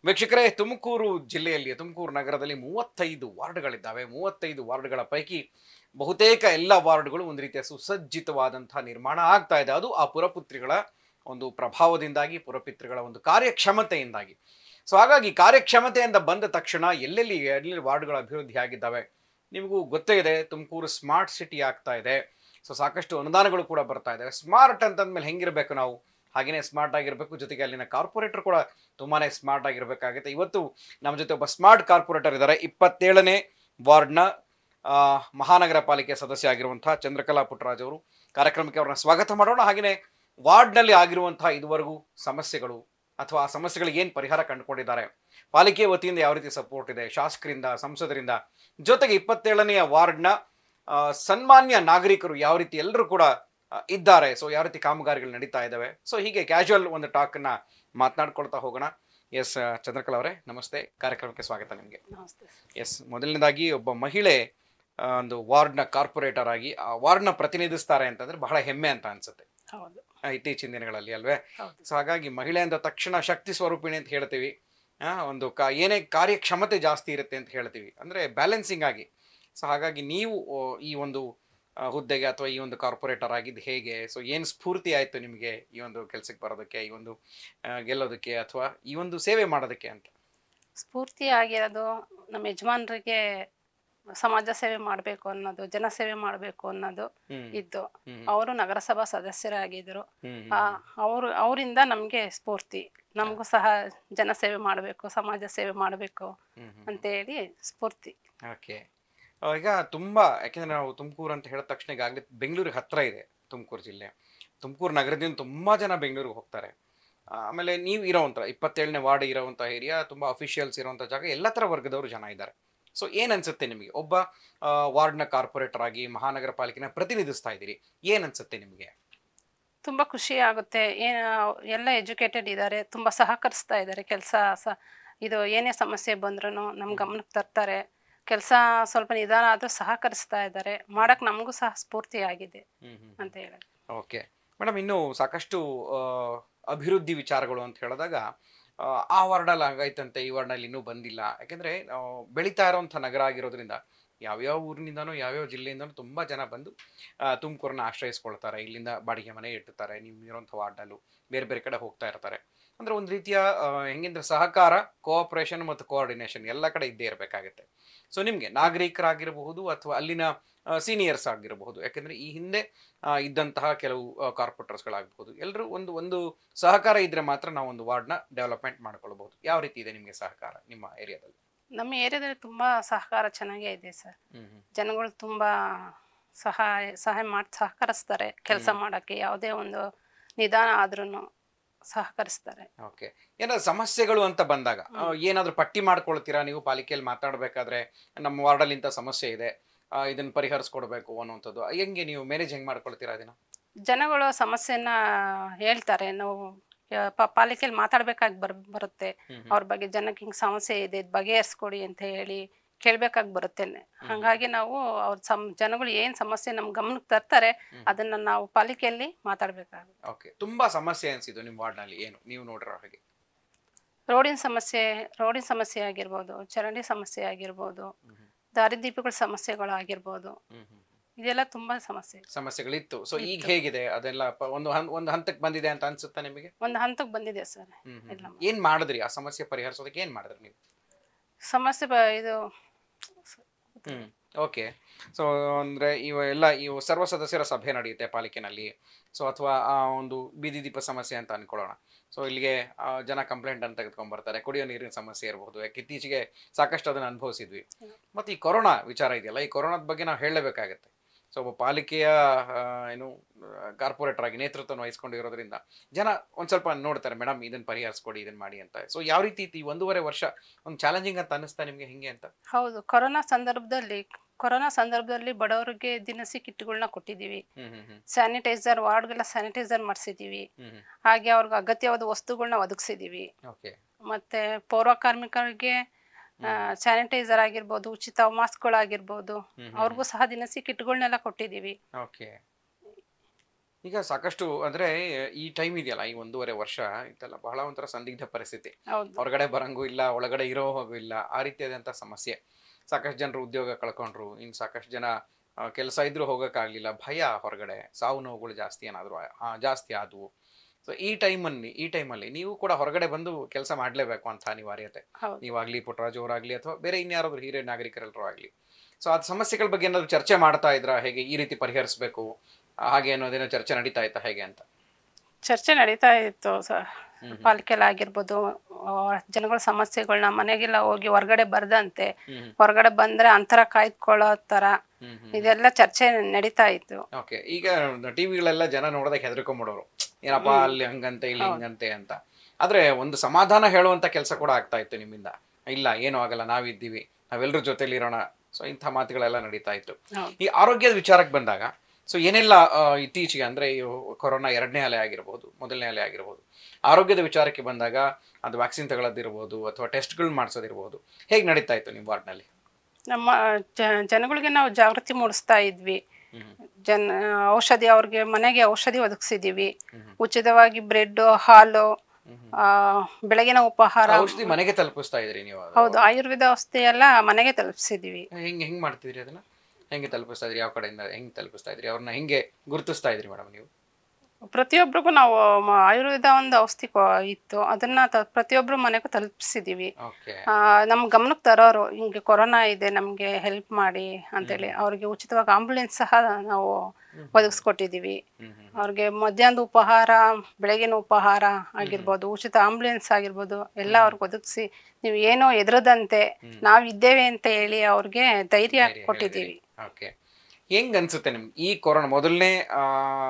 ವೀಕ್ಷಕರೇ ತುಮಕೂರು ಜಿಲ್ಲೆಯಲ್ಲಿ ತುಮಕೂರು ನಗರದಲ್ಲಿ ಮೂವತ್ತೈದು ವಾರ್ಡ್ಗಳಿದ್ದಾವೆ ಮೂವತ್ತೈದು ವಾರ್ಡ್ಗಳ ಪೈಕಿ ಬಹುತೇಕ ಎಲ್ಲ ವಾರ್ಡ್ಗಳು ಒಂದು ರೀತಿಯ ಸುಸಜ್ಜಿತವಾದಂತಹ ನಿರ್ಮಾಣ ಆಗ್ತಾ ಇದೆ ಅದು ಆ ಪುರಪುತ್ರಿಗಳ ಒಂದು ಪ್ರಭಾವದಿಂದಾಗಿ ಪುರಪಿತೃಗಳ ಒಂದು ಕಾರ್ಯಕ್ಷಮತೆಯಿಂದಾಗಿ ಸೊ ಹಾಗಾಗಿ ಕಾರ್ಯಕ್ಷಮತೆಯಿಂದ ಬಂದ ತಕ್ಷಣ ಎಲ್ಲೆಲ್ಲಿ ಎಲ್ಲೆಲ್ಲಿ ವಾರ್ಡ್ಗಳ ಅಭಿವೃದ್ಧಿ ಆಗಿದ್ದಾವೆ ನಿಮಗೂ ಗೊತ್ತೇ ಇದೆ ತುಮಕೂರು ಸ್ಮಾರ್ಟ್ ಸಿಟಿ ಆಗ್ತಾ ಇದೆ ಸೊ ಸಾಕಷ್ಟು ಅನುದಾನಗಳು ಕೂಡ ಬರ್ತಾ ಇದೆ ಸ್ಮಾರ್ಟ್ ಅಂತಂದ್ಮೇಲೆ ಹೆಂಗಿರ್ಬೇಕು ನಾವು ಹಾಗೇನೆ ಸ್ಮಾರ್ಟ್ ಆಗಿರಬೇಕು ಜೊತೆಗೆ ಅಲ್ಲಿನ ಕಾರ್ಪೊರೇಟರ್ ಕೂಡ ತುಂಬಾನೇ ಸ್ಮಾರ್ಟ್ ಆಗಿರಬೇಕಾಗುತ್ತೆ ಇವತ್ತು ನಮ್ಮ ಜೊತೆ ಒಬ್ಬ ಸ್ಮಾರ್ಟ್ ಕಾರ್ಪೊರೇಟರ್ ಇದ್ದಾರೆ ಇಪ್ಪತ್ತೇಳನೇ ವಾರ್ಡ್ನ ಆ, ಮಹಾನಗರ ಪಾಲಿಕೆ ಸದಸ್ಯ ಆಗಿರುವಂತಹ ಚಂದ್ರಕಲಾ ಪುಟ್ಟರಾಜ್ ಅವರು ಕಾರ್ಯಕ್ರಮಕ್ಕೆ ಅವ್ರನ್ನ ಸ್ವಾಗತ ಮಾಡೋಣ ಹಾಗೆಯೇ ವಾರ್ಡ್ನಲ್ಲಿ ಆಗಿರುವಂತಹ ಇದುವರೆಗೂ ಸಮಸ್ಯೆಗಳು ಅಥವಾ ಆ ಸಮಸ್ಯೆಗಳಿಗೆ ಏನು ಪರಿಹಾರ ಕಂಡುಕೊಂಡಿದ್ದಾರೆ ಪಾಲಿಕೆ ವತಿಯಿಂದ ಯಾವ ರೀತಿ ಸಪೋರ್ಟ್ ಇದೆ ಶಾಸಕರಿಂದ ಸಂಸದರಿಂದ ಜೊತೆಗೆ ಇಪ್ಪತ್ತೇಳನೆಯ ವಾರ್ಡ್ನ ಆ, ಸನ್ಮಾನ್ಯ ನಾಗರಿಕರು ಯಾವ ರೀತಿ ಎಲ್ಲರೂ ಕೂಡ ಆ, ಇದ್ದಾರೆ ಸೊ ಯಾವ ರೀತಿ ಕಾಮಗಾರಿಗಳು ನಡೀತಾ ಇದ್ದಾವೆ ಸೊ ಹೀಗೆ ಕ್ಯಾಶುವಲ್ ಒಂದು ಟಾಕ್ನ ಮಾತನಾಡ್ಕೊಳ್ತಾ ಹೋಗೋಣ ಎಸ್ ಚಂದ್ರಕಲಾ ಅವರೇ ನಮಸ್ತೆ ಕಾರ್ಯಕ್ರಮಕ್ಕೆ ಸ್ವಾಗತ ನಿಮಗೆ ನಮಸ್ತೆ ಸರ್. ಎಸ್ ಮೊದಲನೇದಾಗಿ ಒಬ್ಬ ಮಹಿಳೆ ಆ, ಒಂದು ವಾರ್ಡ್ನ ಕಾರ್ಪೊರೇಟರ್ ಆಗಿ ಆ ವಾರ್ಡ್ನ ಪ್ರತಿನಿಧಿಸ್ತಾರೆ ಅಂತಂದ್ರೆ ಬಹಳ ಹೆಮ್ಮೆ ಅಂತ ಅನ್ಸುತ್ತೆ ಹೌದು ಆ, ಇತ್ತೀಚಿನ ದಿನಗಳಲ್ಲಿ ಅಲ್ವೇ ಹೌದು ಸೊ ಹಾಗಾಗಿ ಮಹಿಳೆ ಅಂದ ತಕ್ಷಣ ಶಕ್ತಿ ಸ್ವರೂಪಿಣಿ ಅಂತ ಹೇಳ್ತೀವಿ ಆ, ಒಂದು ಕಾ ಏನೇ ಕಾರ್ಯಕ್ಷಮತೆ ಜಾಸ್ತಿ ಇರುತ್ತೆ ಅಂತ ಹೇಳ್ತೀವಿ ಅಂದ್ರೆ ಬ್ಯಾಲೆನ್ಸಿಂಗ್ ಆಗಿ ಸೊ ಹಾಗಾಗಿ ನೀವು ಓ, ಈ ಒಂದು ಆ, ಹುದ್ದೆಗೆ ಅಥವಾ ಈ ಒಂದು ಕಾರ್ಪೊರೇಟರ್ ಆಗಿದ್ದು ಹೇಗೆ ಸೊ ಏನು ಸ್ಫೂರ್ತಿ ಆಯ್ತು ನಿಮಗೆ ಈ ಒಂದು ಕೆಲಸಕ್ಕೆ ಬರೋದಕ್ಕೆ ಈ ಒಂದು ಆ, ಗೆಲ್ಲೋದಕ್ಕೆ ಅಥವಾ ಈ ಒಂದು ಸೇವೆ ಮಾಡೋದಕ್ಕೆ ಅಂತ ಸ್ಫೂರ್ತಿ ಆಗಿರೋದು ನಮ್ಮ ಯಜಮಾನರಿಗೆ ಸಮಾಜ ಸೇವೆ ಮಾಡಬೇಕು ಅನ್ನೋದು ಜನ ಸೇವೆ ಮಾಡಬೇಕು ಅನ್ನೋದು ಹ್ಮ್ ಇದ್ದು ಹ್ಮ್ ಅವರು ನಗರಸಭಾ ಸದಸ್ಯರಾಗಿದ್ರು ಹ್ಮ್ ಆ, ಅವರು ಅವರಿಂದ ನಮಗೆ ಸ್ಫೂರ್ತಿ ನಮಗೂ ಸಹ ಜನ ಸೇವೆ ಮಾಡಬೇಕು ಸಮಾಜ ಸೇವೆ ಮಾಡಬೇಕು ಹ್ಮ್ ಹ್ಮ್ ಅಂತ ಹೇಳಿ ಸ್ಫೂರ್ತಿ ಓಕೆ ಈಗ ತುಂಬಾ ಯಾಕೆಂದ್ರೆ ನಾವು ತುಮಕೂರು ಅಂತ ಹೇಳಿದ ತಕ್ಷಣ ಈಗಾಗಲೇ ಬೆಂಗಳೂರಿಗೆ ಹತ್ರ ಇದೆ ತುಮಕೂರು ಜಿಲ್ಲೆ ತುಮಕೂರು ನಗರದಿಂದ ತುಂಬಾ ಜನ ಬೆಂಗಳೂರಿಗೆ ಹೋಗ್ತಾರೆ ಆಮೇಲೆ ನೀವು ಇರೋವಂಥ ಇಪ್ಪತ್ತೇಳನೇ ವಾರ್ಡ್ ಇರೋವಂಥ ಏರಿಯಾ ತುಂಬಾ ಅಫಿಷಿಯಲ್ಸ್ ಇರೋವಂಥ ಜಾಗ ಎಲ್ಲ ಥರ ವರ್ಗದವರು ಜನ ಇದ್ದಾರೆ ಸೊ ಏನ್ ಅನ್ಸುತ್ತೆ ನಿಮಗೆ ಒಬ್ಬ ಆ, ವಾರ್ಡ್ನ ಕಾರ್ಪೊರೇಟರ್ ಆಗಿ ಮಹಾನಗರ ಪಾಲಿಕೆನ ಪ್ರತಿನಿಧಿಸ್ತಾ ಇದ್ದೀರಿ ಏನ್ ಅನ್ಸುತ್ತೆ ನಿಮಗೆ ತುಂಬಾ ಖುಷಿ ಆಗುತ್ತೆ ಏನ್ ಎಲ್ಲ ಎಜುಕೇಟೆಡ್ ಇದ್ದಾರೆ ತುಂಬಾ ಸಹಕರಿಸ್ತಾ ಇದ್ದಾರೆ ಕೆಲಸ ಸ ಇದು ಏನೇ ಸಮಸ್ಯೆ ಬಂದ್ರೂ ನಮ್ಮ ಗಮನಕ್ಕೆ ತರ್ತಾರೆ ಕೆಲಸ ಸ್ವಲ್ಪ ನಿಧಾನ ಆದ್ರೂ ಸಹಕರಿಸ್ತಾ ಇದ್ದಾರೆ ಮಾಡಕ್ ನಮಗೂ ಸಹ ಸ್ಫೂರ್ತಿ ಆಗಿದೆ ಅಂತ ಹೇಳಿ ಓಕೆ ಮೇಡಮ್ ಇನ್ನು ಸಾಕಷ್ಟು ಆ, ಅಭಿವೃದ್ಧಿ ವಿಚಾರಗಳು ಅಂತ ಹೇಳಿದಾಗ ಆ, ಆ ವಾರ್ಡಲ್ಲಿ ಆಗೈತಂತೆ ಈ ವಾರ್ಡ್ನಲ್ಲಿ ಇನ್ನೂ ಬಂದಿಲ್ಲ ಯಾಕೆಂದ್ರೆ ಆ, ಬೆಳೀತಾ ಇರೋಂಥ ನಗರ ಆಗಿರೋದ್ರಿಂದ ಯಾವ್ಯಾವ ಊರಿನಿಂದನೂ ಯಾವ್ಯಾವ ಜಿಲ್ಲೆಯಿಂದನೂ ತುಂಬಾ ಜನ ಬಂದು ಆ, ತುಮಕೂರನ್ನ ಆಶ್ರಯಿಸ್ಕೊಳ್ತಾರೆ ಇಲ್ಲಿಂದ ಬಾಡಿಗೆ ಮನೆ ಇಟ್ಟಿರ್ತಾರೆ ನೀವು ಇರೋಂಥ ವಾರ್ಡಲ್ಲೂ ಬೇರೆ ಬೇರೆ ಕಡೆ ಹೋಗ್ತಾ ಇರ್ತಾರೆ ಅಂದ್ರೆ ಒಂದು ರೀತಿಯ ಆ, ಹೆಂಗಿದ್ರೆ ಸಹಕಾರ ಕೋಆಪರೇಷನ್ ಮತ್ತು ಕೋಆರ್ಡಿನೇಷನ್ ಎಲ್ಲ ಕಡೆ ಇದ್ದೇ ಇರಬೇಕಾಗುತ್ತೆ ಸೊ ನಿಮಗೆ ನಾಗರಿಕರಾಗಿರಬಹುದು ಅಥವಾ ಅಲ್ಲಿನ ಸೀನಿಯರ್ಸ್ ಆಗಿರಬಹುದು ಯಾಕೆಂದ್ರೆ ಈ ಹಿಂದೆ ಆ, ಇದ್ದಂತಹ ಕೆಲವು ಕಾರ್ಪೊರೇಟರ್ಸ್ಗಳಾಗಬಹುದು ಎಲ್ಲರೂ ಒಂದು ಒಂದು ಸಹಕಾರ ಇದ್ರೆ ಮಾತ್ರ ನಾವು ಒಂದು ವಾರ್ಡ್ನ ಡೆವಲಪ್ಮೆಂಟ್ ಮಾಡ್ಕೊಳ್ಬಹುದು ಯಾವ ರೀತಿ ಇದೆ ನಿಮಗೆ ಸಹಕಾರ ನಿಮ್ಮ ಏರಿಯಾದಲ್ಲಿ ನಮ್ಮ ಏರಿಯಾದಲ್ಲಿ ತುಂಬಾ ಸಹಕಾರ ಚೆನ್ನಾಗೇ ಇದೆ ಸರ್ ಹ್ಮ್ ಹ್ಮ್ ಜನಗಳು ತುಂಬಾ ಸಹಾಯ ಸಹಾಯ ಮಾಡಿ ಸಹಕರಿಸ್ತಾರೆ ಕೆಲಸ ಹ್ಮ್. ಮಾಡಕ್ಕೆ ಯಾವುದೇ ಒಂದು ನಿಧಾನ ಆದ್ರೂ ಸಹಕರಿಸ್ತಾರೆ ಓಕೆ ಏನಾದ್ರು ಸಮಸ್ಯೆಗಳು ಅಂತ ಬಂದಾಗ ಆ, ಏನಾದ್ರು ಪಟ್ಟಿ ಮಾಡ್ಕೊಳ್ತೀರಾ ನೀವು ಪಾಲಿಕೆಯಲ್ಲಿ ಮಾತಾಡ್ಬೇಕಾದ್ರೆ ನಮ್ಮ ವಾರ್ಡಲ್ಲಿ ಇಂಥ ಸಮಸ್ಯೆ ಇದೆ ಆ, ಇದನ್ನ ಪರಿಹರಿಸ್ಕೊಡ್ಬೇಕು ಅನ್ನುವಂಥದ್ದು ಹೆಂಗೆ ನೀವು ಮ್ಯಾನೇಜ್ ಹೆಂಗ್ ಮಾಡ್ಕೊಳ್ತೀರಾ ಅದನ್ನ ಜನಗಳು ಸಮಸ್ಯೆನ ಹೇಳ್ತಾರೆ ನಾವು ಯ- ಪ- ಪಾಲಿಕೆಯಲ್ಲಿ ಮಾತಾಡ್ಬೇಕಾಗಿ ಬರ್ ಬರುತ್ತೆ ಹ್ಮ್ ಹ್ಮ್. ಅವ್ರ ಬಗ್ಗೆ ಜನಕ್ಕೆ ಹಿಂಗ್ ಸಮಸ್ಯೆ ಇದೆ ಇದ್ ಬಗೆಹರಿಸ್ಕೊಡಿ ಅಂತ ಹೇಳಿ ಕೇಳ್ಬೇಕಾಗಿ ಬರುತ್ತೆ ಹಂಗಾಗಿ ನಾವು ಅವ್ರ ಸಮ್ ಜನಗಳು ಏನ್ ಸಮಸ್ಯೆ ನಮ್ ಗಮನಕ್ಕೆ ತರ್ತಾರೆ ಹ್ಮ್. ಅದನ್ನ ನಾವು ಪಾಲಿಕೆಯಲ್ಲಿ ಮಾತಾಡ್ಬೇಕಾಗುತ್ತೆ ಓಕೆ ತುಂಬಾ ಸಮಸ್ಯೆ ಅನ್ಸಿದ್ದು ನಿಮ್ಮ ವಾರ್ಡ್ನಲ್ಲಿ ಏನು ನೀವು ನೋಡಿರೋ ಹಾಗೆ ರೋಡಿನ ಸಮಸ್ಯೆ ರೋಡಿನ ಸಮಸ್ಯೆ ಆಗಿರ್ಬೋದು ಚರಂಡಿ ಸಮಸ್ಯೆ ಆಗಿರ್ಬೋದು ಹ್ಮ್ ಹ್ಮ್. ದಾರಿದೀಪಗಳ ಸಮಸ್ಯೆಗಳು ಆಗಿರ್ಬೋದು ಹ್ಮ್ ಹ್ಮ್. ಇದೆಲ್ಲ ತುಂಬಾ ಸಮಸ್ಯೆ ಸಮಸ್ಯೆಗಳಿತ್ತು ಸೊ ಈಗ ಇತ್ತು. ಹೇಗಿದೆ ಅದೆಲ್ಲ ಪ- ಒಂದು ಹನ್- ಒಂದು ಹಂತಕ್ಕೆ ಬಂದಿದೆ ಅಂತ ಅನ್ಸುತ್ತಾ ನಿಮಗೆ ಒಂದು ಹಂತಕ್ಕೆ ಬಂದಿದೆ ಸರ್ ಹ್ಮ್ ಹ್ಮ್. ಇಲ್ಲ. ಏನ್ ಮಾಡಿದ್ರಿ ಆ ಸಮಸ್ಯೆ ಪರಿಹರಿಸೋದಕ್ಕೆ ಏನ್ ಮಾಡಿದ್ರಿ ನೀವು ಸಮಸ್ಯೆ ಬ- ಇದು ಹ್ಮ್ ಓಕೆ ಸೊ ಅಂದ್ರೆ ಇವ ಎಲ್ಲ ಇವು ಸರ್ವ ಸದಸ್ಯರ ಸಭೆ ನಡೆಯುತ್ತೆ ಪಾಲಿಕೆನಲ್ಲಿ ಸೊ ಅಥವಾ ಆ ಒಂದು ಬೀದಿ ದೀಪ ಸಮಸ್ಯೆ ಅಂತ ಅನ್ಕೊಳ್ಳೋಣ ಸೊ ಇಲ್ಲಿಗೆ ಆ, ಜನ ಕಂಪ್ಲೇಂಟ್ ಅಂತ ತೆಗೆದುಕೊಂಡ್ ಬರ್ತಾರೆ ಕುಡಿಯೋ ನೀರಿನ ಸಮಸ್ಯೆ ಇರಬಹುದು ಯಾಕೆ ಇತ್ತೀಚೆಗೆ ಸಾಕಷ್ಟು ಅದನ್ನ ಅನುಭವಿಸಿದ್ವಿ ಹ್ಮ್. ಮತ್ತೆ ಈ ಕೊರೋನಾ ವಿಚಾರ ಇದೆಯಲ್ಲ ಈ ಕೊರೋನಾದ ಬಗ್ಗೆ ನಾವು ಹೇಳಲೇಬೇಕಾಗತ್ತೆ ಸೊ ಒಬ್ಬ ಪಾಲಿಕೆಯ ಆ, ಏನು ಕಾರ್ಪೊರೇಟರ್ ಆಗಿ ನೇತೃತ್ವವನ್ನು ವಹಿಸ್ಕೊಂಡಿರೋದ್ರಿಂದ ಜನ ಒಂದ್ ಸ್ವಲ್ಪ ನೋಡ್ತಾರೆ ಮೇಡಮ್ ಇದನ್ನ ಪರಿಹರಿಸ್ಕೊಡಿ ಇದನ್ನ ಮಾಡಿ ಅಂತ ಸೊ ಯಾವ ರೀತಿ ಇತ್ತು ಈ ಒಂದೂವರೆ ವರ್ಷ ಒಂದು ಚಾಲೆಂಜಿಂಗ್ ಅಂತ ಅನಿಸ್ತಾ ನಿಮ್ಗೆ ಹೆಂಗೆ ಅಂತ ಹೌದು ಕೊರೋನಾ ಸಂದರ್ಭದಲ್ಲಿ ಕೊರೋನಾ ಸಂದರ್ಭದಲ್ಲಿ ಬಡವರಿಗೆ ದಿನಸಿ ಕಿಟ್ಗಳನ್ನ ಕೊಟ್ಟಿದ್ದೀವಿ ಹ್ಮ್ ಹ್ಮ್ ಹ್ಮ್ ಸ್ಯಾನಿಟೈಸರ್ ವಾರ್ಡ್ಗೆಲ್ಲ ಸ್ಯಾನಿಟೈಸರ್ ಮಾಡಿಸಿದ್ದೀವಿ ಹ್ಮ್ ಹ್ಮ್ ಹಾಗೆ ಅವ್ರಿಗೆ ಅಗತ್ಯವಾದ ವಸ್ತುಗಳನ್ನ ಒದಗಿಸಿದ್ದೀವಿ ಓಕೆ ಮತ್ತೆ ಪೌರ ಕಾರ್ಮಿಕರಿಗೆ ಸ್ಯಾನಿಟೈಸರ್ ಆಗಿರ್ಬೋದು ಉಚಿತ ಮಾಸ್ಕ್ಗಳಾಗಿರ್ಬೋದು ಅವ್ರಿಗೂ ಸಹ ದಿನಸಿ ಕಿಟ್ಗಳನ್ನೆಲ್ಲ ಕೊಟ್ಟಿದ್ದೀವಿ ಓಕೆ ಈಗ ಸಾಕಷ್ಟು ಅಂದ್ರೆ ಈ ಟೈಮ್ ಇದೆಯಲ್ಲ ಈ ಒಂದೂವರೆ ವರ್ಷ ಇದೆಲ್ಲ ಬಹಳ ಒಂಥರ ಸಂದಿಗ್ಧ ಪರಿಸ್ಥಿತಿ ಹೌದು ಹೊರಗಡೆ ಬರಂಗೂ ಇಲ್ಲ ಒಳಗಡೆ ಇರೋ ಹೋಗೂ ಇಲ್ಲ ಆ ರೀತಿಯಾದಂಥ ಸಮಸ್ಯೆ ಸಾಕಷ್ಟು ಜನರು ಉದ್ಯೋಗ ಕಳ್ಕೊಂಡ್ರು ಇನ್ನು ಸಾಕಷ್ಟು ಜನ ಕೆಲಸ ಇದ್ರೂ ಹೋಗೋಕ್ಕಾಗಲಿಲ್ಲ ಭಯ ಹೊರಗಡೆ ಸಾವು ನೋವುಗಳು ಜಾಸ್ತಿ ಏನಾದರೂ ಜಾಸ್ತಿ ಆದವು ಸೊ ಈ ಟೈಮಲ್ಲಿ ಈ ಟೈಮಲ್ಲಿ ನೀವು ಕೂಡ ಹೊರಗಡೆ ಬಂದು ಕೆಲಸ ಮಾಡಲೇಬೇಕು ಅಂತ ಅನಿವಾರ್ಯತೆ ಹೌದು ನೀವಾಗಲಿ ಪುಟ್ಟರಾಜು ಅವರಾಗಲಿ ಅಥವಾ ಬೇರೆ ಇನ್ಯಾರಾದ್ರೂ ಹಿರಿಯ ನಾಗರಿಕರೆಲ್ಲರೂ ಆಗಲಿ ಸೊ ಆ ಸಮಸ್ಯೆಗಳ ಬಗ್ಗೆ ಏನಾದ್ರು ಚರ್ಚೆ ಮಾಡ್ತಾ ಇದ್ರಾ ಹೇಗೆ ಈ ರೀತಿ ಪರಿಹರಿಸಬೇಕು ಹಾಗೆ ಅನ್ನೋದೇನೋ ಚರ್ಚೆ ನಡೀತಾ ಇತ್ತಾ ಹೇಗೆ ಅಂತ ಚರ್ಚೆ ನಡೀತಾ ಇತ್ತು ಸರ್ ಹ್ಮ್ ಪಾಲಿಕೆಲ್ಲ ಆಗಿರ್ಬೋದು ಆ, ಜನಗಳ ಸಮಸ್ಯೆಗಳನ್ನ ಮನೆಗೆಲ್ಲ ಹೋಗಿ ಹೊರಗಡೆ ಬರ್ದಂತೆ ಹ್ಮ್ ಹೊರಗಡೆ ಬಂದ್ರೆ ಅಂತರ ಕಾಯ್ದುಕೊಳ್ಳೋ ತರ ಹ್ಮ್ ಹ್ಮ್ ಇದೆಲ್ಲ ಚರ್ಚೆ ನಡೀತಾ ಇತ್ತು ಓಕೆ ಈಗ ಟಿವಿಗಳೆಲ್ಲ ಜನ ನೋಡಿದಾಗ ಹೆದರ್ಕೊಂಬಿಡೋರು ಏನಪ್ಪ ಅಲ್ಲಿ ಹಂಗಂತೆ ಇಲ್ಲಿ ಹಿಂಗಂತೆ ಅಂತ ಆದ್ರೆ ಒಂದು ಸಮಾಧಾನ ಹೇಳುವಂತ ಕೆಲಸ ಕೂಡ ಆಗ್ತಾ ಇತ್ತು ನಿಮ್ಮಿಂದ ಇಲ್ಲ ಏನೂ ಆಗಲ್ಲ ನಾವಿದ್ದೀವಿ ನಾವೆಲ್ಲರೂ ಜೊತೆಲಿರೋಣ ಸೊ ಇಂಥ ಮಾತುಗಳೆಲ್ಲ ನಡೀತಾ ಇತ್ತು ಹೌದು. ಈ ಆರೋಗ್ಯದ ವಿಚಾರಕ್ಕೆ ಬಂದಾಗ ಸೊ ಏನೆಲ್ಲ ಆ, ಇತ್ತೀಚೆಗೆ ಅಂದ್ರೆ ಈ ಕೊರೋನಾ ಎರಡನೇ ಅಲೆ ಆಗಿರ್ಬೋದು ಮೊದಲನೇ ಅಲೆ ಆಗಿರ್ಬೋದು ಆರೋಗ್ಯದ ವಿಚಾರಕ್ಕೆ ಬಂದಾಗ ಅದು ವ್ಯಾಕ್ಸಿನ್ ತಗೊಳ್ಳೋದಿರ್ಬೋದು ಅಥವಾ ಟೆಸ್ಟ್ಗಳು ಮಾಡಿಸೋದಿರ್ಬೋದು ಹೇಗೆ ನಡೀತಾ ಇತ್ತು ನಿಮ್ಮ ವಾರ್ಡ್ನಲ್ಲಿ ನಮ್ಮ ಜ- ಜನಗಳಿಗೆ ನಾವು ಜಾಗೃತಿ ಮೂಡಿಸ್ತಾ ಇದ್ವಿ ಹ್ಮ್ ಜನ ಔಷಧಿ ಅವ್ರಿಗೆ ಮನೆಗೆ ಔಷಧಿ ಒದಗಿಸಿದೀವಿ ಹ್ಮ್. ಉಚಿತವಾಗಿ ಬ್ರೆಡ್ ಹಾಲು ಹ್ಮ್ ಆ, ಬೆಳಗಿನ ಉಪಹಾರ ಔಷಧಿ ಮನೆಗೆ ತಲುಪಿಸ್ತಾ ಇದ್ರಿ ನೀವು ಅದು? ಹೌದು ಆಯುರ್ವೇದ ಔಷಧಿ ಎಲ್ಲ ಮನೆಗೆ ತಲುಪಿಸಿದೀವಿ ಹೆಂಗ್ ಹೆಂಗ್ ಮಾಡ್ತಿದ್ರಿ ಅದನ್ನ ಹೆಂಗೆ ತಲುಪಿಸ್ತಾ ಇದ್ರಿ ಯಾವ ಕಡೆಯಿಂದ ಹೆಂಗ್ ತಲುಪಿಸ್ತಾ ಇದ್ರಿ ಅವ್ರನ್ನ ಹೆಂಗೆ ಗುರುತಿಸ್ತಾ ಇದ್ರಿ ಮೇಡಮ್ ನೀವು ಪ್ರತಿಯೊಬ್ಬರಿಗೂ ನಾವು ಮ- ಆಯುರ್ವೇದ ಒಂದು ಔಷಧಿ ಕೊ- ಇತ್ತು ಅದನ್ನ ತ- ಪ್ರತಿಯೊಬ್ರು ಮನೆಗೂ ತಲುಪಿಸಿದೀವಿ ಓಕೆ ಆ, ನಮ್ ಗಮನಕ್ಕೆ ತರೋರು ಹಿಂಗೆ ಕೊರೋನಾ ಇದೆ ನಮ್ಗೆ ಹೆಲ್ಪ್ ಮಾಡಿ ಅಂತೇಳಿ ಅವ್ರಿಗೆ ಉಚಿತವಾಗಿ ಆಂಬುಲೆನ್ಸ್ ಸಹ ನಾವು ಒದಗಿಸ್ಕೊಟ್ಟಿದೀವಿ ಹ್ಮ್ ಹ್ಮ್ ಅವ್ರಿಗೆ ಮಧ್ಯಾಹ್ನದ ಉಪಹಾರ ಬೆಳಗಿನ ಉಪಹಾರ ಆಗಿರ್ಬೋದು ಉಚಿತ ಆಂಬುಲೆನ್ಸ್ ಆಗಿರ್ಬೋದು ಎಲ್ಲ ಅವ್ರಿಗೆ ಒದಗಿಸಿ ನೀವು ಏನೋ ಎದುರದಂತೆ ನಾವ್ ಇದ್ದೇವೆ ಅಂತ ಹೇಳಿ ಅವ್ರಿಗೆ ಧೈರ್ಯ ಕೊಟ್ಟಿದ್ದೀವಿ ಓಕೆ ಹೆಂಗ್ ಅನ್ಸುತ್ತೆ ನಿಮ್ಗೆ ಈ ಕೊರೋನಾ ಮೊದಲನೇ ಆ,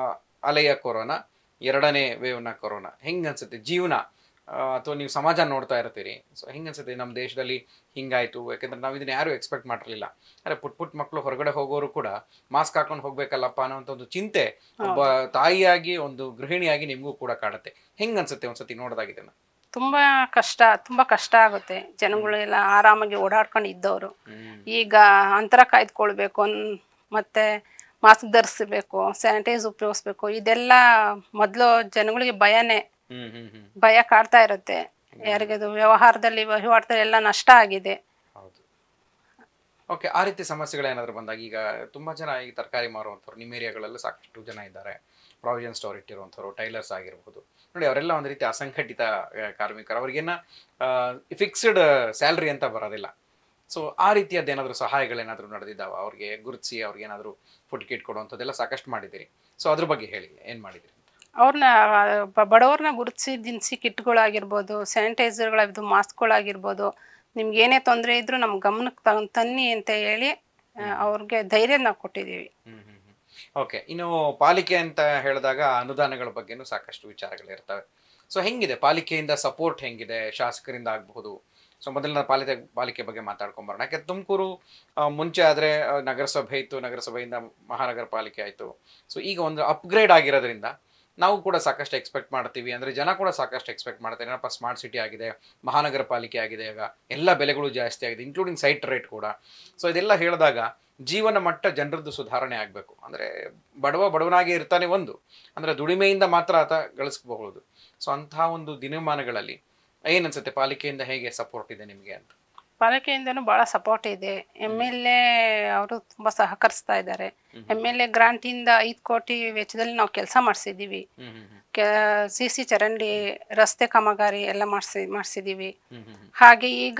ಅಲೆಯ ಕೊರೋನಾ ಎರಡನೇ ವೇವ್ನ ಕೊರೋನಾ ಹೆಂಗ್ ಅನ್ಸುತ್ತೆ ಜೀವನ ಅಥವಾ ನೀವು ಸಮಾಜ ನೋಡ್ತಾ ಇರ್ತೀರಿ ಸೊ ಹೆಂಗ್ ಅನ್ಸುತ್ತೆ ನಮ್ಮ ದೇಶದಲ್ಲಿ ಹಿಂಗಾಯ್ತು ಯಾಕಂದ್ರೆ ನಾವು ಇದನ್ನ ಯಾರು ಎಕ್ಸ್ಪೆಕ್ಟ್ ಮಾಡಿರಲಿಲ್ಲ ಅರೆ ಪುಟ್ ಪುಟ್ ಮಕ್ಕಳು ಹೊರಗಡೆ ಹೋಗೋರು ಕೂಡ ಮಾಸ್ಕ್ ಹಾಕೊಂಡು ಹೋಗ್ಬೇಕಲ್ಲಪ್ಪ ಅನ್ನೋಂಥ ಒಂದು ಚಿಂತೆ ಒಬ್ಬ ತಾಯಿಯಾಗಿ ಒಂದು ಗೃಹಿಣಿಯಾಗಿ ನಿಮಗೂ ಕೂಡ ಕಾಡುತ್ತೆ ಹೆಂಗ್ ಅನ್ಸುತ್ತೆ ಒಂದ್ಸತಿ ನೋಡಿದಾಗ ಇದನ್ನ ತುಂಬಾ ಕಷ್ಟ ತುಂಬಾ ಕಷ್ಟ ಆಗುತ್ತೆ ಜನಗಳೆಲ್ಲ ಆರಾಮಾಗಿ ಓಡಾಡ್ಕೊಂಡು ಇದ್ದವರು ಹ್ಮ್ ಈಗ ಅಂತರ ಕಾಯ್ದುಕೊಳ್ಬೇಕು ಅನ್- ಮತ್ತೆ ಮಾಸ್ಕ್ ಧರಿಸ್ಬೇಕು ಸ್ಯಾನಿಟೈಸ್ ಉಪಯೋಗಿಸ್ಬೇಕು ಇದೆಲ್ಲ ಮೊದಲು ಜನಗಳಿಗೆ ಭಯನೇ ಹ್ಮ್ ಹ್ಮ್ ಹ್ಮ್ ಭಯ ಕಾಡ್ತಾ ಇರುತ್ತೆ ಯಾರಿಗದು ವ್ಯವಹಾರದಲ್ಲಿ ವಹಿವಾಟದಲ್ಲಿ ಎಲ್ಲ ನಷ್ಟ ಆಗಿದೆ ಹೌದು ಓಕೆ ಆ ರೀತಿ ಸಮಸ್ಯೆಗಳೇನಾದ್ರು ಬಂದಾಗ ಈಗ ತುಂಬಾ ಜನ ಈ ತರಕಾರಿ ಮಾರುವಂಥವ್ರು ನಿಮ್ಮ ಏರಿಯಾಗಳಲ್ಲೂ ಸಾಕಷ್ಟು ಜನ ಇದ್ದಾರೆ ಪ್ರಾವಿಷನ್ ಸ್ಟೋರ್ ಇಟ್ಟಿರುವಂಥವ್ರು ಟೈಲರ್ಸ್ ಆಗಿರ್ಬೋದು ನೋಡಿ ಅವರೆಲ್ಲ ಒಂದು ರೀತಿ ಅಸಂಘಟಿತ ಆ, ಕಾರ್ಮಿಕರು ಅವ್ರಿಗೇನ ಫಿಕ್ಸ್ಡ್ ಸ್ಯಾಲ್ರಿ ಅಂತ ಬರೋದಿಲ್ಲ ಸೊ ಆ ರೀತಿಯದ್ದು ಏನಾದರೂ ಸಹಾಯಗಳೇನಾದರೂ ನಡೆದಿದ್ದಾವ ಅವ್ರಿಗೆ ಗುರುತಿಸಿ ಅವ್ರಿಗೆ ಏನಾದರೂ ಫುಡ್ ಕಿಟ್ ಕೊಡುವಂಥದ್ದೆಲ್ಲ ಸಾಕಷ್ಟು ಮಾಡಿದ್ದೀರಿ ಸೊ ಅದ್ರ ಬಗ್ಗೆ ಹೇಳಿ ಏನು ಮಾಡಿದಿರಿ ಅವ್ರನ್ನ ಬಡವ್ರನ್ನ ಗುರುತಿಸಿ ದಿನಸಿ ಕಿಟ್ಗಳಾಗಿರ್ಬೋದು ಸ್ಯಾನಿಟೈಸರ್ಗಳಾಗಿರ್ಬೋದು ಮಾಸ್ಕ್ಗಳಾಗಿರ್ಬೋದು ನಿಮ್ಗೆ ಏನೇ ತೊಂದರೆ ಇದ್ರೂ ನಮ್ಮ ಗಮನಕ್ಕೆ ತಗೊಂಡ್ ತನ್ನಿ ಅಂತ ಹೇಳಿ ಆ, ಅವ್ರಿಗೆ ಧೈರ್ಯ ನಾವು ಕೊಟ್ಟಿದ್ದೀವಿ ಹ್ಮ್ ಹ್ಮ್ ಹ್ಮ್ ಓಕೆ ಇನ್ನು ಪಾಲಿಕೆ ಅಂತ ಹೇಳಿದಾಗ ಅನುದಾನಗಳ ಬಗ್ಗೆನೂ ಸಾಕಷ್ಟು ವಿಚಾರಗಳಿರ್ತವೆ ಸೊ ಹೆಂಗಿದೆ ಪಾಲಿಕೆಯಿಂದ ಸಪೋರ್ಟ್ ಹೆಂಗಿದೆ ಶಾಸಕರಿಂದ ಆಗಬಹುದು ಸೊ ಮೊದಲಿನ ಪಾಲಿಕೆ ಪಾಲಿಕೆ ಬಗ್ಗೆ ಮಾತಾಡ್ಕೊಂಬರೋಣ ಯಾಕೆ ತುಮಕೂರು ಮುಂಚೆ ಆದರೆ ನಗರಸಭೆ ಇತ್ತು ನಗರಸಭೆಯಿಂದ ಮಹಾನಗರ ಪಾಲಿಕೆ ಆಯಿತು ಸೊ ಈಗ ಒಂದು ಅಪ್ಗ್ರೇಡ್ ಆಗಿರೋದ್ರಿಂದ ನಾವು ಕೂಡ ಸಾಕಷ್ಟು ಎಕ್ಸ್ಪೆಕ್ಟ್ ಮಾಡ್ತೀವಿ ಅಂದರೆ ಜನ ಕೂಡ ಸಾಕಷ್ಟು ಎಕ್ಸ್ಪೆಕ್ಟ್ ಮಾಡ್ತಾರೆ ಏನಪ್ಪ ಸ್ಮಾರ್ಟ್ ಸಿಟಿ ಆಗಿದೆ ಮಹಾನಗರ ಪಾಲಿಕೆ ಆಗಿದೆ ಈಗ ಎಲ್ಲ ಬೆಲೆಗಳು ಜಾಸ್ತಿ ಆಗಿದೆ ಇನ್ಕ್ಲೂಡಿಂಗ್ ಸೈಟ್ ರೇಟ್ ಕೂಡ ಸೊ ಇದೆಲ್ಲ ಹೇಳಿದಾಗ ಜೀವನ ಮಟ್ಟ ಜನರದ್ದು ಸುಧಾರಣೆ ಆಗಬೇಕು ಅಂದರೆ ಬಡವ ಬಡವನಾಗಿ ಇರ್ತಾನೆ ಒಂದು ಅಂದರೆ ದುಡಿಮೆಯಿಂದ ಮಾತ್ರ ಆತ ಗಳಿಸ್ಬಹುದು ಸೊ ಅಂತಹ ಒಂದು ದಿನಮಾನಗಳಲ್ಲಿ ಏನನ್ಸುತ್ತೆ ಪಾಲಿಕೆಯಿಂದ ಹೇಗೆ ಸಪೋರ್ಟ್ ಇದೆ ನಿಮಗೆ ಅಂತ ಪಾಲಿಕೆಯಿಂದನೂ ಭಾಳ ಸಪೋರ್ಟ್ ಇದೆ ಎಮ್ ಎಲ್ ಎ ಅವರು ತುಂಬ ಸಹಕರಿಸ್ತಾ ಇದ್ದಾರೆ ಎಮ್ ಎಲ್ ಎ ಗ್ರಾಂಟಿಂದ ಐದು ಕೋಟಿ ವೆಚ್ಚದಲ್ಲಿ ನಾವು ಕೆಲಸ ಮಾಡಿಸಿದ್ದೀವಿ hmm hmm hmm K C C ಚರಂಡಿ ರಸ್ತೆ ಕಾಮಗಾರಿ ಎಲ್ಲ ಮಾಡಿಸಿ ಮಾಡಿಸಿದ್ದೀವಿ ಹ್ಮ್ ಹ್ಮ್ ಹ್ಮ್ ಹಾಗೆ ಈಗ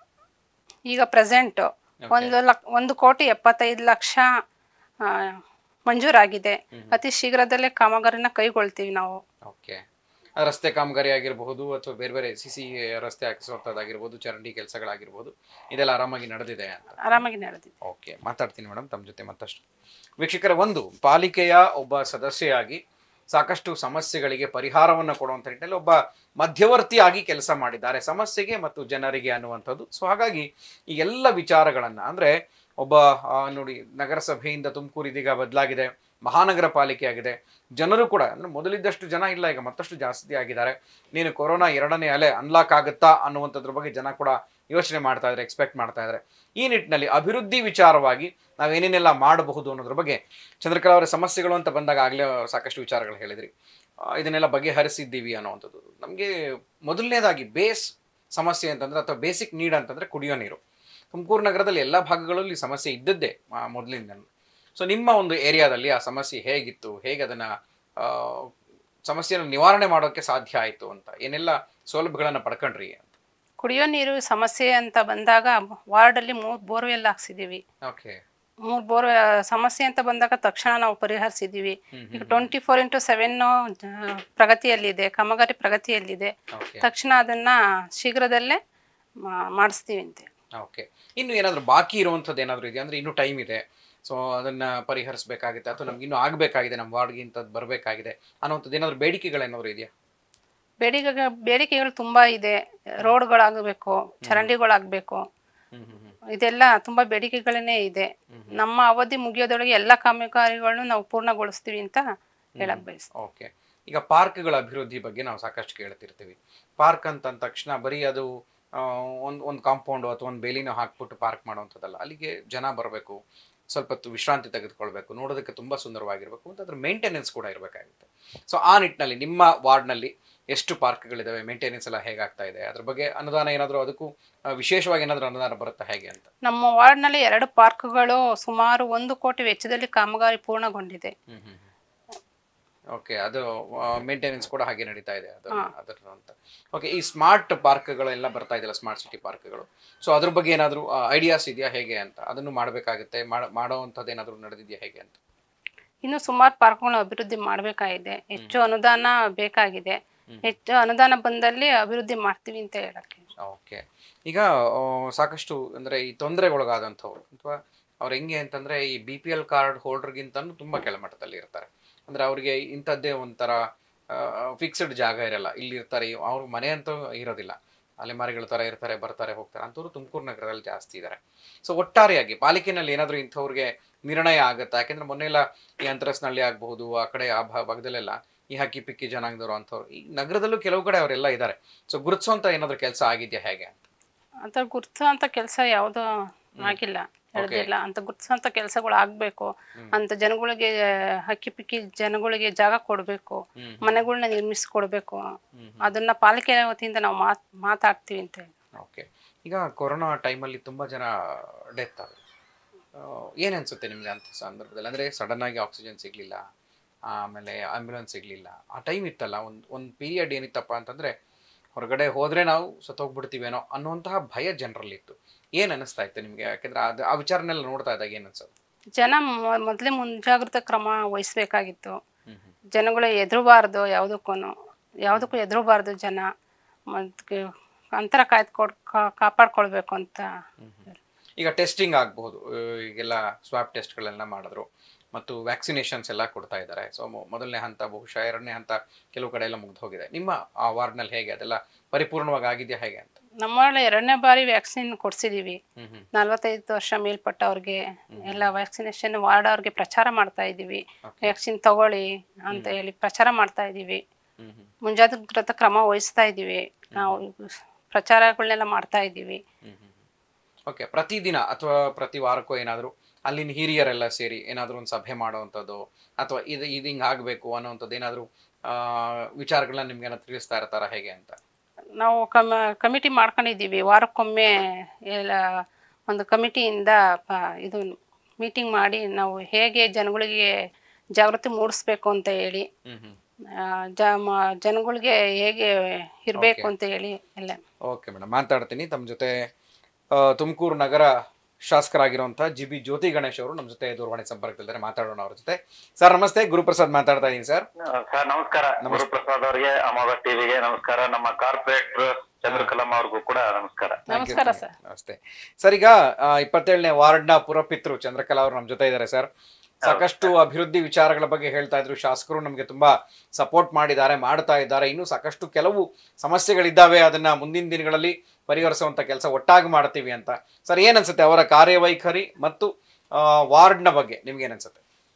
ಈಗ ಪ್ರೆಸೆಂಟು ಒಂದು ಲಕ್ ಒಂದು ಕೋಟಿ ಎಪ್ಪತ್ತೈದು ಲಕ್ಷ ಆ, ಮಂಜೂರಾಗಿದೆ ಅತಿ ಶೀಘ್ರದಲ್ಲೇ ಕಾಮಗಾರಿನ ಕೈಗೊಳ್ತೀವಿ ನಾವು ಓಕೆ ರಸ್ತೆ ಕಾಮಗಾರಿ ಆಗಿರಬಹುದು ಅಥವಾ ಬೇರೆ ಬೇರೆ ಸಿ ಸಿ ರಸ್ತೆ ಹಾಕಿಸುವಂಥದ್ದಾಗಿರ್ಬೋದು ಚರಂಡಿ ಕೆಲಸಗಳಾಗಿರ್ಬೋದು ಇದೆಲ್ಲ ಆರಾಮಾಗಿ ನಡೆದಿದೆ ಅಂತ ಆರಾಮಾಗಿ ನಡೆದಿದೆ ಓಕೆ ಮಾತಾಡ್ತೀನಿ ಮೇಡಮ್ ತಮ್ಮ ಜೊತೆ ಮತ್ತಷ್ಟು ವೀಕ್ಷಕರ ಒಂದು ಪಾಲಿಕೆಯ ಒಬ್ಬ ಸದಸ್ಯೆಯಾಗಿ ಸಾಕಷ್ಟು ಸಮಸ್ಯೆಗಳಿಗೆ ಪರಿಹಾರವನ್ನು ಕೊಡುವಂಥ ನಿಟ್ಟಿನಲ್ಲಿ ಒಬ್ಬ ಮಧ್ಯವರ್ತಿಯಾಗಿ ಕೆಲಸ ಮಾಡಿದ್ದಾರೆ ಸಮಸ್ಯೆಗೆ ಮತ್ತು ಜನರಿಗೆ ಅನ್ನುವಂಥದ್ದು ಸೊ ಹಾಗಾಗಿ ಈ ಎಲ್ಲ ವಿಚಾರಗಳನ್ನು ಅಂದರೆ ಒಬ್ಬ ಆ, ನೋಡಿ ನಗರಸಭೆಯಿಂದ ತುಮಕೂರು ಇದೀಗ ಬದಲಾಗಿದೆ ಮಹಾನಗರ ಪಾಲಿಕೆ ಆಗಿದೆ ಜನರು ಕೂಡ ಅಂದ್ರೆ ಮೊದಲಿದ್ದಷ್ಟು ಜನ ಇಲ್ಲ ಈಗ ಮತ್ತಷ್ಟು ಜಾಸ್ತಿ ಆಗಿದ್ದಾರೆ ನೀನು ಕೊರೋನಾ ಎರಡನೇ ಅಲೆ ಅನ್ಲಾಕ್ ಆಗುತ್ತಾ ಅನ್ನುವಂಥದ್ರ ಬಗ್ಗೆ ಜನ ಕೂಡ ಯೋಚನೆ ಮಾಡ್ತಾ ಇದ್ದಾರೆ ಎಕ್ಸ್ಪೆಕ್ಟ್ ಮಾಡ್ತಾ ಇದ್ದಾರೆ ಈ ನಿಟ್ಟಿನಲ್ಲಿ ಅಭಿವೃದ್ಧಿ ವಿಚಾರವಾಗಿ ನಾವೇನೇನೆಲ್ಲ ಮಾಡಬಹುದು ಅನ್ನೋದ್ರ ಬಗ್ಗೆ ಚಂದ್ರಕಲಾ ಅವರ ಸಮಸ್ಯೆಗಳು ಅಂತ ಬಂದಾಗ ಆಗಲೇ ಸಾಕಷ್ಟು ವಿಚಾರಗಳು ಹೇಳಿದ್ರಿ ಆ, ಇದನ್ನೆಲ್ಲ ಬಗೆಹರಿಸಿದ್ದೀವಿ ಅನ್ನುವಂಥದ್ದು ನಮಗೆ ಮೊದಲನೇದಾಗಿ ಬೇಸ್ ಸಮಸ್ಯೆ ಅಂತಂದ್ರೆ ಅಥವಾ ಬೇಸಿಕ್ ನೀಡ್ ಅಂತಂದ್ರೆ ಕುಡಿಯೋ ನೀರು ತುಮಕೂರು ನಗರದಲ್ಲಿ ಎಲ್ಲ ಭಾಗಗಳಲ್ಲಿ ಈ ಸಮಸ್ಯೆ ಇದ್ದದ್ದೇ ಮೊದಲಿಂದ ಸೊ ನಿಮ್ಮ ಒಂದು ಏರಿಯಾದಲ್ಲಿ ಆ ಸಮಸ್ಯೆ ಹೇಗಿತ್ತು ಹೇಗೆ ಅದನ್ನ ಆ, ಸಮಸ್ಯೆಯನ್ನು ನಿವಾರಣೆ ಮಾಡೋಕ್ಕೆ ಸಾಧ್ಯ ಆಯಿತು ಅಂತ ಏನೆಲ್ಲ ಸೌಲಭ್ಯಗಳನ್ನ ಪಡ್ಕೊಂಡ್ರಿ ಅಂತ ಕುಡಿಯೋ ನೀರು ಸಮಸ್ಯೆ ಅಂತ ಬಂದಾಗ ವಾರ್ಡಲ್ಲಿ ಮೂರು ಬೋರ್ವೆಲ್ ಹಾಕ್ಸಿದೀವಿ ಓಕೆ ಮೂರು ಬೋರ್ ಸಮಸ್ಯೆ ಅಂತ ಬಂದಾಗ ತಕ್ಷಣ ನಾವು ಪರಿಹರಿಸಿದ್ದೀವಿ ಹ್ಮ್ ಈಗ ಟ್ವೆಂಟಿ ಫೋರ್ ಇಂಟು ಸೆವೆನ್ ಪ್ರಗತಿಯಲ್ಲಿದೆ ಕಾಮಗಾರಿ ಪ್ರಗತಿಯಲ್ಲಿದೆ ಓಕೆ ತಕ್ಷಣ ಅದನ್ನ ಶೀಘ್ರದಲ್ಲೇ ಮಾ- ಮಾಡಿಸ್ತೀವಿ ಅಂತೆ ಓಕೆ ಇನ್ನು ಏನಾದರೂ ಬಾಕಿ ಇರುವಂಥದ್ದು ಏನಾದರೂ ಇದೆಯಾ ಅಂದ್ರೆ ಇನ್ನೂ ಟೈಮ್ ಇದೆ ಸೊ ಅದನ್ನ ಪರಿಹರಿಸಬೇಕಾಗಿದೆ ಅಥವಾ ನಮ್ಗೆ ಇನ್ನೂ ಆಗಬೇಕಾಗಿದೆ ನಮ್ಮ ವಾರ್ಡ್ಗೆ ಇಂಥದ್ದು ಬರಬೇಕಾಗಿದೆ ಅನ್ನೋಂಥದ್ದು ಏನಾದರೂ ಬೇಡಿಕೆಗಳೇನಾದರೂ ಇದೆಯಾ ಬೇಡಿಕೆ ಬೇಡಿಕೆಗಳು ತುಂಬಾ ಇದೆ ರೋಡ್ಗಳಾಗಬೇಕು ಚರಂಡಿಗಳಾಗಬೇಕು ಹ್ಮ್ ಹ್ಮ್ ಹ್ಮ್ ಇದೆಲ್ಲ ತುಂಬಾ ಬೇಡಿಕೆಗಳನ್ನೇ ಇದೆ ನಮ್ಮ ಅವಧಿ ಮುಗಿಯೋದ್ರೊಳಗೆ ಎಲ್ಲ ಕಾಮಗಾರಿಗಳನ್ನು ನಾವು ಪೂರ್ಣಗೊಳಿಸ್ತೀವಿ ಅಂತ ಹೇಳಕ್ ಬಯಸ್ತೀನಿ ಓಕೆ ಈಗ ಪಾರ್ಕ್ಗಳ ಅಭಿವೃದ್ಧಿ ಬಗ್ಗೆ ನಾವು ಸಾಕಷ್ಟು ಕೇಳ್ತಿರ್ತೀವಿ ಪಾರ್ಕ್ ಅಂತ ಅಂದ ತಕ್ಷಣ ಬರೀ ಅದು ಒಂದು ಒಂದು ಕಾಂಪೌಂಡು ಅಥವಾ ಒಂದು ಬೇಲಿನ ಹಾಕ್ಬಿಟ್ಟು ಪಾರ್ಕ್ ಮಾಡುವಂಥದ್ದಲ್ಲ ಅಲ್ಲಿಗೆ ಜನ ಬರಬೇಕು ಸ್ವಲ್ಪ ಹೊತ್ತು ವಿಶ್ರಾಂತಿ ತೆಗೆದುಕೊಳ್ಬೇಕು ನೋಡೋದಕ್ಕೆ ತುಂಬ ಸುಂದರವಾಗಿರ್ಬೇಕು ಮತ್ತು ಅದ್ರ ಮೇಂಟೆನೆನ್ಸ್ ಕೂಡ ಇರಬೇಕಾಗುತ್ತೆ ಸೊ ಆ ನಿಟ್ಟಿನಲ್ಲಿ ನಿಮ್ಮ ವಾರ್ಡ್ನಲ್ಲಿ ಎಷ್ಟು ಪಾರ್ಕ್ಗಳಿದಾವೆ ಮೇಂಟೆನೆನ್ಸ್ ಎಲ್ಲ ಹೇಗಾಗ್ತಾ ಇದೆ ಅದ್ರ ಬಗ್ಗೆ ಅನುದಾನ ಏನಾದರೂ ಅದಕ್ಕೂ ಆ, ವಿಶೇಷವಾಗಿ ಏನಾದರೂ ಅನುದಾನ ಬರುತ್ತಾ ಹೇಗೆ ಅಂತ ನಮ್ಮ ವಾರ್ಡ್ನಲ್ಲಿ ಎರಡು ಪಾರ್ಕ್ಗಳು ಸುಮಾರು ಒಂದು ಕೋಟಿ ವೆಚ್ಚದಲ್ಲಿ ಕಾಮಗಾರಿ ಪೂರ್ಣಗೊಂಡಿದೆ ಹ್ಮ್ ಹ್ಮ್ ಓಕೆ ಅದು ಮೇಂಟೆನೆನ್ಸ್ ಕೂಡ ಹಾಗೆ ನಡೀತಾ ಇದೆ ಅದು ಹಾ. ಅದರ ಅಂತ ಓಕೆ ಈ ಸ್ಮಾರ್ಟ್ ಪಾರ್ಕ್ಗಳೆಲ್ಲ ಬರ್ತಾ ಇದೆಯಲ್ಲ ಸ್ಮಾರ್ಟ್ ಸಿಟಿ ಪಾರ್ಕ್ಗಳು ಸೊ ಅದ್ರ ಬಗ್ಗೆ ಏನಾದರೂ ಐಡಿಯಾಸ್ ಇದೆಯಾ ಹೇಗೆ ಅಂತ ಅದನ್ನು ಮಾಡಬೇಕಾಗುತ್ತೆ ಮಾಡೋವಂಥದ್ದು ಏನಾದರೂ ನಡೆದಿದೆಯಾ ಹೇಗೆ ಅಂತ ಇನ್ನು ಸುಮಾರು ಪಾರ್ಕ್ಗಳನ್ನ ಅಭಿವೃದ್ಧಿ ಮಾಡಬೇಕಾಗಿದೆ ಹೆಚ್ಚು ಅನುದಾನ ಬೇಕಾಗಿದೆ ಹ್ಮ್. ಹೆಚ್ಚು ಅನುದಾನ ಬಂದಲ್ಲಿ ಅಭಿವೃದ್ಧಿ ಮಾಡ್ತೀವಿ ಅಂತ ಹೇಳಕ್ಕೆ ಓಕೆ ಈಗ ಆ, ಸಾಕಷ್ಟು ಅಂದರೆ ಈ ತೊಂದರೆಗೊಳಗಾದಂಥವ್ರು ಅಥವಾ ಅವ್ರು ಹೆಂಗೆ ಅಂತಂದರೆ ಈ ಬಿ ಪಿ ಎಲ್ ಕಾರ್ಡ್ ಹೋಲ್ಡರ್ಗಿಂತನೂ ತುಂಬ ಕೆಳಮಟ್ಟದಲ್ಲಿ ಇರ್ತಾರೆ ಅಂದರೆ ಅವ್ರಿಗೆ ಇಂಥದ್ದೇ ಒಂಥರ ಫಿಕ್ಸ್ಡ್ ಜಾಗ ಇರಲ್ಲ ಇಲ್ಲಿ ಇರ್ತಾರೆ ಅವ್ರ ಮನೆ ಅಂತೂ ಇರೋದಿಲ್ಲ ಅಲೆಮಾರಿಗಳ ಥರ ಇರ್ತಾರೆ ಬರ್ತಾರೆ ಹೋಗ್ತಾರೆ ಅಂಥವ್ರು ತುಮಕೂರು ನಗರದಲ್ಲಿ ಜಾಸ್ತಿ ಇದ್ದಾರೆ ಸೊ ಒಟ್ಟಾರೆಯಾಗಿ ಪಾಲಿಕೆನಲ್ಲಿ ಏನಾದರೂ ಇಂಥವ್ರಿಗೆ ನಿರ್ಣಯ ಆಗುತ್ತಾ ಯಾಕೆಂದ್ರೆ ಮೊನ್ನೆ ಎಲ್ಲ ಈ ಅಂತರಸ್ನಳ್ಳಿ ಆಗಬಹುದು ಆ ಕಡೆ ಆ ಭಾ- ಭಾಗದಲ್ಲೆಲ್ಲ ಈ ಹಕ್ಕಿ ಪಿಕ್ಕಿ ಜನಾಂಗದವರು ಅಂಥವ್ರು ಈ ನಗರದಲ್ಲೂ ಕೆಲವು ಕಡೆ ಅವರೆಲ್ಲ ಇದ್ದಾರೆ ಸೊ ಗುರುತಿಸುವಂತ ಏನಾದರೂ ಕೆಲಸ ಆಗಿದೆಯಾ ಹೇಗೆ ಅಂತ ಅಂತ ಗುರ್ತಿಸೋಂಥ ಕೆಲಸ ಯಾವುದು ಆಗಿಲ್ಲ ನಡೆದಿಲ್ಲ ಅಂತ ಗುರ್ತಿಸೋಂಥ ಕೆಲಸಗಳು ಆಗ್ಬೇಕು ಅಂತ ಜನಗಳಿಗೆ ಹಕ್ಕಿ ಪಿಕ್ಕಿ ಜನಗಳಿಗೆ ಜಾಗ ಕೊಡಬೇಕು ಹ್ಮ್. ಮನೆಗಳನ್ನ ನಿರ್ಮಿಸ್ಕೊಡ್ಬೇಕು ಅದನ್ನ ಪಾಲಿಕೆ ವತಿಯಿಂದ ನಾವು ಮಾತ್ ಮಾತಾಡ್ತೀವಿ ಅಂತ ಹೇಳಿ. ಓಕೆ ಈಗ ಕೊರೋನಾ ಟೈಮಲ್ಲಿ ತುಂಬ ಜನ ಡೆತ್ ಆದರು ಏನು ಅನ್ಸುತ್ತೆ ನಿಮ್ಗೆ ಅಂತ ಸಂದರ್ಭದಲ್ಲಿ ಅಂದರೆ ಸಡನ್ ಆಗಿ ಆಕ್ಸಿಜನ್ ಸಿಗಲಿಲ್ಲ ಆಮೇಲೆ ಆಂಬ್ಯುಲೆನ್ಸ್ ಸಿಗಲಿಲ್ಲ ಆ ಟೈಮ್ ಇತ್ತಲ್ಲ ಒಂದು ಒಂದು ಪೀರಿಯಡ್ ಏನಿತ್ತಪ್ಪ ಅಂತಂದರೆ ಹೊರಗಡೆ ಹೋದರೆ ನಾವು ಸತ್ತೋಗ್ಬಿಡ್ತೀವೇನೋ ಅನ್ನುವಂತಹ ಭಯ ಜನರಲ್ಲಿತ್ತು ಏನು ಅನ್ನಿಸ್ತಾ ಇತ್ತು ನಿಮಗೆ ಯಾಕೆಂದ್ರೆ ಅದು ಆ ವಿಚಾರನೆಲ್ಲ ನೋಡ್ತಾ ಇದ್ದಾಗ ಏನು ಅನ್ಸೋದು ಜನ ಮೊ- ಮೊದಲೇ ಮುಂಜಾಗ್ರತಾ ಕ್ರಮ ವಹಿಸ್ಬೇಕಾಗಿತ್ತು ಹ್ಮ್ ಹ್ಮ್ ಜನಗಳು ಎದುರಬಾರ್ದು ಯಾವುದಕ್ಕೂ ಯಾವುದಕ್ಕೂ ಎದುರಬಾರ್ದು ಜನ ಮತ್ತು ಅಂತರ ಕಾಯ್ದುಕೊಡ್ ಕಾಪಾಡ್ಕೊಳ್ಬೇಕು ಅಂತ ಈಗ ಟೆಸ್ಟಿಂಗ್ ಆಗಬಹುದು ಈಗೆಲ್ಲ ಸ್ವಾಬ್ ಟೆಸ್ಟ್ಗಳೆಲ್ಲ ಮಾಡಿದ್ರು ಮತ್ತು ವ್ಯಾಕ್ಸಿನೇಷನ್ಸ್ ಎಲ್ಲ ಕೊಡ್ತಾ ಇದ್ದಾರೆ ಸೊ ಮೊದಲನೇ ಹಂತ ಬಹುಶಃ ಎರಡನೇ ಹಂತ ಕೆಲವು ಕಡೆ ಎಲ್ಲ ಮುಗ್ದು ಹೋಗಿದೆ ನಿಮ್ಮ ಆ ವಾರ್ಡ್ನಲ್ಲಿ ಹೇಗೆ ಅದೆಲ್ಲ ಪರಿಪೂರ್ಣವಾಗಿ ಆಗಿದೆಯಾ ಹೇಗೆ ಅಂತ ನಮ್ಮಲ್ಲಿ ಎರಡನೇ ಬಾರಿ ವ್ಯಾಕ್ಸಿನ್ ಕೊಡ್ಸಿದೀವಿ ಹ್ಮ್ ಹ್ಮ್ ನಲ್ವತ್ತೈದು ವರ್ಷ ಮೇಲ್ಪಟ್ಟವ್ರಿಗೆ ಎಲ್ಲ ವ್ಯಾಕ್ಸಿನೇಷನ್ ವಾರ್ಡ್ ಅವ್ರಿಗೆ ಪ್ರಚಾರ ಮಾಡ್ತಾ ಇದ್ದೀವಿ Okay. ವ್ಯಾಕ್ಸಿನ್ ತಗೊಳ್ಳಿ ಅಂತ ಹೇಳಿ ಪ್ರಚಾರ ಮಾಡ್ತಾ ಇದ್ದೀವಿ ಹ್ಮ್ ಹ್ಮ್ ಮುಂಜಾಗ್ರತಾ ಕ್ರಮ ವಹಿಸ್ತಾ ಇದ್ದೀವಿ ನಾವು ಪ್ರಚಾರಗಳನ್ನೆಲ್ಲ ಮಾಡ್ತಾ ಇದ್ದೀವಿ ಹ್ಮ್ ಹ್ಮ್ ಓಕೆ ಪ್ರತಿದಿನ ಅಥವಾ ಪ್ರತಿ ವಾರಕ್ಕೂ ಏನಾದರೂ ಅಲ್ಲಿನ ಹಿರಿಯರೆಲ್ಲ ಸೇರಿ ಏನಾದರೂ ಒಂದು ಸಭೆ ಮಾಡುವಂಥದ್ದು ಅಥವಾ ಇದು ಇದು ಹಿಂಗೆ ಆಗಬೇಕು ಅನ್ನೋವಂಥದ್ದು ಏನಾದರೂ ವಿಚಾರಗಳನ್ನ ನಿಮ್ಗೆ ಏನಾದ್ರು ತಿಳಿಸ್ತಾ ಇರ್ತಾರ ಹೇಗೆ ಅಂತ ನಾವು ಕಮ ಕಮಿಟಿ ಮಾಡ್ಕೊಂಡಿದ್ದೀವಿ ವಾರಕ್ಕೊಮ್ಮೆ ಎಲ್ಲ ಒಂದು ಕಮಿಟಿಯಿಂದ ಪ- ಇದು ಮೀಟಿಂಗ್ ಮಾಡಿ ನಾವು ಹೇಗೆ ಜನಗಳಿಗೆ ಜಾಗೃತಿ ಮೂಡಿಸ್ಬೇಕು ಅಂತ ಹೇಳಿ ಹ್ಮ್ ಹ್ಮ್ ಆ, ಜ ಮ- ಜನಗಳಿಗೆ ಹೇಗೆ ಇರಬೇಕು Okay. ಅಂತ ಹೇಳಿ ಎಲ್ಲ ಓಕೆ ಮೇಡಮ್ ಮಾತಾಡ್ತೀನಿ ತಮ್ಮ ಜೊತೆ ತುಮಕೂರು ನಗರ ಶಾಸಕರಾಗಿರುವಂತಹ ಜಿ ಬಿ ಜ್ಯೋತಿ ಗಣೇಶ್ ಅವರು ನಮ್ಮ ಜೊತೆ ದೂರವಾಣಿ ಸಂಪರ್ಕದಲ್ಲಿದ್ದಾರೆ ಮಾತಾಡೋಣ ಅವ್ರ ಜೊತೆ ಸರ್ ನಮಸ್ತೆ ಗುರುಪ್ರಸಾದ್ ಮಾತಾಡ್ತಾ ಇದ್ದೀನಿ ಸರ್ ಸರ್ ನಮಸ್ಕಾರ ಗುರುಪ್ರಸಾದ್ ಅವರಿಗೆ ಅಮೋಘ ಟಿವಿಗೆ ನಮಸ್ಕಾರ ನಮ್ಮ ಕಾರ್ಪೊರೇಟರ್ ಚಂದ್ರಕಲಂ ಅವ್ರಿಗೂ ಕೂಡ ನಮಸ್ಕಾರ ನಮಸ್ಕಾರ ಸರ್ ನಮಸ್ತೆ ಸರ್ ಈಗ ಆ, ಇಪ್ಪತ್ತೇಳನೇ ವಾರ್ಡ್ನ ಪುರಪಿತೃ ಚಂದ್ರಕಲಾ ಅವರು ನಮ್ಮ ಜೊತೆ ಇದ್ದಾರೆ ಸರ್ ಸಾಕಷ್ಟು ಅಭಿವೃದ್ಧಿ ವಿಚಾರಗಳ ಬಗ್ಗೆ ಹೇಳ್ತಾ ಇದ್ರು ಶಾಸಕರು ನಮಗೆ ತುಂಬಾ ಸಪೋರ್ಟ್ ಮಾಡಿದ್ದಾರೆ ಮಾಡ್ತಾ ಇದ್ದಾರೆ ಇನ್ನೂ ಸಾಕಷ್ಟು ಕೆಲವು ಸಮಸ್ಯೆಗಳಿದ್ದಾವೆ ಅದನ್ನ ಮುಂದಿನ ದಿನಗಳಲ್ಲಿ ಪರಿಹರಿಸುವಂತ ಕೆಲಸ ಒಟ್ಟಾಗಿ ಮಾಡ್ತೀವಿ ಅಂತ ಸರ್ ಏನ್ ಅನ್ಸುತ್ತೆ ಅವರ ಕಾರ್ಯವೈಖರಿ ಮತ್ತು ಆ, ವಾರ್ಡ್ನ ಬಗ್ಗೆ ನಿಮ್ಗೆ ಏನ್ ಅನ್ಸುತ್ತೆ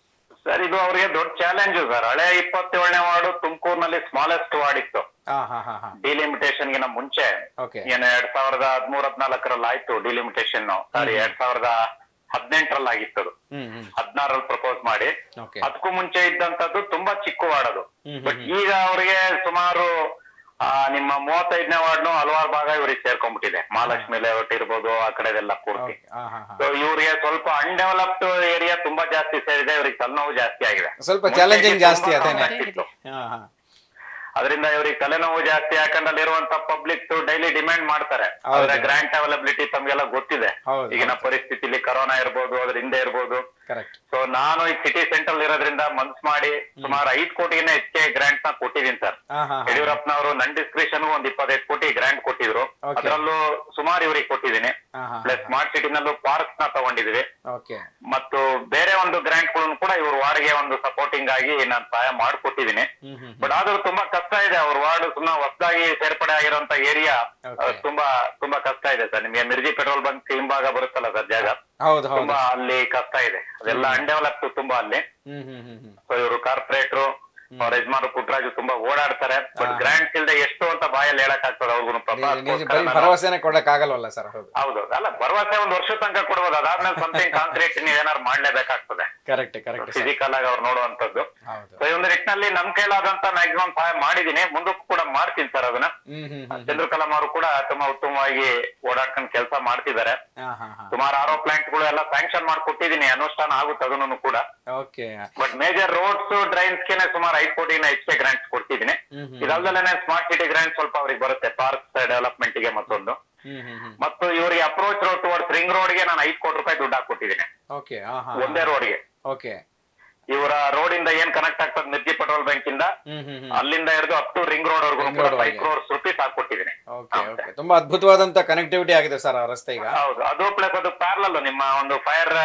ಸರ್ ಇದು ಅವ್ರಿಗೆ ದೊಡ್ಡ ಚಾಲೆಂಜ್ ಸರ್ ಹಳೆ ಇಪ್ಪತ್ತೇಳನೇ ವಾರ್ಡು ತುಮಕೂರಿನಲ್ಲಿ ಸ್ಮಾಲೆಸ್ಟ್ ವಾರ್ಡ್ ಇತ್ತು ಹಾ ಹಾ ಹಾ ಹಾ ಡಿಲಿಮಿಟೇಷನ್ ಗಿನ ಮುಂಚೆ ಓಕೆ ಏನು ಎರಡ್ ಸಾವಿರದ ಹದಿಮೂರ್ ಹದ್ನಾಲ್ಕರಲ್ಲಿ ಆಯ್ತು ಡಿಲಿಮಿಟೇಷನ್ ಸಾರಿ ಎರಡ್ ಸಾವಿರದ ಹದಿನೆಂಟರಲ್ಲಿ ಆಗಿತ್ತು ಅದು ಹ್ಮ್ ಹ್ಮ್ ಹದಿನಾರಲ್ಲಿ ಪ್ರಪೋಸ್ ಮಾಡಿ ಓಕೆ ಅದಕ್ಕೂ ಮುಂಚೆ ಇದ್ದಂತದ್ದು ತುಂಬಾ ಚಿಕ್ಕ ವಾರ್ಡ್ ಅದು ಹ್ಮ್ ಬಟ್ ಹ್ಮ್ ಈಗ ಅವ್ರಿಗೆ ಸುಮಾರು ಆ, ನಿಮ್ಮ ಮೂವತ್ತೈದನೇ ವಾರ್ಡ್ನು ಹಲವಾರು ಭಾಗ ಇವ್ರಿಗೆ ಸೇರ್ಕೊಂಡ್ಬಿಟ್ಟಿದೆ ಮಹಾಲಕ್ಷ್ಮಿ ಲೇಔಟ್ ಇರ್ಬೋದು ಆ ಕಡೆದೆಲ್ಲ ಪೂರ್ತಿ ಓಕೆ ಹಾ ಹಾ ಹಾ ಸೊ ಇವ್ರಿಗೆ ಸ್ವಲ್ಪ ಅನ್ಡೆವಲಪ್ಡ್ ಏರಿಯಾ ತುಂಬಾ ಜಾಸ್ತಿ ಸೇರಿದೆ ಇವ್ರಿಗೆ ತಲೆನೋವು ಜಾಸ್ತಿ ಆಗಿದೆ ಸ್ವಲ್ಪ ಮುಂಚೆ ಚಾಲೆಂಜಿಂಗ್ ತುಂಬಾ ಜಾಸ್ತಿ ಅದೇನೆ contact ಇತ್ತು. ಹಾ ಹಾ ಅದರಿಂದ ಇವ್ರಿಗೆ ತಲೆನೋವು ಜಾಸ್ತಿ ಯಾಕಂದ್ರೆ ಅಲ್ಲಿರುವಂತ ಪಬ್ಲಿಕ್ ಡೈಲಿ ಡಿಮ್ಯಾಂಡ್ ಮಾಡ್ತಾರೆ ಹೌದು. ಆದ್ರೆ ಗ್ರಾಂಟ್ ಅವೈಲಬಿಲಿಟಿ ತಮ್ಗೆಲ್ಲ ಗೊತ್ತಿದೆ ಹೌದು ಈಗಿನ ಪರಿಸ್ಥಿತಿಲಿ ಕರೋನಾ ಇರ್ಬೋದು ಅದ್ರ ಹಿಂದೆ ಇರ್ಬೋದು ಕರೆಕ್ಟ್ ಸೊ ನಾನು ಈ ಸಿಟಿ ಸೆಂಟ್ರಲ್ ಇರೋದ್ರಿಂದ ಮನ್ಸ್ ಮಾಡಿ ಸುಮಾರು ಐದ್ ಕೋಟಿಗಿನ ಹೆಚ್ಚಿಗೆ ಗ್ರಾಂಟ್ ನ ಕೊಟ್ಟಿದ್ದೀನಿ ಸರ್ ಹಾ ಹಾ ಹಾ ಯಡಿಯೂರಪ್ಪನವರು ನನ್ ಡಿಸ್ಕ್ರಿಪ್ಷನ್ ಒಂದ್ ಇಪ್ಪತ್ತೈದು ಕೋಟಿ ಗ್ರಾಂಟ್ ಕೊಟ್ಟಿದ್ರು Okay. ಅದರಲ್ಲೂ ಸುಮಾರು ಇವ್ರಿಗೆ ಕೊಟ್ಟಿದ್ದೀನಿ ಹಾ ಹಾ ಪ್ಲಸ್ ಸ್ಮಾರ್ಟ್ ಸಿಟಿನಲ್ಲೂ ಪಾರ್ಕ್ಸ್ ನ ತಗೊಂಡಿದ್ವಿ ಓಕೆ ಮತ್ತು ಬೇರೆ ಒಂದು ಗ್ರಾಂಟ್ ಗಳನ್ನು ಕೂಡ ಇವ್ರ ವಾರ್ಡ್ಗೆ ಒಂದು ಸಪೋರ್ಟಿಂಗ್ ಆಗಿ ನಾನು ಸಹಾಯ ಮಾಡ್ಕೊಟ್ಟಿದ್ದೀನಿ ಹ್ಮ್ ಹ್ಮ್ ಬಟ್ ಆದ್ರೂ ತುಂಬಾ ಕಷ್ಟ ಇದೆ ಅವ್ರ ವಾರ್ಡ್ ಸುಮ್ಮನೆ ಹೊಸದಾಗಿ ಸೇರ್ಪಡೆ ಆಗಿರುವಂತ ಏರಿಯಾ Okay. ತುಂಬಾ ತುಂಬಾ ಕಷ್ಟ ಇದೆ ಸರ್ ನಿಮಗೆ ಮಿರ್ಜಿ ಪೆಟ್ರೋಲ್ ಬಂಕ್ ಹಿಂಭಾಗ ಬರುತ್ತಲ್ಲ ಸರ್ ಜಾಗ ಹೌದು ಹೌದು ತುಂಬಾ ಅಲ್ಲಿ ಕಷ್ಟ ಇದೆ ಅದೆಲ್ಲ ಅನ್ಡೆವಲಪ್ಡ್ ತುಂಬಾ ಅಲ್ಲಿ ಹ್ಮ್ ಹ್ಮ್ ಹ್ಮ್ ಹ್ಮ್ ಸೊ ಇವರು ಕಾರ್ಪೊರೇಟ್ರು ಅವ್ರ ಯಜಮಾನ ಪುಟ್ರಾಜು ತುಂಬಾ ಓಡಾಡ್ತಾರೆ ಬಟ್ ಹಾ. ಗ್ರಾಂಟ್ಸ್ ಇಲ್ದೆ ಎಷ್ಟು ಅಂತ ಬಾಯಲ್ಲಿ ಹೇಳಕ್ ಆಗ್ತದೆ ಅವ್ರಿಗೂ ನಿಜ- ನಿಜ ಬರೀ ಭರವಸೆನೆ ಕೊಡಕ್ ಆಗಲ್ವಲ್ಲ ಸರ್ ಹೌದು ಹೌದು ಅಲ್ಲ ಭರವಸೆ ಒಂದ್ ವರ್ಷ ತನಕ ಕೊಡ್ಬೋದು ಅದಾದ್ಮೇಲೆ ಸಮಥಿಂಗ್ ಕಾಂಕ್ರೀಟ್ ನೀವ್ ಏನಾರು ಮಾಡ್ಲೇಬೇಕಾಗ್ತದೆ ಕರೆಕ್ಟ್ ಕರೆಕ್ಟ್ ಸರ್ ಫಿಸಿಕಲ್ ಆಗಿ ಅವ್ರು ನೋಡುವಂತದ್ದು ಹೌದು ಸೊ ಈ ಒಂದು ನಿಟ್ಟಿನಲ್ಲಿ ನಮ್ ಕೈಲಾದಂತ ಮ್ಯಾಕ್ಸಿಮಮ್ ಸಹಾಯ ಮಾಡಿದೀನಿ ಮುಂದಕ್ಕೂ ಕೂಡ ಮಾಡ್ತೀನಿ ಸರ್ ಅದನ್ನ ಹ್ಮ್ ಹ್ಮ್ ಹ್ಮ್ ಚಂದ್ರ ಕಲಾಂ ಅವರು ಕೂಡ ತುಂಬಾ ಉತ್ತಮವಾಗಿ ಓಡಾಡ್ಕೊಂಡು ಕೆಲಸ ಮಾಡ್ತಿದ್ದಾರೆ ಹಾ ಹಾ ಹಾ ಸುಮಾರು ಆರೋ ಪ್ಲಾಂಟ್ ಗಳು ಎಲ್ಲ ಸ್ಯಾಂಕ್ಷನ್ ಮಾಡ್ಕೊಟ್ಟಿದೀನಿ ಅನುಷ್ಠಾನ ಆಗುತ್ತೆ ಅದನ್ನು ಕೂಡ okay but major roads drains ಗೆನೆ ಸುಮಾರು ಐದು ಕೋಟಿನ ಹೆಚ್ಚಿಗೆ ಗ್ರಾಂಟ್ಸ್ ಕೊಡ್ತಿದ್ದೀನಿ ಹ್ಮ್ ಹ್ಮ್ ಇದಲ್ದಲ್ಲೇ ಸ್ಮಾರ್ಟ್ ಸಿಟಿ ಗ್ರಾಂಟ್ ಸ್ವಲ್ಪ ಅವ್ರಿಗೆ ಬರುತ್ತೆ ಪಾರ್ಕ್ ಡೆವಲಪ್ಮೆಂಟ್ ಗೆ ಮತ್ತೊಂದು ಹ್ಮ್ ಹ್ಮ್ ಹ್ಮ್ ಮತ್ತು ಇವರಿಗೆ approach road towards ring road ಗೆ ನಾನು ಐದು ಕೋಟಿ ರೂಪಾಯಿ ದುಡ್ಡು ಹಾಕೊಟ್ಟಿದ್ದೀನಿ ಓಕೆ ಹಾ ಹಾ ಒಂದೇ ರೋಡ್ಗೆ ಓಕೆ ಇವರ ರೋಡ್ ಇಂದ ಏನ್ ಕನೆಕ್ಟ್ ಆಗ್ತದೆ ಮಿರ್ಜಿ ಪೆಟ್ರೋಲ್ ಬ್ಯಾಂಕ್ ಇಂದ ಹ್ಮ್ ಹ್ಮ್ ಹ್ಮ್ ಅಲ್ಲಿಂದ ಹಿಡಿದು ಅಪ್ ಟು ರಿಂಗ್ ರೋಡ್ ವರ್ಗು Ring ಕೂಡ road ಫೈವ್ ವರೆಗೆ. ಕ್ರೋರ್ಸ್ ರುಪೀಸ್ ಹಾಕೊಟ್ಟಿದ್ದೀನಿ ಓಕೆ ಓಕೆ ತುಂಬಾ ಅದ್ಭುತವಾದಂತ ಕನೆಕ್ಟಿವಿಟಿ ಆಗಿದೆ ಸರ್ ಆ ರಸ್ತೆ ಈಗ ಹೌದು ಅದು ಪ್ಲಸ್ ಅದು ಪ್ಯಾರಲಲ್ ನಿಮ್ಮ ಒಂದು ಫೈರ್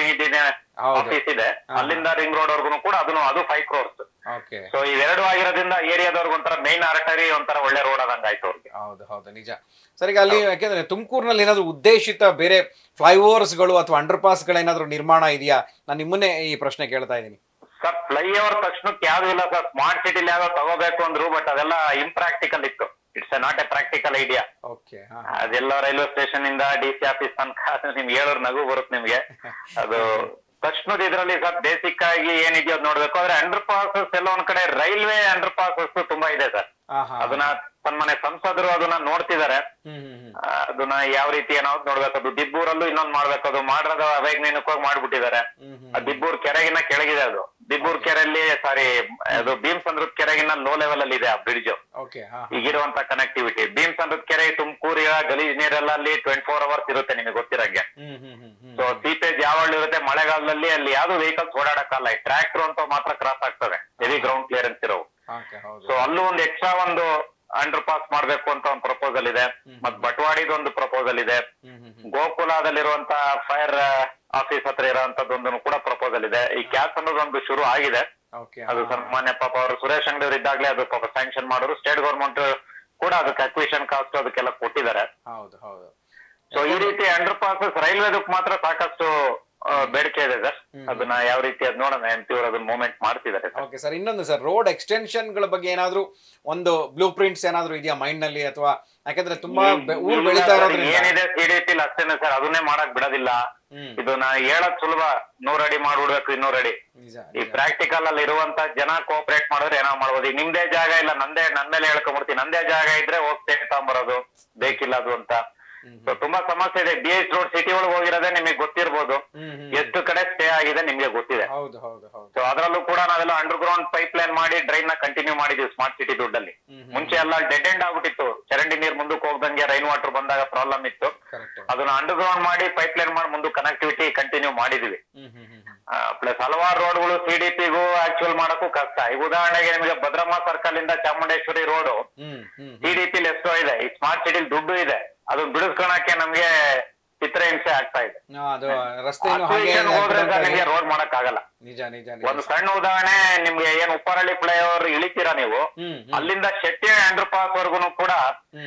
ಹೌದು ಆಫೀಸ್ ಇದೆ ಹಾ. ಅಲ್ಲಿಂದ ರಿಂಗ್ ರೋಡ್ ವರ್ಗು ಕೂಡ ಅದನ್ನು ಅದು ಫೈವ್ ಕ್ರೋರ್ಸ್ ಓಕೆ ಸೊ ಇವೆರಡು ಆಗಿರೋದ್ರಿಂದ ಏರಿಯಾದವ್ರಿಗೆ ಒಂಥರ ಮೇನ್ ಆರ್ಟರಿ ಒಂಥರ ಒಳ್ಳೆ ರೋಡ್ ಆದಂಗ ಆಯ್ತು ಅವ್ರಿಗೆ ಹೌದು ಹೌದು ನಿಜ ಸರ್ ಈಗ ಅಲ್ಲಿ ಯಾಕೆಂದ್ರೆ ತುಮಕೂರಿನಲ್ಲಿ ಏನಾದ್ರು ಉದ್ದೇಶಿತ ಬೇರೆ ಫ್ಲೈಓವರ್ಸ್ಗಳು ಅಥವಾ ಅಂಡರ್ ಪಾಸ್ಗಳೇನಾದ್ರೂ ನಿರ್ಮಾಣ ಇದೆಯಾ ನಾನು ನಿಮ್ಮನ್ನೇ ಈ ಪ್ರಶ್ನೆ ಕೇಳ್ತಾ ಇದ್ದೀನಿ ಸರ್ ಫ್ಲೈಓವರ್ ತಕ್ಷಣಕ್ಕೆ ಯಾವ್ದು ಇಲ್ಲ ಸರ್ ಸ್ಮಾರ್ಟ್ ಸಿಟಿಲಿ ಯಾವ್ದೋ ತಗೋಬೇಕು ಅಂದ್ರು ಬಟ್ ಅದೆಲ್ಲ ಇಂಪ್ರಾಕ್ಟಿಕಲ್ ಇತ್ತು it's not a practical idea okay ಅದೆಲ್ಲ ರೈಲ್ವೆ ಸ್ಟೇಷನ್ ಇಂದ ಡಿ ಸಿ ಆಫೀಸ್ ತನಕ ಅದು ನಿಮ್ಗೆ ಹೇಳೋರ್ ನಗು ಬರುತ್ತೆ ನಿಮ್ಗೆ ಅದು ತಕ್ಷಣದ ಇದ್ರಲ್ಲಿ ಸರ್ ಬೇಸಿಕ್ ಆಗಿ ಏನಿದೆಯೋ ಅದ್ ನೋಡ್ಬೇಕು ಆದ್ರೆ ಅಂಡರ್ ಪಾಸಸ್ ಎಲ್ಲ ಒಂದ್ ಕಡೆ ರೈಲ್ವೆ ಅಂಡರ್ ಪಾಸಸ್ ತುಂಬಾ ಇದೆ ಸರ್ ಅದನ್ನ ಸನ್ಮಾನ್ಯ ಸಂಸದರು ಅದನ್ನ ನೋಡ್ತಿದ್ದಾರೆ ಹ್ಮ್ ಹ್ಮ್ ಹ್ಮ್ ಆ, ಅದನ್ನ ಯಾವ ರೀತಿ ಏನೋ ನೋಡ್ಬೇಕು ಅದು ದಿಬ್ಬೂರಲ್ಲೂ ಇನ್ನೊಂದ್ ಮಾಡ್ಬೇಕು ಅದು ಮಾಡ್ರದ ಅವೇಗ್ನೇನಕ್ಕೋಗಿ ಮಾಡ್ಬಿಟ್ಟಿದ್ದಾರೆ ಹ್ಮ್ ಹ್ಮ್ ಆ ದಿಬ್ಬೂರ್ ಕೆರೆಗಿನ್ನ ಕೆಳಗಿದೆ ಅದು ದಿಬ್ಬೂರ್ ಕೆರೆಯಲ್ಲಿ ಸಾರಿ ಅದು ಭೀಮ್ ಸಂದ್ರದ ಕೆರೆಗಿನ್ನ ಲೋ ಲೆವೆಲ್ ಅಲ್ಲಿ ಇದೆ ಆ ಬ್ರಿಡ್ಜ್ ಓಕೆ ಹಾ ಈಗಿರುವಂತ ಕನೆಕ್ಟಿವಿಟಿ ಭೀಮ್ ಸಂದ್ರದ ಕೆರೆ ತುಮಕೂರಿನ ಗಲೀಜ್ ನೀರೆಲ್ಲ ಅಲ್ಲಿ ಟ್ವೆಂಟಿ ಫೋರ್ ಅವರ್ಸ್ ಇರುತ್ತೆ ನಿಮಗೆ ಗೊತ್ತಿರಂಗೆ ಹ್ಮ್ ಹ್ಮ್ ಹ್ಮ್ ಹ್ಮ್ ಸೊ ಸೀಪೇಜ್ ಯಾವಾಗ ಇರುತ್ತೆ ಮಳೆಗಾಲದಲ್ಲಿ ಅಲ್ಲಿ ಯಾವ್ದು ವೆಹಿಕಲ್ಸ್ ಓಡಾಡಕ್ಕಲ್ಲ ಟ್ರ್ಯಾಕ್ಟರ್ ಅಂತ ಮಾತ್ರ ಕ್ರಾಸ್ ಆಗ್ತದೆ ಹೆವಿ ಗ್ರೌಂಡ್ ಕ್ಲಿಯರೆನ್ಸ್ ಇರೋವು ಓಕೆ ಹೌದು ಸೊ ಅಲ್ಲೂ ಒಂದು ಎಕ್ಸ್ಟ್ರಾ ಒಂದು ಅಂಡರ್ ಪಾಸ್ ಮಾಡ್ಬೇಕು ಅಂತ ಒಂದು ಪ್ರಪೋಸಲ್ ಇದೆ ಮತ್ ಬಟ್ವಾಡಿದ ಒಂದು ಪ್ರಪೋಸಲ್ ಇದೆ ಹ್ಮ್ ಹ್ಮ್ ಹ್ಮ್ ಗೋಕುಲದಲ್ಲಿರುವಂತ ಫೈರ್ ಆಫೀಸ್ ಹತ್ರ ಇರುವಂತದ್ದೊಂದು ಕೂಡ ಪ್ರಪೋಸಲ್ ಇದೆ ಈ ಕ್ಯಾಸ್ ಅನ್ನೋದೊಂದು ಶುರು ಆಗಿದೆ ಓಕೆ ಅದು ಸನ್ಮಾನ್ಯ ಪಾಪ ಅವರು ಸುರೇಶ್ ಅಂಗಡಿ ಅವರು ಇದ್ದಾಗಲೇ ಅದು ಪಾಪ ಸ್ಯಾಂಕ್ಷನ್ ಮಾಡೋರು ಸ್ಟೇಟ್ ಗೌರ್ಮೆಂಟ್ ಕೂಡ ಅದಕ್ಕೆ ಅಕ್ವಿಷನ್ ಕಾಸ್ಟ್ ಅದಕ್ಕೆಲ್ಲ ಕೊಟ್ಟಿದ್ದಾರೆ ಹೌದು ಹೌದು ಸೊ ಈ ರೀತಿ ಅಂಡರ್ ಪಾಸಸ್ ರೈಲ್ವೆದಕ್ ಮಾತ್ರ ಸಾಕಷ್ಟು ಆ, ಬೇಡಿಕೆ ಇದೆ ಸರ್ ಅದನ್ನ ಯಾವ ರೀತಿ ಅದ್ ನೋಡೋಣ ಎಂ ಪಿ ಅವರು ಅದನ್ನ ಮೂವ್ಮೆಂಟ್ ಮಾಡ್ತಿದ್ದಾರೆ ಸರ್ ಓಕೆ ಸರ್ ಇನ್ನೊಂದು ಸರ್ ರೋಡ್ ಎಕ್ಸ್ಟೆನ್ಷನ್ಗಳ ಬಗ್ಗೆ ಏನಾದ್ರೂ ಒಂದು ಬ್ಲೂ ಪ್ರಿಂಟ್ಸ್ ಏನಾದ್ರೂ ಇದೆಯಾ ಮೈಂಡ್ ನಲ್ಲಿ ಅಥವಾ ಯಾಕಂದ್ರೆ ತುಂಬಾ ಬೆ- ಊರು ಇಲ್ಲ ಬೆಳೀತಾ ಸರ್, ಇರೋದ್ರಿಂದ ಏನಿದೆ ಸಿಡಿಪಿ ಅಷ್ಟೇನೆ ಸರ್ ಅದನ್ನೇ ಮಾಡಕ್ ಬಿಡೋದಿಲ್ಲ ಹ್ಮ್ ಇದು ನಾ ಹೇಳಕ್ ಸುಲಭ ನೂರ್ ಅಡಿ ಮಾಡ್ಬಿಡ್ಬೇಕು ಇನ್ನೂರ್ ಅಡಿ ನಿಜ ಈ ನಿಜ. ಪ್ರಾಕ್ಟಿಕಲ್ ಅಲ್ಲಿ ಇರುವಂತ ಜನ ಕೋಆಪರೇಟ್ ಮಾಡಿದ್ರೆ ಏನೋ ಮಾಡ್ಬೋದು ಈಗ ನಿಮ್ದೇ ಜಾಗ ಇಲ್ಲ ನಂದೇ ನನ್ ಮೇಲೆ ಹೇಳ್ಕೊಂಡ್ಬಿಡ್ತೀನಿ ನಂದೇ ಜಾಗ ಇದ್ರೆ ಹೋಗ್ತೇ ತಗೊಂಬರೋದು ಬೇಕಿಲ್ಲ ಅದು ಅಂತ ಹ್ಮ್ ಸೊ ತುಂಬಾ ಸಮಸ್ಯೆ ಇದೆ ಬಿ ಎಚ್ ರೋಡ್ ಸಿಟಿ ಒಳಗೆ ಹೋಗಿರೋದೇ ನಿಮಗೆ ಗೊತ್ತಿರ್ಬೋದು ಹ್ಮ್ ಹ್ಮ್ ಎಷ್ಟು ಕಡೆ ಸ್ಟೇ ಆಗಿದೆ ನಿಮ್ಗೆ ಗೊತ್ತಿದೆ ಹೌದು ಹೌದು ಹೌದು ಸೊ ಅದರಲ್ಲೂ ಕೂಡ ನಾವೆಲ್ಲ ಅಂಡರ್ ಗ್ರೌಂಡ್ ಪೈಪ್ ಲೈನ್ ಮಾಡಿ ಡ್ರೈನ್ ನ ಕಂಟಿನ್ಯೂ ಮಾಡಿದೀವಿ ಸ್ಮಾರ್ಟ್ ಸಿಟಿ ದುಡ್ಡಲ್ಲಿ ಹ್ಮ್ ಮುಂಚೆ ಎಲ್ಲ ಡೆಡ್ ಎಂಡ್ ಆಗ್ಬಿಟ್ಟಿತ್ತು ಚರಂಡಿ ನೀರ್ ಮುಂದಕ್ಕೆ ಹೋಗ್ದಂಗೆ ರೈನ್ ವಾಟರ್ ಬಂದಾಗ ಪ್ರಾಬ್ಲಮ್ ಇತ್ತು ಕರೆಕ್ಟ್ ಅದನ್ನ ಅಂಡರ್ ಗ್ರೌಂಡ್ ಮಾಡಿ ಪೈಪ್ ಲೈನ್ ಮಾಡಿ ಮುಂದೆ ಕನೆಕ್ಟಿವಿಟಿ ಕಂಟಿನ್ಯೂ ಮಾಡಿದೀವಿ ಹ್ಮ್ ಹ್ಮ್ ಹ್ಮ್ ಹ್ಮ್ ಪ್ಲಸ್ ಹಲವಾರು ರೋಡ್ಗಳು ಸಿಡಿಪಿಗೂ ಆಕ್ಚುಯಲ್ ಮಾಡಕ್ಕೂ ಕಷ್ಟ ಈಗ ಉದಾಹರಣೆಗೆ ನಿಮಗೆ ಭದ್ರಮ್ಮ ಸರ್ಕಲ್ ಇಂದ ಚಾಮುಂಡೇಶ್ವರಿ ರೋಡ್ ಹ್ಮ್ ಹ್ಮ್ ಹ್ಮ್ ಸಿಡಿಪಿಲಿ ಎಷ್ಟೋ ಇದೆ ಈ ಸ್ಮಾರ್ಟ್ ಸಿಟಿಲಿ ದುಡ್ಡು ಇದೆ ಅದನ್ನ ಬಿಡಿಸ್ಕೊಳಕ್ಕೆ ನಮ್ಗೆ ಚಿತ್ರಹಿಂಸೆ ಆಗ್ತಾ ಇದೆ ಹಾ, ಅದು ರಸ್ತೆ ಇನ್ನು ಹಾಗೆ Acquisition ಹೋದ್ರೆ accident ಸರ್ ಆಗಿ- ನಿಮ್ಗೆ ರೋಡ್ ಮಾಡಕ್ ಆಗಲ್ಲ ನಿಜ ನಿಜ ನಿಜ ಒಂದು ಸಣ್ಣ ಉದಾಹರಣೆ ನಿಮ್ಗೆ ಏನ್ ಉಪ್ಪರಳ್ಳಿ ಫ್ಲೈಓವರ್ ಇಳಿತೀರಾ ನೀವು ಹ್ಮ್ ಹ್ಮ್ ಅಲ್ಲಿಂದ ಶೆಟ್ಟಿ ಅಂಡರ್ ಪಾಸ್ ವರ್ಗುನು ಕೂಡ ಹ್ಮ್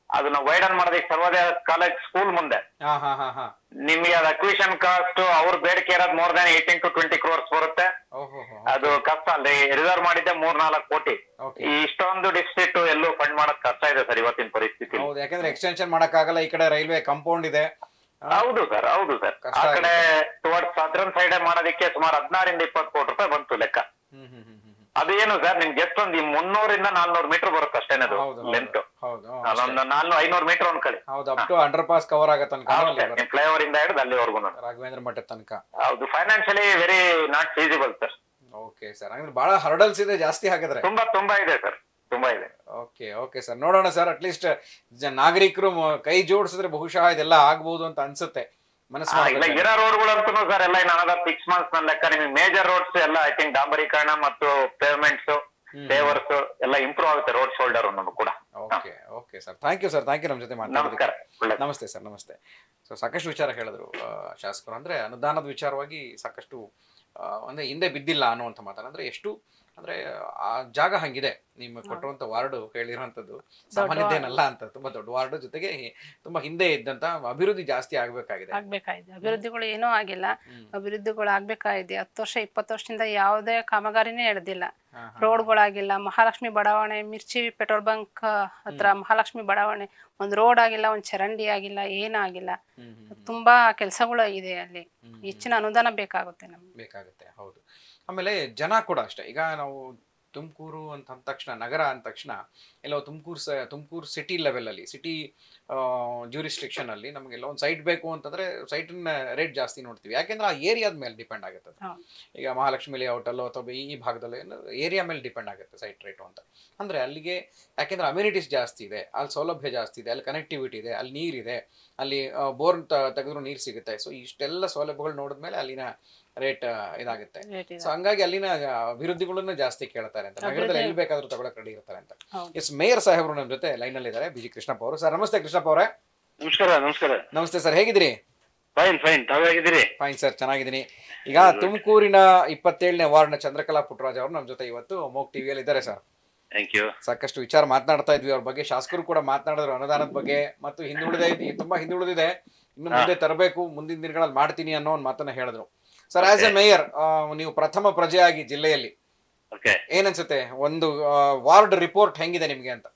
ಅದನ್ನ ವೈಡನ್ ಮಾಡೋದಕ್ಕೆ ಸರ್ವೋದಯ ಕಾಲೇಜ್ ಸ್ಕೂಲ್ ಮುಂದೆ ಹಾ ಹಾ ಹಾ ಹಾ ನಿಮ್ಗೆ ಅದು ಅಕ್ವಿಷನ್ ಕಾಸ್ಟ್ ಅವ್ರ ಬೇಡಿಕೆ ಇರೋದು more than eighteen to twenty crores ಬರುತ್ತೆ ಓಹೋ ಅದು ಕಷ್ಟ ಅಲ್ಲಿ ರಿಸರ್ವ್ ಮಾಡಿದ್ದೆ ಮೂರ್ ನಾಲ್ಕು ಕೋಟಿ ಓಕೆ ಈ ಇಷ್ಟೊಂದು ಡಿಸ್ಟ್ರಿಕ್ಟ್ ಎಲ್ಲೂ ಫಂಡ್ ಮಾಡಕ್ ಕಷ್ಟ ಇದೆ ಸರ್ ಇವತ್ತಿನ ಪರಿಸ್ಥಿತಿ ಹೌದು ಯಾಕಂದ್ರೆ ಎಕ್ಸ್ಟೆನ್ಷನ್ ಮಾಡಕ್ಕಾಗಲ್ಲ ಈ ಕಡೆ ರೈಲ್ವೆ ಕಾಂಪೌಂಡ್ ಇದೆ ಆ, ಹೌದು ಸರ್ ಹೌದು ಸರ್ ಕಷ್ಟ ಆ ಕಡೆ ಟುವರ್ಡ್ಸ್ ಸದರ್ನ್ ಸೈಡ್ ಮಾಡೋದಕ್ಕೆ ಸುಮಾರು ಹದಿನಾರಿಂದ ಇಪ್ಪತ್ತು ಕೋಟಿ ರೂಪಾಯಿ ಬಂತು ಲೆಕ್ಕ ಹ್ಮ್ ಹ್ಮ್ ಹ್ಮ್ ಹ್ಮ್ ಹ್ಮ್. ಅದು ಏನು ಸರ್ ನಿಮ್ಗೆ ಎಷ್ಟು ಒಂದು ಮುನ್ನೂರಿಂದ ನಾಲ್ನೂರು ಮೀಟರ್ ಬರುತ್ತೆ ಅಷ್ಟೇನದು ಹೌದು ಲೆಂತ್ ಹೌದು ಹೌದು ಅದೊಂದು ನಾಲ್ನೂರು ಐನೂರು ಮೀಟರ್ ಒಂದ್ ಕಡೆ ಹೌದು up to underpass cover ಆಗೋ ತನಕ ಅಲ್ಲಿ ಬರುತ್ತೆ. ಫ್ಲೈಓವರ್ ಇಂದ ಹಿಡಿದು ಅಲ್ಲಿವರೆಗೂ ರಾಘವೇಂದ್ರ ಮಠದ ತನಕ ಹೌದು financially very not feasible sir okay sir ಅಂದ್ರೆ ಬಹಳ ಹರ್ಡಲ್ಸ್ ಇದೆ ಜಾಸ್ತಿ ಹಾಕಿದ್ರೆ ತುಂಬಾ ತುಂಬಾ ಇದೆ ಸರ್ ತುಂಬಾ ಇದೆ ಓಕೆ ಓಕೆ ಸರ್ ನೋಡೋಣ ಸರ್ ಅಟ್ಲೀಸ್ಟ್ ನಾಗರಿಕರು ಮ- ಕೈ ಜೋಡಿಸಿದ್ರೆ ಬಹುಶಃ ಇದೆಲ್ಲ ಆಗ್ಬಹುದು ಅಂತ ಅನ್ಸುತ್ತೆ ಮನಸ್ಸು ಆ, ಇಲ್ಲ ಮಾಡ್ಬೇಕು. ಇರೋ ರೋಡ್ಗಳಂತೂ ಸರ್ ಎಲ್ಲ ಇನ್ನು ಸಿಕ್ಸ್ ಮಂತ್ಸ್ ನ ಲೆಕ್ಕ ನಿಮಗೆ ಮೇಜರ್ ರೋಡ್ಸ್ ಎಲ್ಲ ಐ ಥಿಂಕ್ ಡಾಂಬರೀಕರಣ ಮತ್ತು ಪೇವ್ಮೆಂಟ್ಸ್ ಹ್ಮ್. ಪೇವರ್ಸ್ ಎಲ್ಲ ಇಂಪ್ರೂವ್ ಆಗುತ್ತೆ ರೋಡ್ ಶೋಲ್ಡರ್ ನಮಗೂ ಕೂಡ okay okay sir thank you sir thank you ನಮ್ಮ ಜೊತೆ ಮಾತಾಡೋದಕ್ಕೆ ನಮಸ್ಕಾರ ಒಳ್ಳೆ ನಮಸ್ತೆ ಸರ್ ನಮಸ್ತೆ ಸೊ ಸಾಕಷ್ಟು ವಿಚಾರ ಹೇಳಿದ್ರು ಆ, ಶಾಸಕರು ಅಂದ್ರೆ ಅನುದಾನದ ವಿಚಾರವಾಗಿ ಸಾಕಷ್ಟು ಆ, ಅಂದ್ರೆ ಹಿಂದೆ ಬಿದ್ದಿಲ್ಲ ಅನ್ನುವಂಥ ಮಾತನ್ನ ಅಂದ್ರೆ ಎಷ್ಟು ಅಂದ್ರೆ ಆ ಜಾಗ ಹಂಗಿದೆ ನಿಮ್ಮ ಕೊಟ್ಟಿರುವಂತ ವಾರ್ಡ್ ಹೇಳಿರುವಂತದ್ದು ಸಾಮಾನ್ಯದೇನಲ್ಲ ಅಂತ ತುಂಬಾ ದೊಡ್ಡ ವಾರ್ಡ್ ಜೊತೆಗೆ ತುಂಬಾ ಹಿಂದೆ ಇದ್ದಂತ ಅಭಿವೃದ್ಧಿ ಜಾಸ್ತಿ ಆಗ್ಬೇಕಾಗಿದೆ ಆಗ್ಬೇಕಾಗಿದೆ ಅಭಿವೃದ್ಧಿಗಳು ಏನೂ ಆಗಿಲ್ಲ ಹ್ಮ್. ಅಭಿವೃದ್ಧಿಗಳು ಆಗ್ಬೇಕಾಗಿದೆ ಹತ್ತು ವರ್ಷ ಇಪ್ಪತ್ತು ವರ್ಷದಿಂದ ಯಾವುದೇ ಕಾಮಗಾರಿನೇ ನಡೆದಿಲ್ಲ ಹಾ, ಹಾ. ರೋಡ್ಗಳಾಗಿಲ್ಲ ಮಹಾಲಕ್ಷ್ಮಿ ಬಡಾವಣೆ ಮಿರ್ಚಿ ಪೆಟ್ರೋಲ್ ಬಂಕ್ ಹತ್ರ ಮಹಾಲಕ್ಷ್ಮಿ ಬಡಾವಣೆ ಒಂದು ರೋಡ್ ಆಗಿಲ್ಲ ಒಂದು ಚರಂಡಿ ಆಗಿಲ್ಲ ಏನಾಗಿಲ್ಲ ಹ್ಮ್, ಹ್ಮ್, ಹ್ಮ್. ತುಂಬಾ ಕೆಲಸಗಳು ಇದೆ ಅಲ್ಲಿ ಹ್ಮ್, ಹೆಚ್ಚಿನ ಅನುದಾನ ಬೇಕಾಗುತ್ತೆ ನಮ್ಗೆ ಬೇಕಾಗುತ್ತೆ ಹೌದು ಆಮೇಲೆ ಜನ ಕೂಡ ಅಷ್ಟೇ ಈಗ ನಾವು ತುಮಕೂರು ಅಂತ ಅಂದ ತಕ್ಷಣ ನಗರ ಅಂದ ತಕ್ಷಣ ಎಲ್ಲೋ ತುಮಕೂರು ಸ ತುಮಕೂರು ಸಿಟಿ ಲೆವೆಲಲ್ಲಿ ಸಿಟಿ ಜ್ಯೂರಿಸ್ಟ್ರಿಕ್ಷನ್ ಅಲ್ಲಿ ನಮಗೆಲ್ಲ ಒಂದು ಸೈಟ್ ಬೇಕು ಅಂತಂದ್ರೆ ಸೈಟಿನ ರೇಟ್ ಜಾಸ್ತಿ ನೋಡ್ತೀವಿ ಯಾಕೆಂದ್ರೆ ಆ ಏರಿಯಾದ ಮೇಲೆ ಡಿಪೆಂಡ್ ಆಗುತ್ತೆ ಅದು. ಹೌದು. ಈಗ ಮಹಾಲಕ್ಷ್ಮಿ ಲೇಔಟಲ್ಲೋ ಅಥವಾ ಈ ಭಾಗದಲ್ಲಿ ಏರಿಯಾ ಮೇಲೆ ಡಿಪೆಂಡ್ ಆಗುತ್ತೆ ಸೈಟ್ ರೇಟು ಅಂತ ಅಂದ್ರೆ ಅಲ್ಲಿಗೆ ಯಾಕೆಂದ್ರೆ ಅಮ್ಯುನಿಟೀಸ್ ಜಾಸ್ತಿ ಇದೆ ಅಲ್ಲಿ ಸೌಲಭ್ಯ ಜಾಸ್ತಿ ಇದೆ ಅಲ್ಲಿ ಕನೆಕ್ಟಿವಿಟಿ ಇದೆ ಅಲ್ಲಿ ನೀರಿದೆ ಅಲ್ಲಿ ಬೋರ್ ತೆಗೆದ್ರು ನೀರು ಸಿಗುತ್ತೆ ಸೊ ಇಷ್ಟೆಲ್ಲ ಸೌಲಭ್ಯಗಳು ನೋಡಿದ್ಮೇಲೆ ಅಲ್ಲಿನ ರೇಟ್ ಇದಾಗುತ್ತೆ Rate ಇದೆ. ಸೊ ಹಂಗಾಗಿ ಅಲ್ಲಿನ ಅಭಿವೃದ್ಧಿಗಳನ್ನ ಜಾಸ್ತಿ ಕೇಳ್ತಾರೆ ಅಂತ ನಗರದಲ್ಲಿ ಎಲ್ಲಿ ಬೇಕಾದ್ರೂ ತಗೊಳಕ್ ರೆಡಿ ಇರ್ತಾರೆ ಅಂತ ಹೌದು. ಎಸ್ ಮೇಯರ್ ಸಾಹೇಬರು ನಮ್ಮ ಜೊತೆ ಲೈನ್ ಅಲ್ಲಿ ಇದ್ದಾರೆ ಬಿಜಿ ಕೃಷ್ಣಪ್ಪ ಅವರು ಸರ್ ನಮಸ್ತೆ ಕೃಷ್ಣಪ್ಪ ಅವರೇ ನಮಸ್ಕಾರ ನಮಸ್ಕಾರ ನಮಸ್ತೆ ಸರ್ ಹೇಗಿದ್ದೀರಿ ಫೈನ್ ಫೈನ್ ತಾವಾಗಿದ್ದೀರಿ ಫೈನ್ ಸರ್ ಚೆನ್ನಾಗಿದ್ದೀನಿ ಈಗ ತುಮಕೂರಿನ ಇಪ್ಪತ್ತೇಳನೇ ವಾರ್ಡ್ನ ಚಂದ್ರಕಲಾ ಪುಟ್ಟರಾಜ್ ಅವರು ನಮ್ಮ ಜೊತೆ ಇವತ್ತು ಮೋಕ್ ಟಿವಿಯಲ್ಲಿ ಇದ್ದಾರೆ ಸರ್ ಥ್ಯಾಂಕ್ ಯು ಸಾಕಷ್ಟು ವಿಚಾರ ಮಾತನಾಡ್ತಾ ಇದ್ವಿ ಅವ್ರ ಬಗ್ಗೆ ಶಾಸಕರು ಕೂಡ ಮಾತನಾಡಿದ್ರು ಅನುದಾನದ ಬಗ್ಗೆ ಮತ್ತು ಹಿಂದುಳಿದೆ ತುಂಬಾ ಹಿಂದುಳಿದಿದೆ ಇನ್ನು ಮುಂದೆ ತರಬೇಕು ಮುಂದಿನ ದಿನಗಳಲ್ಲಿ ಮಾಡ್ತೀನಿ ಅನ್ನೋ ಒಂದು ಮಾತನ್ನ ಹೇಳಿದ್ರು ಸರ್ ಆಸ್ ಎ ಮೇಯರ್ ನೀವು ಪ್ರಥಮ ಪ್ರಜೆಯಾಗಿ ಜಿಲ್ಲೆಯಲ್ಲಿ ಓಕೆ ಏನನ್ಸುತ್ತೆ ಒಂದು ವಾರ್ಡ್ ರಿಪೋರ್ಟ್ ಹೆಂಗಿದೆ ನಿಮ್ಗೆ ಅಂತ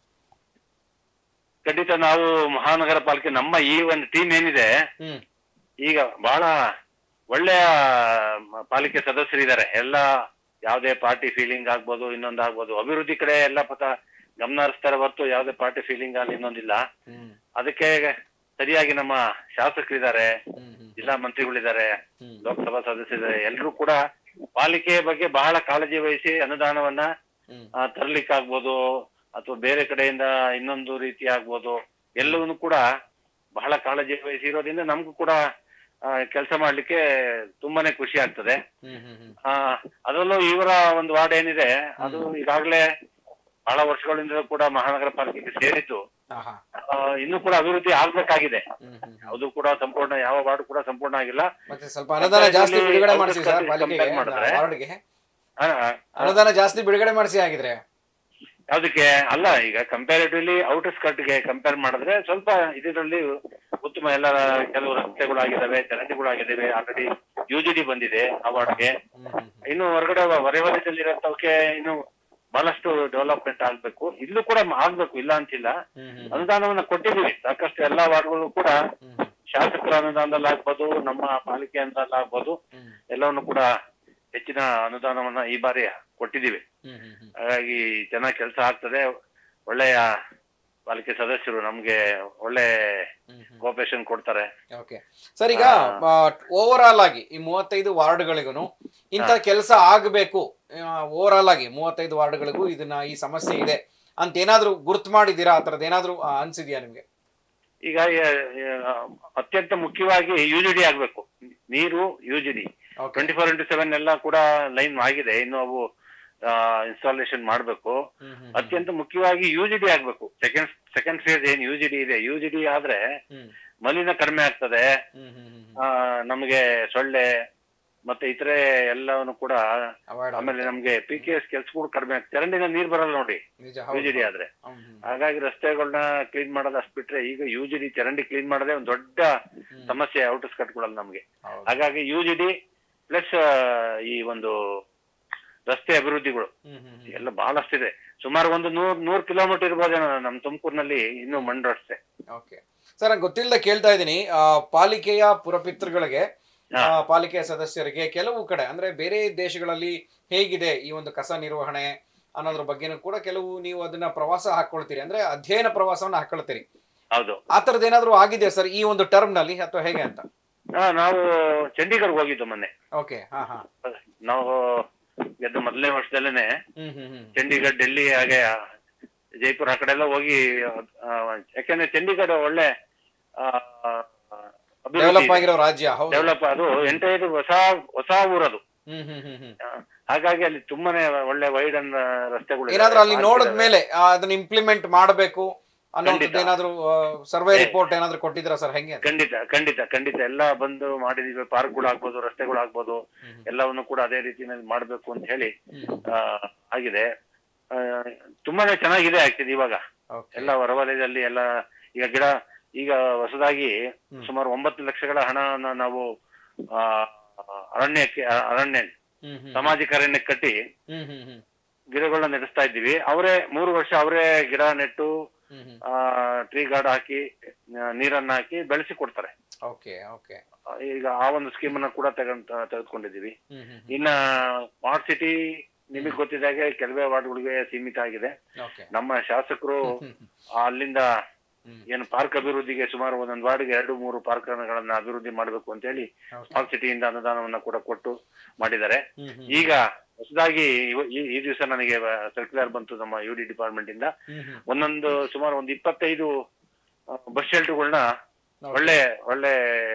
ಖಂಡಿತ ನಾವು ಮಹಾನಗರ ಪಾಲಿಕೆ ನಮ್ಮ ಈ ಒಂದು ಟೀಮ್ ಏನಿದೆ ಹ್ಮ್ ಈಗ ಬಹಳ ಒಳ್ಳೆಯ ಮ- ಪಾಲಿಕೆ ಸದಸ್ಯರಿದ್ದಾರೆ ಎಲ್ಲ ಯಾವುದೇ ಪಾರ್ಟಿ ಫೀಲಿಂಗ್ ಆಗ್ಬೋದು ಇನ್ನೊಂದು ಆಗ್ಬೋದು ಅಭಿವೃದ್ಧಿ ಕಡೆ ಎಲ್ಲ ಪಥ ಗಮನ ಹರಿಸ್ತಾರೆ ಹೊರತು ಯಾವುದೇ ಪಾರ್ಟಿ ಫೀಲಿಂಗ್ ಅಲ್ಲಿ ಇನ್ನೊಂದಿಲ್ಲ ಹ್ಮ್ ಅದಕ್ಕೆ ಸರಿಯಾಗಿ ನಮ್ಮ ಶಾಸಕರಿದ್ದಾರೆ ಹ್ಮ್ ಹ್ಮ್ ಜಿಲ್ಲಾ ಮಂತ್ರಿಗಳಿದ್ದಾರೆ ಹ್ಮ್ ಲೋಕಸಭಾ ಸದಸ್ಯರಿದ್ದಾರೆ ಎಲ್ಲರೂ ಕೂಡ ಪಾಲಿಕೆಯ ಬಗ್ಗೆ ಬಹಳ ಕಾಳಜಿ ವಹಿಸಿ ಅನುದಾನವನ್ನ ಹ್ಮ್ ಆ, ತರ್ಲಿಕ್ಕಾಗ್ಬೋದು ಅಥವಾ ಬೇರೆ ಕಡೆಯಿಂದ ಇನ್ನೊಂದು ರೀತಿ ಆಗ್ಬೋದು ಎಲ್ಲವನ್ನೂ ಕೂಡ ಬಹಳ ಕಾಳಜಿ ವಹಿಸಿರೋದ್ರಿಂದ ನಮಗೂ ಕೂಡ ಕೆಲಸ ಮಾಡ್ಲಿಕ್ಕೆ ತುಂಬಾನೇ ಖುಷಿ ಆಗ್ತದೆ ಹ್ಮ್ ಹ್ಮ್ ಹ್ಮ್ ಆ ಅದರಲ್ಲೂ ಇವರ ಒಂದು ವಾರ್ಡ್ ಏನಿದೆ ಅದು ಈಗಾಗಲೇ ಬಹಳ ವರ್ಷಗಳಿಂದ ಕೂಡ ಮಹಾನಗರ ಪಾಲಿಕೆಗೆ ಸೇರಿದ್ದು ಆಹಾ. ಆ, ಇನ್ನೂ ಕೂಡ ಅಭಿವೃದ್ಧಿ ಆಗ್ಬೇಕಾಗಿದೆ ಹ್ಮ್ ಹ್ಮ್ ಹ್ಮ್. ಅದು ಕೂಡ ಸಂಪೂರ್ಣ ಯಾವ ವಾರ್ಡ್ ಕೂಡ ಸಂಪೂರ್ಣ ಆಗಿಲ್ಲ ಮತ್ತೆ ಸ್ವಲ್ಪ ಅನುದಾನ ಜಾಸ್ತಿ ಬಿಡುಗಡೆ ಮಾಡಿಸಿ ಸರ್ compare ಪಾಲಿಕೆಗೆ ಮಾಡಿದ್ರೆ? ವಾರ್ಡ್ಗೆ ಆ, ಆ, ಅನುದಾನ ಜಾಸ್ತಿ ಬಿಡುಗಡೆ ಮಾಡಿಸಿ ಆಗಿದ್ರೆ ಯಾವ್ದಕ್ಕೆ ಅಲ್ಲ ಈಗ ಕಂಪ್ಯಾರಿಟಿವ್ಲಿ ಔಟರ್ ಸ್ಕರ್ಟ್ಗೆ ಕಂಪೇರ್ ಮಾಡಿದ್ರೆ ಸ್ವಲ್ಪ ಇದರಲ್ಲಿ ಉತ್ತಮ ಎಲ್ಲ ಕೆಲವು ರಸ್ತೆಗಳಾಗಿದ್ದಾವೆ ಚರಂಡಿಗಳಾಗಿದ್ದಾವೆ ಆಲ್ರೆಡಿ ಯು ಜಿ ಡಿ ಬಂದಿದೆ ಆ ವಾರ್ಡ್ಗೆ ಹ್ಮ್ ಹ್ಮ್ ಹ್ಮ್. ಇನ್ನು ಹೊರಗಡೆ ಹೊರವಲಯದಲ್ಲಿರೋಂಥವಕ್ಕೆ ಇನ್ನು ಬಹಳಷ್ಟು ಡೆವಲಪ್ಮೆಂಟ್ ಆಗ್ಬೇಕು ಇಲ್ಲೂ ಕೂಡ ಆಗ್ಬೇಕು ಇಲ್ಲ ಅಂತಿಲ್ಲ ಹ್ಮ್ ಹ್ಮ್ ಹ್ಮ್. ಅನುದಾನವನ್ನ ಕೊಟ್ಟಿದ್ದೀವಿ ಸಾಕಷ್ಟು ಎಲ್ಲಾ ವಾರ್ಡ್ಗಳು ಕೂಡ ಹ್ಮ್ ಹ್ಮ್. ಶಾಸಕರ ಅನುದಾನದಲ್ಲಿ ಆಗ್ಬೋದು ನಮ್ಮ ಪಾಲಿಕೆ ಅನುದಾನ ಆಗ್ಬೋದು ಹ್ಮ್ ಎಲ್ಲವನ್ನು ಕೂಡ ಹೆಚ್ಚಿನ ಅನುದಾನವನ್ನ ಈ ಬಾರಿ ಕೊಟ್ಟಿದ್ದೀವಿ ಹ್ಮ್ ಹ್ಮ್ ಹ್ಮ್. ಹಾಗಾಗಿ ಚೆನ್ನಾಗಿ ಕೆಲಸ ಆಗ್ತದೆ ಒಳ್ಳೆಯ ಪಾಲಿಕೆ ಸದಸ್ಯರು ನಮ್ಗೆ ಒಳ್ಳೆ ಹ್ಮ್ ಹ್ಮ್. ಕೋಪರೇಷನ್ ಕೊಡ್ತಾರೆ ಓಕೆ ಸರ್ ಈಗ ಓವರ್ ಆಲ್ ಆಗಿ ಈ ಮೂವತ್ತೈದು ವಾರ್ಡ್ಗಳಿಗೂ ಇಂಥ ಕೆಲಸ ಆಗಬೇಕು ಓವರ್ ಆಲ್ ಆಗಿ ಮೂವತ್ತೈದು ವಾರ್ಡ್ಗಳಿಗೂ ಇದನ್ನ ಈ ಸಮಸ್ಯೆ ಇದೆ ಅಂತ ಏನಾದ್ರೂ ಗುರ್ತು ಮಾಡಿದ್ದೀರಾ ಆ ಥರದ್ದು ಏನಾದ್ರೂ ಆ, ಅನ್ಸಿದ್ಯಾ ನಿಮ್ಗೆ ಈಗ ಎ- ಎ- ಅತ್ಯಂತ ಮುಖ್ಯವಾಗಿ ಯು ಜಿ ಡಿ ಆಗ್ಬೇಕು ನೀರು U G D okay twenty four into seven ಎಲ್ಲ ಕೂಡ ಲೈನ್ ಆಗಿದೆ ಇನ್ನು ಅವು ಇನ್ಸ್ಟಾಲೇಷನ್ ಮಾಡಬೇಕು ಹ್ಮ್ ಹ್ಮ್ ಅತ್ಯಂತ ಮುಖ್ಯವಾಗಿ ಯು ಜಿ ಡಿ ಆಗ್ಬೇಕು ಸೆಕೆಂಡ್ ಸೆಕೆಂಡ್ ಫೇಸ್ ಏನ್ ಯು ಜಿ ಡಿ ಇದೆ ಯು ಜಿ ಡಿ ಆದ್ರೆ ಹ್ಮ್ ಮಲಿನ ಕಡಿಮೆ ಆಗ್ತದೆ ಹ್ಮ್ ಹ್ಮ್ ಹ್ಮ್ ಆ, ನಮಗೆ ಸೊಳ್ಳೆ ಮತ್ತೆ ಇತರೆ ಎಲ್ಲವನ್ನು ಕೂಡ Avoid ಆಮೇಲೆ ಆಗುತ್ತೆ. ನಮ್ಗೆ ಪಿ ಕೆ ಎಸ್ ಕೆಲ್ಸಗಳು ಕಡಿಮೆ ಆಗ್ತದೆ ಚರಂಡಿನ ನೀರ್ ಬರಲ್ಲ ನೋಡಿ ನಿಜ ಯು ಹೌದು ಜಿ ಡಿ ಆದ್ರೆ ಹ್ಮ್, ಹ್ಮ್, ಹಾಗಾಗಿ ರಸ್ತೆಗಳನ್ನ ಕ್ಲೀನ್ ಮಾಡೋದು ಅಷ್ಟ್ ಬಿಟ್ರೆ ಈಗ ಯು ಜಿ ಡಿ ಚರಂಡಿ ಕ್ಲೀನ್ ಮಾಡೋದೇ ಒಂದು ದೊಡ್ಡ ಹ್ಮ್. ಸಮಸ್ಯೆ ಔಟರ್ಸ್ ಕಟ್ಕೊಳಲ್ಲ ನಮ್ಗೆ ಹೌದು. ಹಾಗಾಗಿ ಯು ಜಿ ಡಿ ಪ್ಲಸ್ ಈ ಒಂದು ರಸ್ತೆ ಅಭಿವೃದ್ಧಿಗಳು ಹ್ಮ್, ಹ್ಮ್, ಹ್ಮ್. ಎಲ್ಲ ಬಹಳಷ್ಟಿದೆ ಸುಮಾರು ಒಂದು ನೂರ್ ನೂರ್ ಕಿಲೋಮೀಟರ್ ಇರ್ಬೋದೇನೋ ನಮ್ ತುಮಕೂರಿನಲ್ಲಿ ಇನ್ನೂ ಮಣ್ಣು ರಸ್ತೆ ಓಕೆ ಸರ್ ನಂಗೆ ಗೊತ್ತಿಲ್ಲದೆ ಕೇಳ್ತಾ ಇದ್ದೀನಿ ಆ, ಪಾಲಿಕೆಯ ಪುರಪಿತೃಗಳಿಗೆ ಆ, ಪಾಲಿಕೆಯ ಸದಸ್ಯರಿಗೆ ಕೆಲವು ಕಡೆ ಅಂದ್ರೆ ಬೇರೆ ದೇಶಗಳಲ್ಲಿ ಹೇಗಿದೆ ಈ ಒಂದು ಕಸ ನಿರ್ವಹಣೆ ಅನ್ನೋದ್ರ ಬಗ್ಗೆನೂ ಕೂಡ ಕೆಲವು ನೀವು ಅದನ್ನ ಪ್ರವಾಸ ಹಾಕೊಳ್ತೀರಿ ಅಂದ್ರೆ ಅಧ್ಯಯನ ಪ್ರವಾಸವನ್ನ ಹಾಕೊಳ್ತೀರಿ ಹೌದು ಆ ತರದ್ ಏನಾದ್ರು ಆಗಿದೆ ಸರ್ ಈ ಒಂದು ಟರ್ಮ್ ನಲ್ಲಿ ಅಥವಾ ಹೇಗೆ ಅಂತ ಹಾ ನಾವು ಚಂಡೀಗಢ್ ಹೋಗಿದ್ದು ಮೊನ್ನೆ ಓಕೆ ಹಾ ಹಾ ನಾವು ಗೆದ್ದ ಮೊದಲನೇ ವರ್ಷದಲ್ಲೇನೆ ಹ್ಮ್ ಹ್ಮ್ ಹ್ಮ್ ಚಂಡೀಗಢ್ ಡೆಲ್ಲಿ ಹಾಗೆ ಜೈಪುರ್ ಆ ಕಡೆ ಎಲ್ಲ ಹೋಗಿ ಆ, ಯಾಕಂದ್ರೆ ಚಂಡೀಗಢ ಒಳ್ಳೆ ಡೆವಲಪ್ ಆಗಿರೋ ರಾಜ್ಯ ಹೌದು ಡೆವಲಪ್ ಅದು ಎಂಟೈದು ಹೊಸ ಹೊಸ ಊರದು ಹ್ಮ್ ಹ್ಮ್ ಹ್ಮ್ ಹ್ಮ್ ಆ, ಹಾಗಾಗಿ ಅಲ್ಲಿ ತುಂಬಾನೇ ಒಳ್ಳೆ ವೈಡ್ ಅನ್ ರಸ್ತೆಗಳು ಇದಾವೆ. ಏನಾದ್ರೂ ಅಲ್ಲಿ ಪಾರ್ಕ್ ನೋಡಿದ ಇದಾವೆ. ಮೇಲೆ ಆ, ಅದನ್ನ ಇಂಪ್ಲಿಮೆಂಟ್ ಮಾಡಬೇಕು ಅನ್ನೋಂಥದ್ದು ಖಂಡಿತ. ಏನಾದ್ರು ಸರ್ವೆ ಏ. ರಿಪೋರ್ಟ್ ಏನಾದ್ರು ಕೊಟ್ಟಿದ್ರ ಸರ್ ಹೆಂಗೆ ಅಂತ? ಖಂಡಿತ ಖಂಡಿತ ಖಂಡಿತ ಎಲ್ಲ ಬಂದು ಮಾಡಿದೀವಿ ಪಾರ್ಕ್ಗಳು ಆಗ್ಬೋದು ರಸ್ತೆಗಳು ಆಗ್ಬೋದು ಹ್ಮ್ ಹ್ಮ್. ಎಲ್ಲವನ್ನು ಕೂಡ ಅದೇ ರೀತಿಯಲ್ಲಿ ಮಾಡ್ಬೇಕು ಅಂತ ಹೇಳಿ ಹ್ಮ್ ಹ್ಮ್. ಆ, ಆಗಿದೆ ಆ, ತುಂಬಾನೇ ಚೆನ್ನಾಗಿದೆ ಆಗ್ತಿದೆ ಇವಾಗ Okay. ಎಲ್ಲ ಹೊರವಲಯದಲ್ಲಿ ಎಲ್ಲ ಈಗ ಗಿಡ ಈಗ ಹೊಸದಾಗಿ ಹ್ಮ್. ಸುಮಾರು ಒಂಬತ್ತು ಲಕ್ಷಗಳ ಹಣನ ನಾವು ಆ, ಅರಣ್ಯಕ್ಕೆ ಅ- ಅರಣ್ಯ ಹ್ಮ್ ಹ್ಮ್. ಸಾಮಾಜಿಕ ಅರಣ್ಯಕ್ಕೆ ಕಟ್ಟಿ ಹ್ಮ್ ಹ್ಮ್ ಹ್ಮ್. ಗಿಡಗಳನ್ನ ನೆಡೆಸ್ತಾ ಇದ್ದೀವಿ ಅವರೇ ಮೂರು ವರ್ಷ ಅವರೇ ಗಿಡ ನೆಟ್ಟು ಹ್ಮ್ ಹ್ಮ್. ಟ್ರೀ ಗಾರ್ಡ್ ಹಾಕಿ ಆ, ನೀರನ್ನ ಹಾಕಿ ಬೆಳೆಸಿ ಕೊಡ್ತಾರೆ ಓಕೆ ಓಕೆ ಆ, ಈಗ ಆ ಒಂದು ಸ್ಕೀಮ್ ಅನ್ನ ಕೂಡ ತಗೊಂಡ್ ತೆಗೆದುಕೊಂಡಿದ್ದೀವಿ ಹ್ಮ್ ಹ್ಮ್ ಹ್ಮ್. ಇನ್ನ ಸ್ಮಾರ್ಟ್ ಸಿಟಿ ನಿಮಗೆ ಗೊತ್ತಿದ್ದಾಗೆ ಕೆಲವೇ ವಾರ್ಡ್ಗಳಿಗೆ ಸೀಮಿತ ಆಗಿದೆ ಓಕೆ ನಮ್ಮ ಶಾಸಕರು ಹ್ಮ್ ಹ್ಮ್. ಆ ಅಲ್ಲಿಂದ ಹ್ಮ್. ಏನು ಪಾರ್ಕ್ ಅಭಿವೃದ್ಧಿಗೆ ಸುಮಾರು ಒಂದೊಂದು ವಾರ್ಡ್ಗೆ ಎರಡು ಮೂರು ಪಾರ್ಕ್ಗಳನ್ನ ಅಭಿವೃದ್ಧಿ ಮಾಡಬೇಕು ಅಂತ ಹೇಳಿ Okay. ಸ್ಮಾರ್ಟ್ ಸಿಟಿಯಿಂದ ಅನುದಾನವನ್ನ ಕೂಡ ಕೊಟ್ಟು ಮಾಡಿದ್ದಾರೆ ಹ್ಮ್ ಹ್ಮ್. ಈಗ ಹೊಸದಾಗಿ ಇವ- ಈ ಈ ದಿವಸ ನನಗೆ ಸರ್ಕ್ಯುಲರ್ ಬಂತು ನಮ್ಮ ಯು ಡಿ ಡಿಪಾರ್ಟ್ಮೆಂಟ್ ಇಂದ ಹ್ಮ್ ಹ್ಮ್. ಒಂದೊಂದು ಸುಮಾರು ಒಂದು ಇಪ್ಪತ್ತೈದು ಬಸ್ ಶೆಲ್ಟರ್ಗಳನ್ನ Okay. ಒಳ್ಳೆ ಒಳ್ಳೆ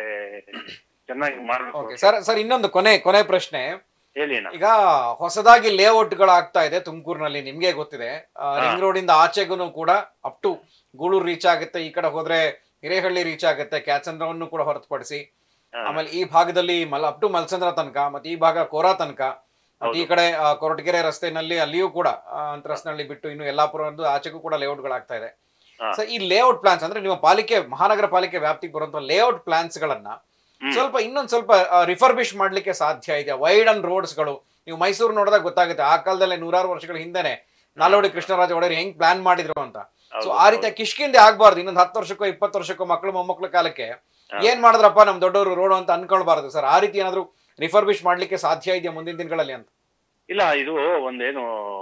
ಚೆನ್ನಾಗಿ ಮಾಡ್ಬೇಕು ಓಕೆ ಸರ್ ಸರ್ ಇನ್ನೊಂದು ಕೊನೆ ಕೊನೆ ಪ್ರಶ್ನೆ ಹೇಳಿ ಅಣ್ಣ. ಈಗ ಹೊಸದಾಗಿ ಲೇಔಟ್ಗಳಾಗ್ತಾ ಇದೆ ತುಮಕೂರಿನಲ್ಲಿ ನಿಮ್ಗೆ ಗೊತ್ತಿದೆ ರಿಂಗ್ ರೋಡ್ ಇಂದ ಆಚೆಗೂ ಕೂಡ ಅಪ್ ಟು ಗೂಳೂರು ರೀಚ್ ಆಗುತ್ತೆ ಈ ಕಡೆ ಹೋದ್ರೆ ಹಿರೇಹಳ್ಳಿ ರೀಚ್ ಆಗುತ್ತೆ ಕ್ಯಾಚಂದ್ರವನ್ನು ಕೂಡ ಹೊರತುಪಡಿಸಿ ಹಾ. ಆಮೇಲೆ ಈ ಭಾಗದಲ್ಲಿ ಮಲ್ ಅಪ್ ಟು ಮಲ್ಸಂದ್ರ ತನಕ ಮತ್ತೆ ಈ ಭಾಗ ಕೋರಾ ತನಕ ಮತ್ತೆ ಈ ಹೌದು. ಕಡೆ ಆ, ಕೊರಟಗೆರೆ ರಸ್ತೆನಲ್ಲಿ ಅಲ್ಲಿಯೂ ಕೂಡ ಆ, ಅಂತರಸ್ನಲ್ಲಿ ಬಿಟ್ಟು ಇನ್ನು ಯಲ್ಲಾಪುರದ್ದು ಆಚೆಗೂ ಕೂಡ ಲೇಔಟ್ಗಳಾಗ್ತಾ ಇದೆ ಹಾ. ಸೊ ಈ ಲೇಔಟ್ ಪ್ಲಾನ್ಸ್ ಅಂದ್ರೆ ನಿಮ್ಮ ಪಾಲಿಕೆ ಮಹಾನಗರ ಪಾಲಿಕೆ ವ್ಯಾಪ್ತಿಗೆ ಬರುವಂತ ಲೇಔಟ್ ಪ್ಲಾನ್ಸ್ ಗಳನ್ನ ಹ್ಮ್. ಸ್ವಲ್ಪ ಇನ್ನೊಂದ್ ಸ್ವಲ್ಪ ರಿಫರ್ಬಿಶ್ ಮಾಡ್ಲಿಕ್ಕೆ ಸಾಧ್ಯ ಇದೆ ವೈಡ್ ಅಂಡ್ ರೋಡ್ಸ್ಗಳು ನೀವು ಮೈಸೂರು ನೋಡಿದಾಗ ಗೊತ್ತಾಗುತ್ತೆ ಆ ಕಾಲದಲ್ಲೇ ನೂರಾರು ವರ್ಷಗಳ ಹಿಂದೆನೆ ನಾಲ್ವಡಿ ಕೃಷ್ಣರಾಜ ಒಡೆಯರ್ ಹೆಂಗ್ ಪ್ಲಾನ್ ಮಾಡಿದ್ರು ಅಂತ ಸೊ ಹೌದು, ಆ ರೀತಿಯ ಕಿಷ್ಕಿಂದೆ ಆಗ್ಬಾರ್ದು ಇನ್ನೊಂದ್ ಹತ್ತು ವರ್ಷಕ್ಕೋ ಇಪ್ಪತ್ತು ವರ್ಷಕ್ಕೋ ಮಕ್ಕಳು ಮೊಮ್ಮಕ್ಳ ಕಾಲಕ್ಕೆ ಹಾ. ಏನ್ ಮಾಡಿದ್ರಪ್ಪ ನಮ್ ದೊಡ್ಡವರು ರೋಡ್ ಅಂತ ಅನ್ಕೊಳ್ಬಾರ್ದು ಸರ್ ಆ ರೀತಿ ಏನಾದ್ರು ರಿಫರ್ಬಿಶ್ ಮಾಡ್ಲಿಕ್ಕೆ ಸಾಧ್ಯ ಇದೆಯಾ ಮುಂದಿನ ದಿನಗಳಲ್ಲಿ ಅಂತ ಇಲ್ಲ ಇದು ಒಂದೇನು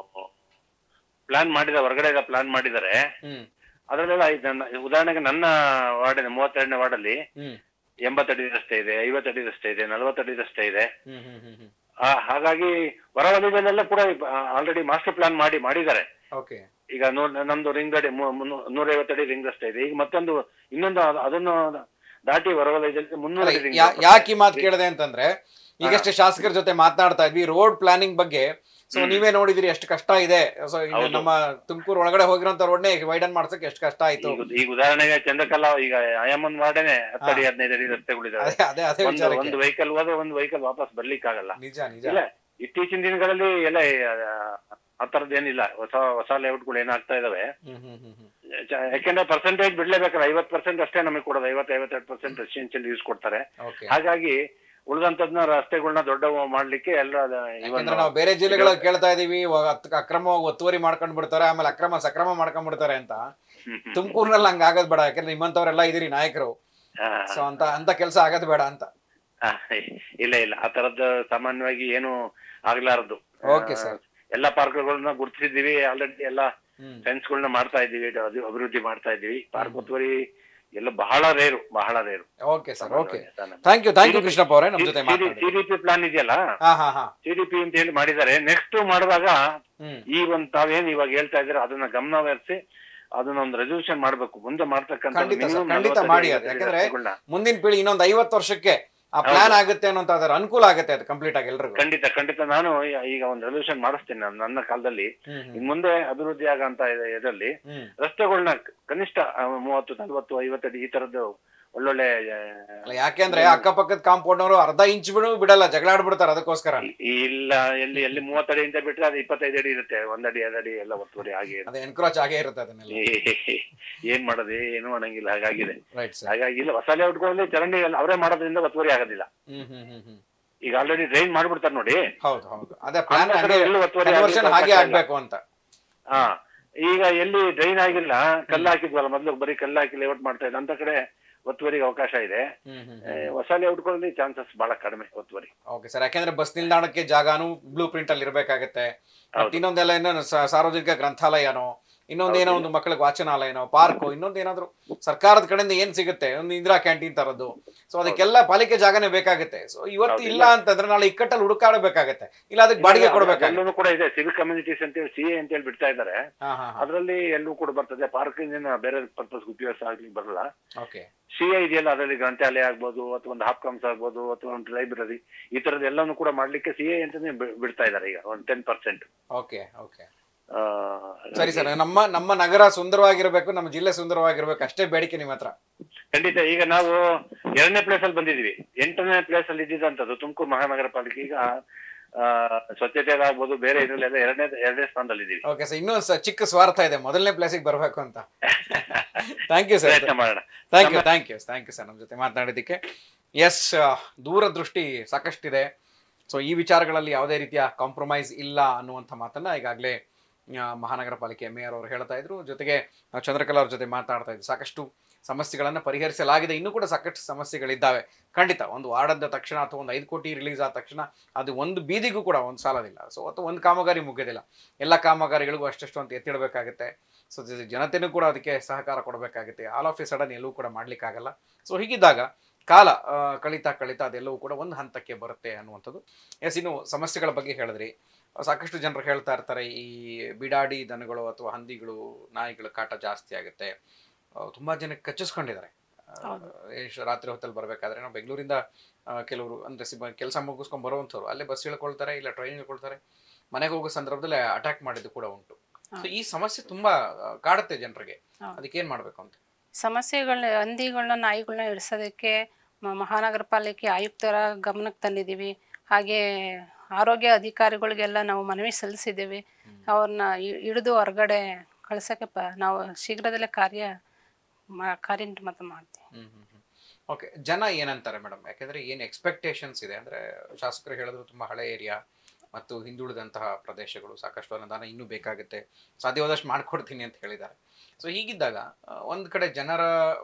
ಪ್ಲಾನ್ ಮಾಡಿದ ಹೊರಗಡೆ ಪ್ಲಾನ್ ಮಾಡಿದ್ದಾರೆ ಹ್ಮ್ ಅದ್ರಲ್ಲೆಲ್ಲ ಇದು ನನ್ನ- ಉದಾಹರಣೆಗೆ ನನ್ನ ವಾರ್ಡ್ ಮೂವತ್ತೆರಡನೇ ವಾರ್ಡಲ್ಲಿ ಹ್ಮ್ ಎಂಬತ್ತಡಿ ರಸ್ತೆ ಇದೆ ಐವತ್ತಡಿ ರಸ್ತೆ ಇದೆ ನಲವತ್ತಡಿ ರಸ್ತೆ ಇದೆ ಹ್ಮ್ ಹ್ಮ್ ಹ್ಮ್ ಹ್ಮ್ ಆ, ಹಾಗಾಗಿ ಹೊರವಲಯದಲ್ಲೆಲ್ಲ ಕೂಡ ಆಲ್ರೆಡಿ ಮಾಸ್ಟರ್ ಪ್ಲಾನ್ ಮಾಡಿ ಮಾಡಿದ್ದಾರೆ ಓಕೆ ಈಗ ನೂರ್ ನಮ್ದು ರಿಂಗ್ ಅಡಿ ನೂರೈವತ್ತಡಿ ರಿಂಗ್ ರಸ್ತೆ ಇದೆ ಈಗ ಮತ್ತೊಂದು ಇನ್ನೊಂದು ಅದ್- ಅದನ್ನು ದಾಟಿ ಹೊರವಲಯದಲ್ಲಿ ಮುನ್ನೂರ ಅಡಿ ring road ಯಾಕೆ ಈ ಮಾತು ಕೇಳಿದೆ ಅಂತಂದ್ರೆ ಈಗಷ್ಟೇ ಶಾಸಕರ ಜೊತೆ ಮಾತನಾಡ್ತಾ ಇದ್ವಿ ರೋಡ್ ಪ್ಲಾನಿಂಗ್ ಬಗ್ಗೆ ಸೊ ಹ್ಮ್. ನೀವೇ ನೋಡಿದಿರಿ ಎಷ್ಟು ಕಷ್ಟ ಇದೆ ಸೊ ಹೌದು. ನಮ್ಮ ತುಮಕೂರು ಒಳಗಡೆ ಹೋಗಿರೋಂತ ರೋಡ್ನೇ ವೈಡನ್ ಮಾಡ್ಸಕ್ ಎಷ್ಟು ಕಷ್ಟ ಆಯ್ತು ಈಗ ಈಗ ಉದಾಹರಣೆಗೆ ಚಂದ್ರಕಲಾ ಈಗ ಆಯಮ್ಮನ್ ವಾರ್ಡನೆ ಹತ್ತಡಿ ಹದಿನೈದು ಅಡಿ ರಸ್ತೆಗಳಿದಾವೆ ಅದೇ ಅದೇ ಅದೇ ಒಂದು ವಿಚಾರಕ್ಕೆ ಒಂದು ವೆಹಿಕಲ್ ಹೋದ್ರೆ ಒಂದು ವೆಹಿಕಲ್ ವಾಪಸ್ ಬರ್ಲಿಕ್ಕೆ ಆಗಲ್ಲ ನಿಜ ನಿಜ ಇಲ್ಲ ಇತ್ತೀಚಿನ ದಿನಗಳಲ್ಲಿ ಎಲ್ಲ ಆ ತರದ್ ಏನಿಲ್ಲ ಹೊಸ ಹೊಸ ಲೇಔಟ್ಗಳು ಏನಾಗ್ತಾ ಇದಾವೆ ಹ್ಮ್ ಹ್ಮ್ ಹ್ಮ್ ಹ್ಮ್ ಚ- ಯಾಕೆಂದ್ರೆ ಪರ್ಸೆಂಟೇಜ್ ಬಿಡ್ಲೇಬೇಕಲ್ಲ ಐವತ್ ಪರ್ಸೆಂಟ್ ಅಷ್ಟೇ ನಮಗೆ ಕೊಡೋದು ಐವತ್ ಐವತ್ತೆರಡು ಪರ್ಸೆಂಟ್ ರೆಸಿಡೆನ್ಷಿಯಲ್ ಯೂಸ್ ಕೊಡ್ತಾರೆ ಓಕೆ ಹಾಗಾಗಿ ಉಳಿದಂತದ್ನ ರಸ್ತೆಗಳನ್ನ ದೊಡ್ಡವು ಮಾಡ್ಲಿಕ್ಕೆ ಎಲ್ಲ ಅದ- ಯಾಕಂದ್ರೆ ಇವನ್ನು ನಾವು ಬೇರೆ ಜಿಲ್ಲೆಗಳಲ್ಲಿ ಕೇಳ್ತಾ ಇದೀವಿ ವ- ಅತ್- ಅಕ್ರಮವಾಗಿ ಒತ್ತುವರಿ ಮಾಡ್ಕೊಂಡ್ ಬಿಡ್ತಾರೆ ಆಮೇಲೆ ಅಕ್ರಮ ಸಕ್ರಮ ಮಾಡ್ಕೊಂಡ್ ಬಿಡ್ತಾರೆ ಅಂತ ಹ್ಮ್, ಹ್ಮ್. ತುಮಕೂರಿನಲ್ಲಿ ಹಂಗ ಆಗದ್ ಬೇಡ ಯಾಕಂದ್ರೆ ನಿಮ್ಮಂತವ್ರೆಲ್ಲ ಇದೀರಿ ನಾಯಕರು ಆ, ಸೊ ಅಂತ ಅಂತ ಕೆಲಸ ಆಗದ್ ಬೇಡ ಅಂತ ಆ, ಇಲ್ಲ ಇಲ್ಲ ಆ ತರದ್ದು ಸಾಮಾನ್ಯವಾಗಿ ಏನು ಆಗ್ಲಾರದು Okay, sir. ಎಲ್ಲ ಪಾರ್ಕ್ಗಳನ್ನ ಗುರುತಿಸಿದೀವಿ ಆಲ್ರೆಡಿ ಎಲ್ಲ ಹ್ಮ್ ಫೆನ್ಸ್ ಗಳನ್ನ ಮಾಡ್ತಾ ಇದ್ದೀವಿ ಅದು ಅಭಿವೃದ್ಧಿ ಮಾಡ್ತಾ ಇದ್ದೀವಿ ಪಾರ್ಕ್ ಒತ್ತುವರಿ ಎಲ್ಲ ಬಹಳ ರೇರು ಬಹಳ rare okay sir okay thank you thank you Krishnappa ಅವರೇ ನಮ್ ಜೊತೆ ಮಾತಾಡಿ ಸಿಡಿಪಿ ಪ್ಲಾನ್ ಇದೆಯಲ್ಲ ಹಾ ಹಾ ಹಾ ಸಿಡಿಪಿ ಅಂತ ಹೇಳಿ ಮಾಡಿದ್ದಾರೆ ನೆಕ್ಸ್ಟ್ ಮಾಡುವಾಗ ಹ್ಮ್ ಈ ಒಂದು ತಾವೇನ್ ಇವಾಗ ಹೇಳ್ತಾ ಇದ್ರೆ ಅದನ್ನ ಗಮನವಹಿಸಿ ಅದನ್ನ ಒಂದು ರೆಸಲ್ಯೂಷನ್ ಮಾಡ್ಬೇಕು ಮುಂದೆ ಮಾಡ್ತಕ್ಕಂಥ ಖಂಡಿತ sir, minimum ಖಂಡಿತ 40 ಮಾಡಿ ಅದು. 50 ಯಾಕಂದ್ರೆ ರಸ್ತೆಗಳ್ನ ಮುಂದಿನ ಪೀಳಿ ಇನ್ನೊಂದ್ ಐವತ್ತು ವರ್ಷಕ್ಕೆ ಆ ಪ್ಲಾನ್ ಆಗುತ್ತೆ ಅನ್ನೋ ಅದರ ಅನುಕೂಲ ಆಗುತ್ತೆ ಅದು ಕಂಪ್ಲೀಟ್ ಆಗಿ ಎಲ್ರಿಗೂ ಖಂಡಿತ ಖಂಡಿತ ನಾನು ಈ- ಈಗ ಒಂದು ರೆಸಲ್ಯೂಷನ್ ಮಾಡಿಸ್ತೀನಿ ನಾನು ನನ್ನ ಕಾಲದಲ್ಲಿ ಹ್ಮ್ ಹ್ಮ್ ಇನ್ ಮುಂದೆ ಅಭಿವೃದ್ಧಿ ಆಗಂತ ಇದರಲ್ಲಿ ಹ್ಮ್ ರಸ್ತೆಗಳನ್ನ ಕನಿಷ್ಠ ಆ, ಮೂವತ್ತು ನಲ್ವತ್ತು ಐವತ್ತಡಿ ಈ ತರದ್ದು ಒಳ್ಳೊಳ್ಳೆ ಆ, ಅಲ್ಲ ಯಾಕೆಂದ್ರೆ ಅಕ್ಕಪಕ್ಕದ ಕಾಂಪೌಂಡ್ ಅವರು ಅರ್ಧ ಇಂಚ್ ಬಿಡು ಬಿಡಲ್ಲ ಜಗಳ ಆಡ್ಬಿಡ್ತಾರೆ ಅದಕ್ಕೋಸ್ಕರ ಇಲ್ಲ ಎಲ್ಲಿ ಎಲ್ಲಿ ಮೂವತ್ತಡಿ ಇಂದ ಬಿಟ್ರೆ ಅದು ಇಪ್ಪತ್ತೈದು ಅಡಿ ಇರುತ್ತೆ ಒಂದಡಿ ಎರಡಡಿ ಎಲ್ಲ ಒತ್ತುವರಿ ಹಾಗೆ ಇರುತ್ತೆ. ಅದೇ ಎನ್ಕ್ರೋಚ್ ಆಗೇ ಇರುತ್ತೆ ಅದನ್ನೆಲ್ಲ ಏ- ಏನ್ ಮಾಡೋದು ಏನು ಮಾಡಂಗಿಲ್ಲ ಹಾಗಾಗಿದೆ ರೈಟ್ ಸರ್ ಹಾಗಾಗಿ ಇಲ್ಲ ಹೊಸ ಲೇಔಟ್ಗಳಲ್ಲಿ ಚರಂಡಿ ಎಲ್ಲ ಅವರೇ ಮಾಡೋದ್ರಿಂದ ಒತ್ತುವರಿ ಆಗೋದಿಲ್ಲ ಹ್ಮ್ ಹ್ಮ್ ಹ್ಮ್ ಹ್ಮ್ ಈಗ ಆಲ್ರೆಡಿ ಡ್ರೈನ್ ಮಾಡ್ಬಿಡ್ತಾರೆ ನೋಡಿ ಹೌದು ಹೌದು ಅದೇ ಪ್ಲಾನ್ ಅಂತ ಕಡೆ ಎಲ್ಲೂ ಒತ್ತುವರಿ ಕನ್ವರ್ಷನ್ ಆಗ್ಲಿಕ್ಕೆ ಹಾಗೆ ಅವಕಾಶ ಇಲ್ಲ. ಆಗ್ಬೇಕು ಅಂತ ಹಾ ಈಗ ಎಲ್ಲಿ ಡ್ರೈನ್ ಆಗಿಲ್ಲ ಕಲ್ಲು ಹಾಕಿದ್ವಲ್ಲ ಮೊದ್ಲು ಬರೀ ಕಲ್ಲು ಹಾಕಿ ಲೇಔಟ್ ಮಾಡ್ತಾ ಇದ್ದ ಅಂತ ಕಡೆ ಒತ್ತುವರಿಗೆ ಅವಕಾಶ ಇದೆ ಹ್ಮ್ ಹ್ಮ್ ಏ, ಹೊಸ ಲೇಔಟ್ಗಳಲ್ಲಿ ಚಾನ್ಸಸ್ ಬಹಳ ಕಡಿಮೆ ಒತ್ತುವರಿ ಓಕೆ ಸರ್ ಯಾಕೆಂದ್ರೆ ಬಸ್ ನಿಲ್ದಾಣಕ್ಕೆ ಜಾಗಾನು ಬ್ಲೂ ಪ್ರಿಂಟ್ ಅಲ್ಲಿ ಇರ್ಬೇಕಾಗತ್ತೆ ಮತ್ತೆ ಇನ್ನೊಂದೆಲ್ಲ ಏನೋ ಸ- ಸಾರ್ವಜನಿಕ ಗ್ರಂಥಾಲಯನೋ ಇನ್ನೊಂದೇನೋ ಒಂದು ಮಕ್ಕಳಿಗೆ ವಾಚನಾಲಯನೋ ಪಾರ್ಕು ಇನ್ನೊಂದು ಏನಾದ್ರು ಸರ್ಕಾರದ ಕಡೆಯಿಂದ ಏನ್ ಸಿಗುತ್ತೆ ಒಂದು ಇಂದಿರಾ ಕ್ಯಾಂಟೀನ್ ತರದ್ದು ಸೊ ಅದಕ್ಕೆಲ್ಲ ಪಾಲಿಕೆ ಜಾಗನೇ ಬೇಕಾಗುತ್ತೆ ಸೊ ಇವತ್ತು ಹೌದು, ಇಲ್ಲ ಅಂತಂದ್ರೆ ನಾಳೆ ಇಕ್ಕಟ್ಟಲ್ಲಿ ಹುಡುಕಾಡಬೇಕಾಗತ್ತೆ ಇಲ್ಲ ಅದಕ್ಕೆ ಬಾಡಿಗೆ ಕೊಡ್ಬೇಕಾಗುತ್ತೆ ಅಲ್ಲೂ ಕೂಡ ಇದೆ ಸಿವಿಕ್ ಕಮ್ಯುನಿಟೀಸ್ ಅಂತೇಳಿ ಸಿ ಎ ಅಂತೇಳಿ ಬಿಡ್ತಾ ಇದ್ದಾರೆ ಹಾ ಹಾ ಅದರಲ್ಲಿ ಎಲ್ಲೂ ಕೂಡ ಬರ್ತದೆ ಪಾರ್ಕಿಂಗ್ ಬೇರೆ ಪರ್ಪಸ್ ಉಪಯೋಗ ಆಗ್ಲಿಕ್ಕೆ ಬರಲ್ಲ ಓಕೆ ಸಿ ಐ ಇದೆಯಲ್ಲ ಅದರಲ್ಲಿ ಗ್ರಂಥಾಲಯ ಆಗ್ಬೋದು ಅಥವಾ ಒಂದು ಹಾಪ್ ಕಾಮ್ಸ್ ಆಗ್ಬೋದು ಅಥವಾ ಒಂದು ಲೈಬ್ರರಿ ಈ ತರದ್ ಎಲ್ಲಾನು ಕೂಡ ಮಾಡ್ಲಿಕ್ಕೆ ಸಿ ಐ ಅಂತಾನೆ ಬಿ- ಬಿಡ್ತಾ ಇದ್ದಾರೆ ಈಗ ಒಂದು ಟೆನ್ ಪರ್ಸೆಂಟ್ ಓಕೆ ಓಕೆ ಸರಿ ಸರ್ ನಮ್ಮ ನಮ್ಮ ನಗರ ಸುಂದರವಾಗಿರ್ಬೇಕು ನಮ್ಮ ಜಿಲ್ಲೆ ಸುಂದರವಾಗಿರ್ಬೇಕು ಅಷ್ಟೇ ಬೇಡಿಕೆ ನಿಮ್ಮ ಹತ್ರ ಖಂಡಿತ ಈಗ ನಾವು ಎರಡನೇ ಪ್ಲೇಸ್ ಅಲ್ಲಿ ಬಂದಿದೀವಿ ಎಂಟನೇ ಪ್ಲೇಸ್ ಅಲ್ಲಿ ಇದ್ದಿದ್ದಂಥದ್ದು ತುಮಕೂರು ಮಹಾನಗರ ಪಾಲಿಕೆ ಈಗ ಆ, ಸ್ವಚ್ಛತೆಗಾಗ್ಬೋದು ಬೇರೆ ಇದ್ರಲ್ಲೆಲ್ಲ ಎರಡನೇ ಎರಡನೇ ಸ್ಥಾನದಲ್ಲಿ ಇದ್ದೀವಿ ಓಕೆ ಸರ್ ಇನ್ನೂ ಸ- ಚಿಕ್ಕ ಸ್ವಾರ್ಥ ಇದೆ ಮೊದಲನೇ ಪ್ಲೇಸಿಗೆ ಬರಬೇಕು ಅಂತ ಥ್ಯಾಂಕ್ ಯು ಸರ್ ಪ್ರಯತ್ನ ಮಾಡೋಣ thank you thank you thank you sir ನಮ್ಮ ಜೊತೆ ಮಾತನಾಡಿದ್ದಕ್ಕೆ ಎಸ್ ದೂರದೃಷ್ಟಿ ಸಾಕಷ್ಟಿದೆ ಸೊ ಈ ವಿಚಾರಗಳಲ್ಲಿ ಯಾವುದೇ ರೀತಿಯ ಕಾಂಪ್ರಮೈಸ್ ಇಲ್ಲ ಅನ್ನುವಂಥ ಮಾತನ್ನ ಈಗಾಗಲೇ ಮಹಾನಗರ ಪಾಲಿಕೆ ಮೇಯರ್ ಅವರು ಹೇಳ್ತಾ ಇದ್ರು ಜೊತೆಗೆ ನಾವು ಚಂದ್ರಕಲಾ ಅವ್ರ ಜೊತೆ ಮಾತಾಡ್ತಾ ಇದ್ವಿ ಸಾಕಷ್ಟು ಸಮಸ್ಯೆಗಳನ್ನು ಪರಿಹರಿಸಲಾಗಿದೆ ಇನ್ನೂ ಕೂಡ ಸಾಕಷ್ಟು ಸಮಸ್ಯೆಗಳಿದ್ದಾವೆ ಖಂಡಿತ ಒಂದು ವಾರ್ಡದ ತಕ್ಷಣ ಅಥವಾ ಒಂದು ಐದು ಕೋಟಿ ರಿಲೀಸ್ ಆದ ತಕ್ಷಣ ಅದು ಒಂದು ಬೀದಿಗೂ ಕೂಡ ಒಂದು ಸಾಲದಿಲ್ಲ ಸೊ ಅಥವಾ ಒಂದು ಕಾಮಗಾರಿ ಮುಗಿಯೋದಿಲ್ಲ ಎಲ್ಲ ಕಾಮಗಾರಿಗಳಿಗೂ ಅಷ್ಟಷ್ಟು ಅಂತ ಎತ್ತಿಡಬೇಕಾಗುತ್ತೆ ಸೊ ಜನತೆನೂ ಕೂಡ ಅದಕ್ಕೆ ಸಹಕಾರ ಕೊಡಬೇಕಾಗುತ್ತೆ ಆಲ್ ಆಫ್ ಎ ಸಡನ್ ಎಲ್ಲವೂ ಕೂಡ ಮಾಡ್ಲಿಕ್ಕಾಗಲ್ಲ ಸೊ ಹೀಗಿದ್ದಾಗ ಕಾಲ ಆ, ಕಳೀತಾ ಕಳೀತಾ ಅದೆಲ್ಲವೂ ಕೂಡ ಒಂದು ಹಂತಕ್ಕೆ ಬರುತ್ತೆ ಅನ್ನುವಂಥದ್ದು ಎಸ್ ಇನ್ನು ಸಮಸ್ಯೆಗಳ ಬಗ್ಗೆ ಹೇಳಿದ್ರಿ ಸಾಕಷ್ಟು ಜನರು ಹೇಳ್ತಾ ಇರ್ತಾರೆ ಈ ಬಿಡಾಡಿ ದನಗಳು ಅಥವಾ ಹಂದಿಗಳು ನಾಯಿಗಳ ಕಾಟ ಜಾಸ್ತಿ ಆಗುತ್ತೆ ಆ, ತುಂಬಾ ಜನಕ್ಕೆ ಕಚ್ಚಿಸ್ಕೊಂಡಿದ್ದಾರೆ ಆ, ಹೌದು. ಎಷ್ಟು ರಾತ್ರಿ ಹೊತ್ತಲ್ಲಿ ಬರಬೇಕಾದ್ರೆ ನಾವು ಬೆಂಗಳೂರಿಂದ ಆ, ಕೆಲವರು ಅಂದ್ರೆ ಸಿಬ್ಬ ಕೆಲಸ ಮುಗಿಸ್ಕೊಂಡು ಬರುವಂಥವ್ರು ಅಲ್ಲೇ ಬಸ್ ಇಳ್ಕೊಳ್ತಾರೆ ಇಲ್ಲ ಟ್ರೈನ್ ಇಳ್ಕೊಳ್ತಾರೆ ಮನೆಗೆ ಹೋಗೋ ಸಂದರ್ಭದಲ್ಲಿ ಅಟ್ಯಾಕ್ ಮಾಡಿದ್ದು ಕೂಡ ಉಂಟು ಸೊ ಈ ಸಮಸ್ಯೆ ತುಂಬಾ ಆ, ಕಾಡುತ್ತೆ ಜನರಿಗೆ ಹೌದು. ಅದಕ್ಕೆ ಏನ್ ಮಾಡ್ಬೇಕು ಅಂತ ಸಮಸ್ಯೆಗಳನ್ನ ಹಂದಿಗಳನ್ನ ನಾಯಿಗಳನ್ನ ಇಳಿಸೋದಕ್ಕೆ ಮ- ಮಹಾನಗರ ಪಾಲಿಕೆ ಆಯುಕ್ತರ ಗಮನಕ್ಕೆ ತಂದಿದ್ದೀವಿ ಹಾಗೆ ಆರೋಗ್ಯ ಅಧಿಕಾರಿಗಳಿಗೆಲ್ಲ ನಾವು ಮನವಿ ಸಲ್ಲಿಸಿದ್ದೀವಿ ಅವ್ರನ್ನ ಹಿಡಿದು ಹೊರಗಡೆ ಕಳ್ಸೋಕ್ಕೆ ಪ ನಾವು ಶೀಘ್ರದಲ್ಲೇ ಕಾರ್ಯ ಮಾ- ಕಾರ್ಯನಿರ್ಮತ ಮಾಡ್ತೀವಿ ಹ್ಮ್ ಹ್ಮ್ ಹ್ಮ್ ಓಕೆ ಜನ ಏನಂತಾರೆ ಮೇಡಮ್ ಯಾಕಂದ್ರೆ ಏನ್ ಎಕ್ಸ್ಪೆಕ್ಟೇಷನ್ಸ್ ಇದೆ ಅಂದ್ರೆ ಶಾಸಕರು ಹೇಳಿದ್ರು ತುಂಬಾ ಹಳೆ ಏರಿಯಾ ಮತ್ತು ಹಿಂದುಳಿದಂತಹ ಪ್ರದೇಶಗಳು ಸಾಕಷ್ಟು ಅನುದಾನ ಇನ್ನೂ ಬೇಕಾಗುತ್ತೆ ಸಾಧ್ಯವಾದಷ್ಟು ಮಾಡ್ಕೊಡ್ತೀನಿ ಅಂತ ಹೇಳಿದ್ದಾರೆ ಸೊ ಹೀಗಿದ್ದಾಗ ಆ, ಒಂದ್ ಕಡೆ ಜನರ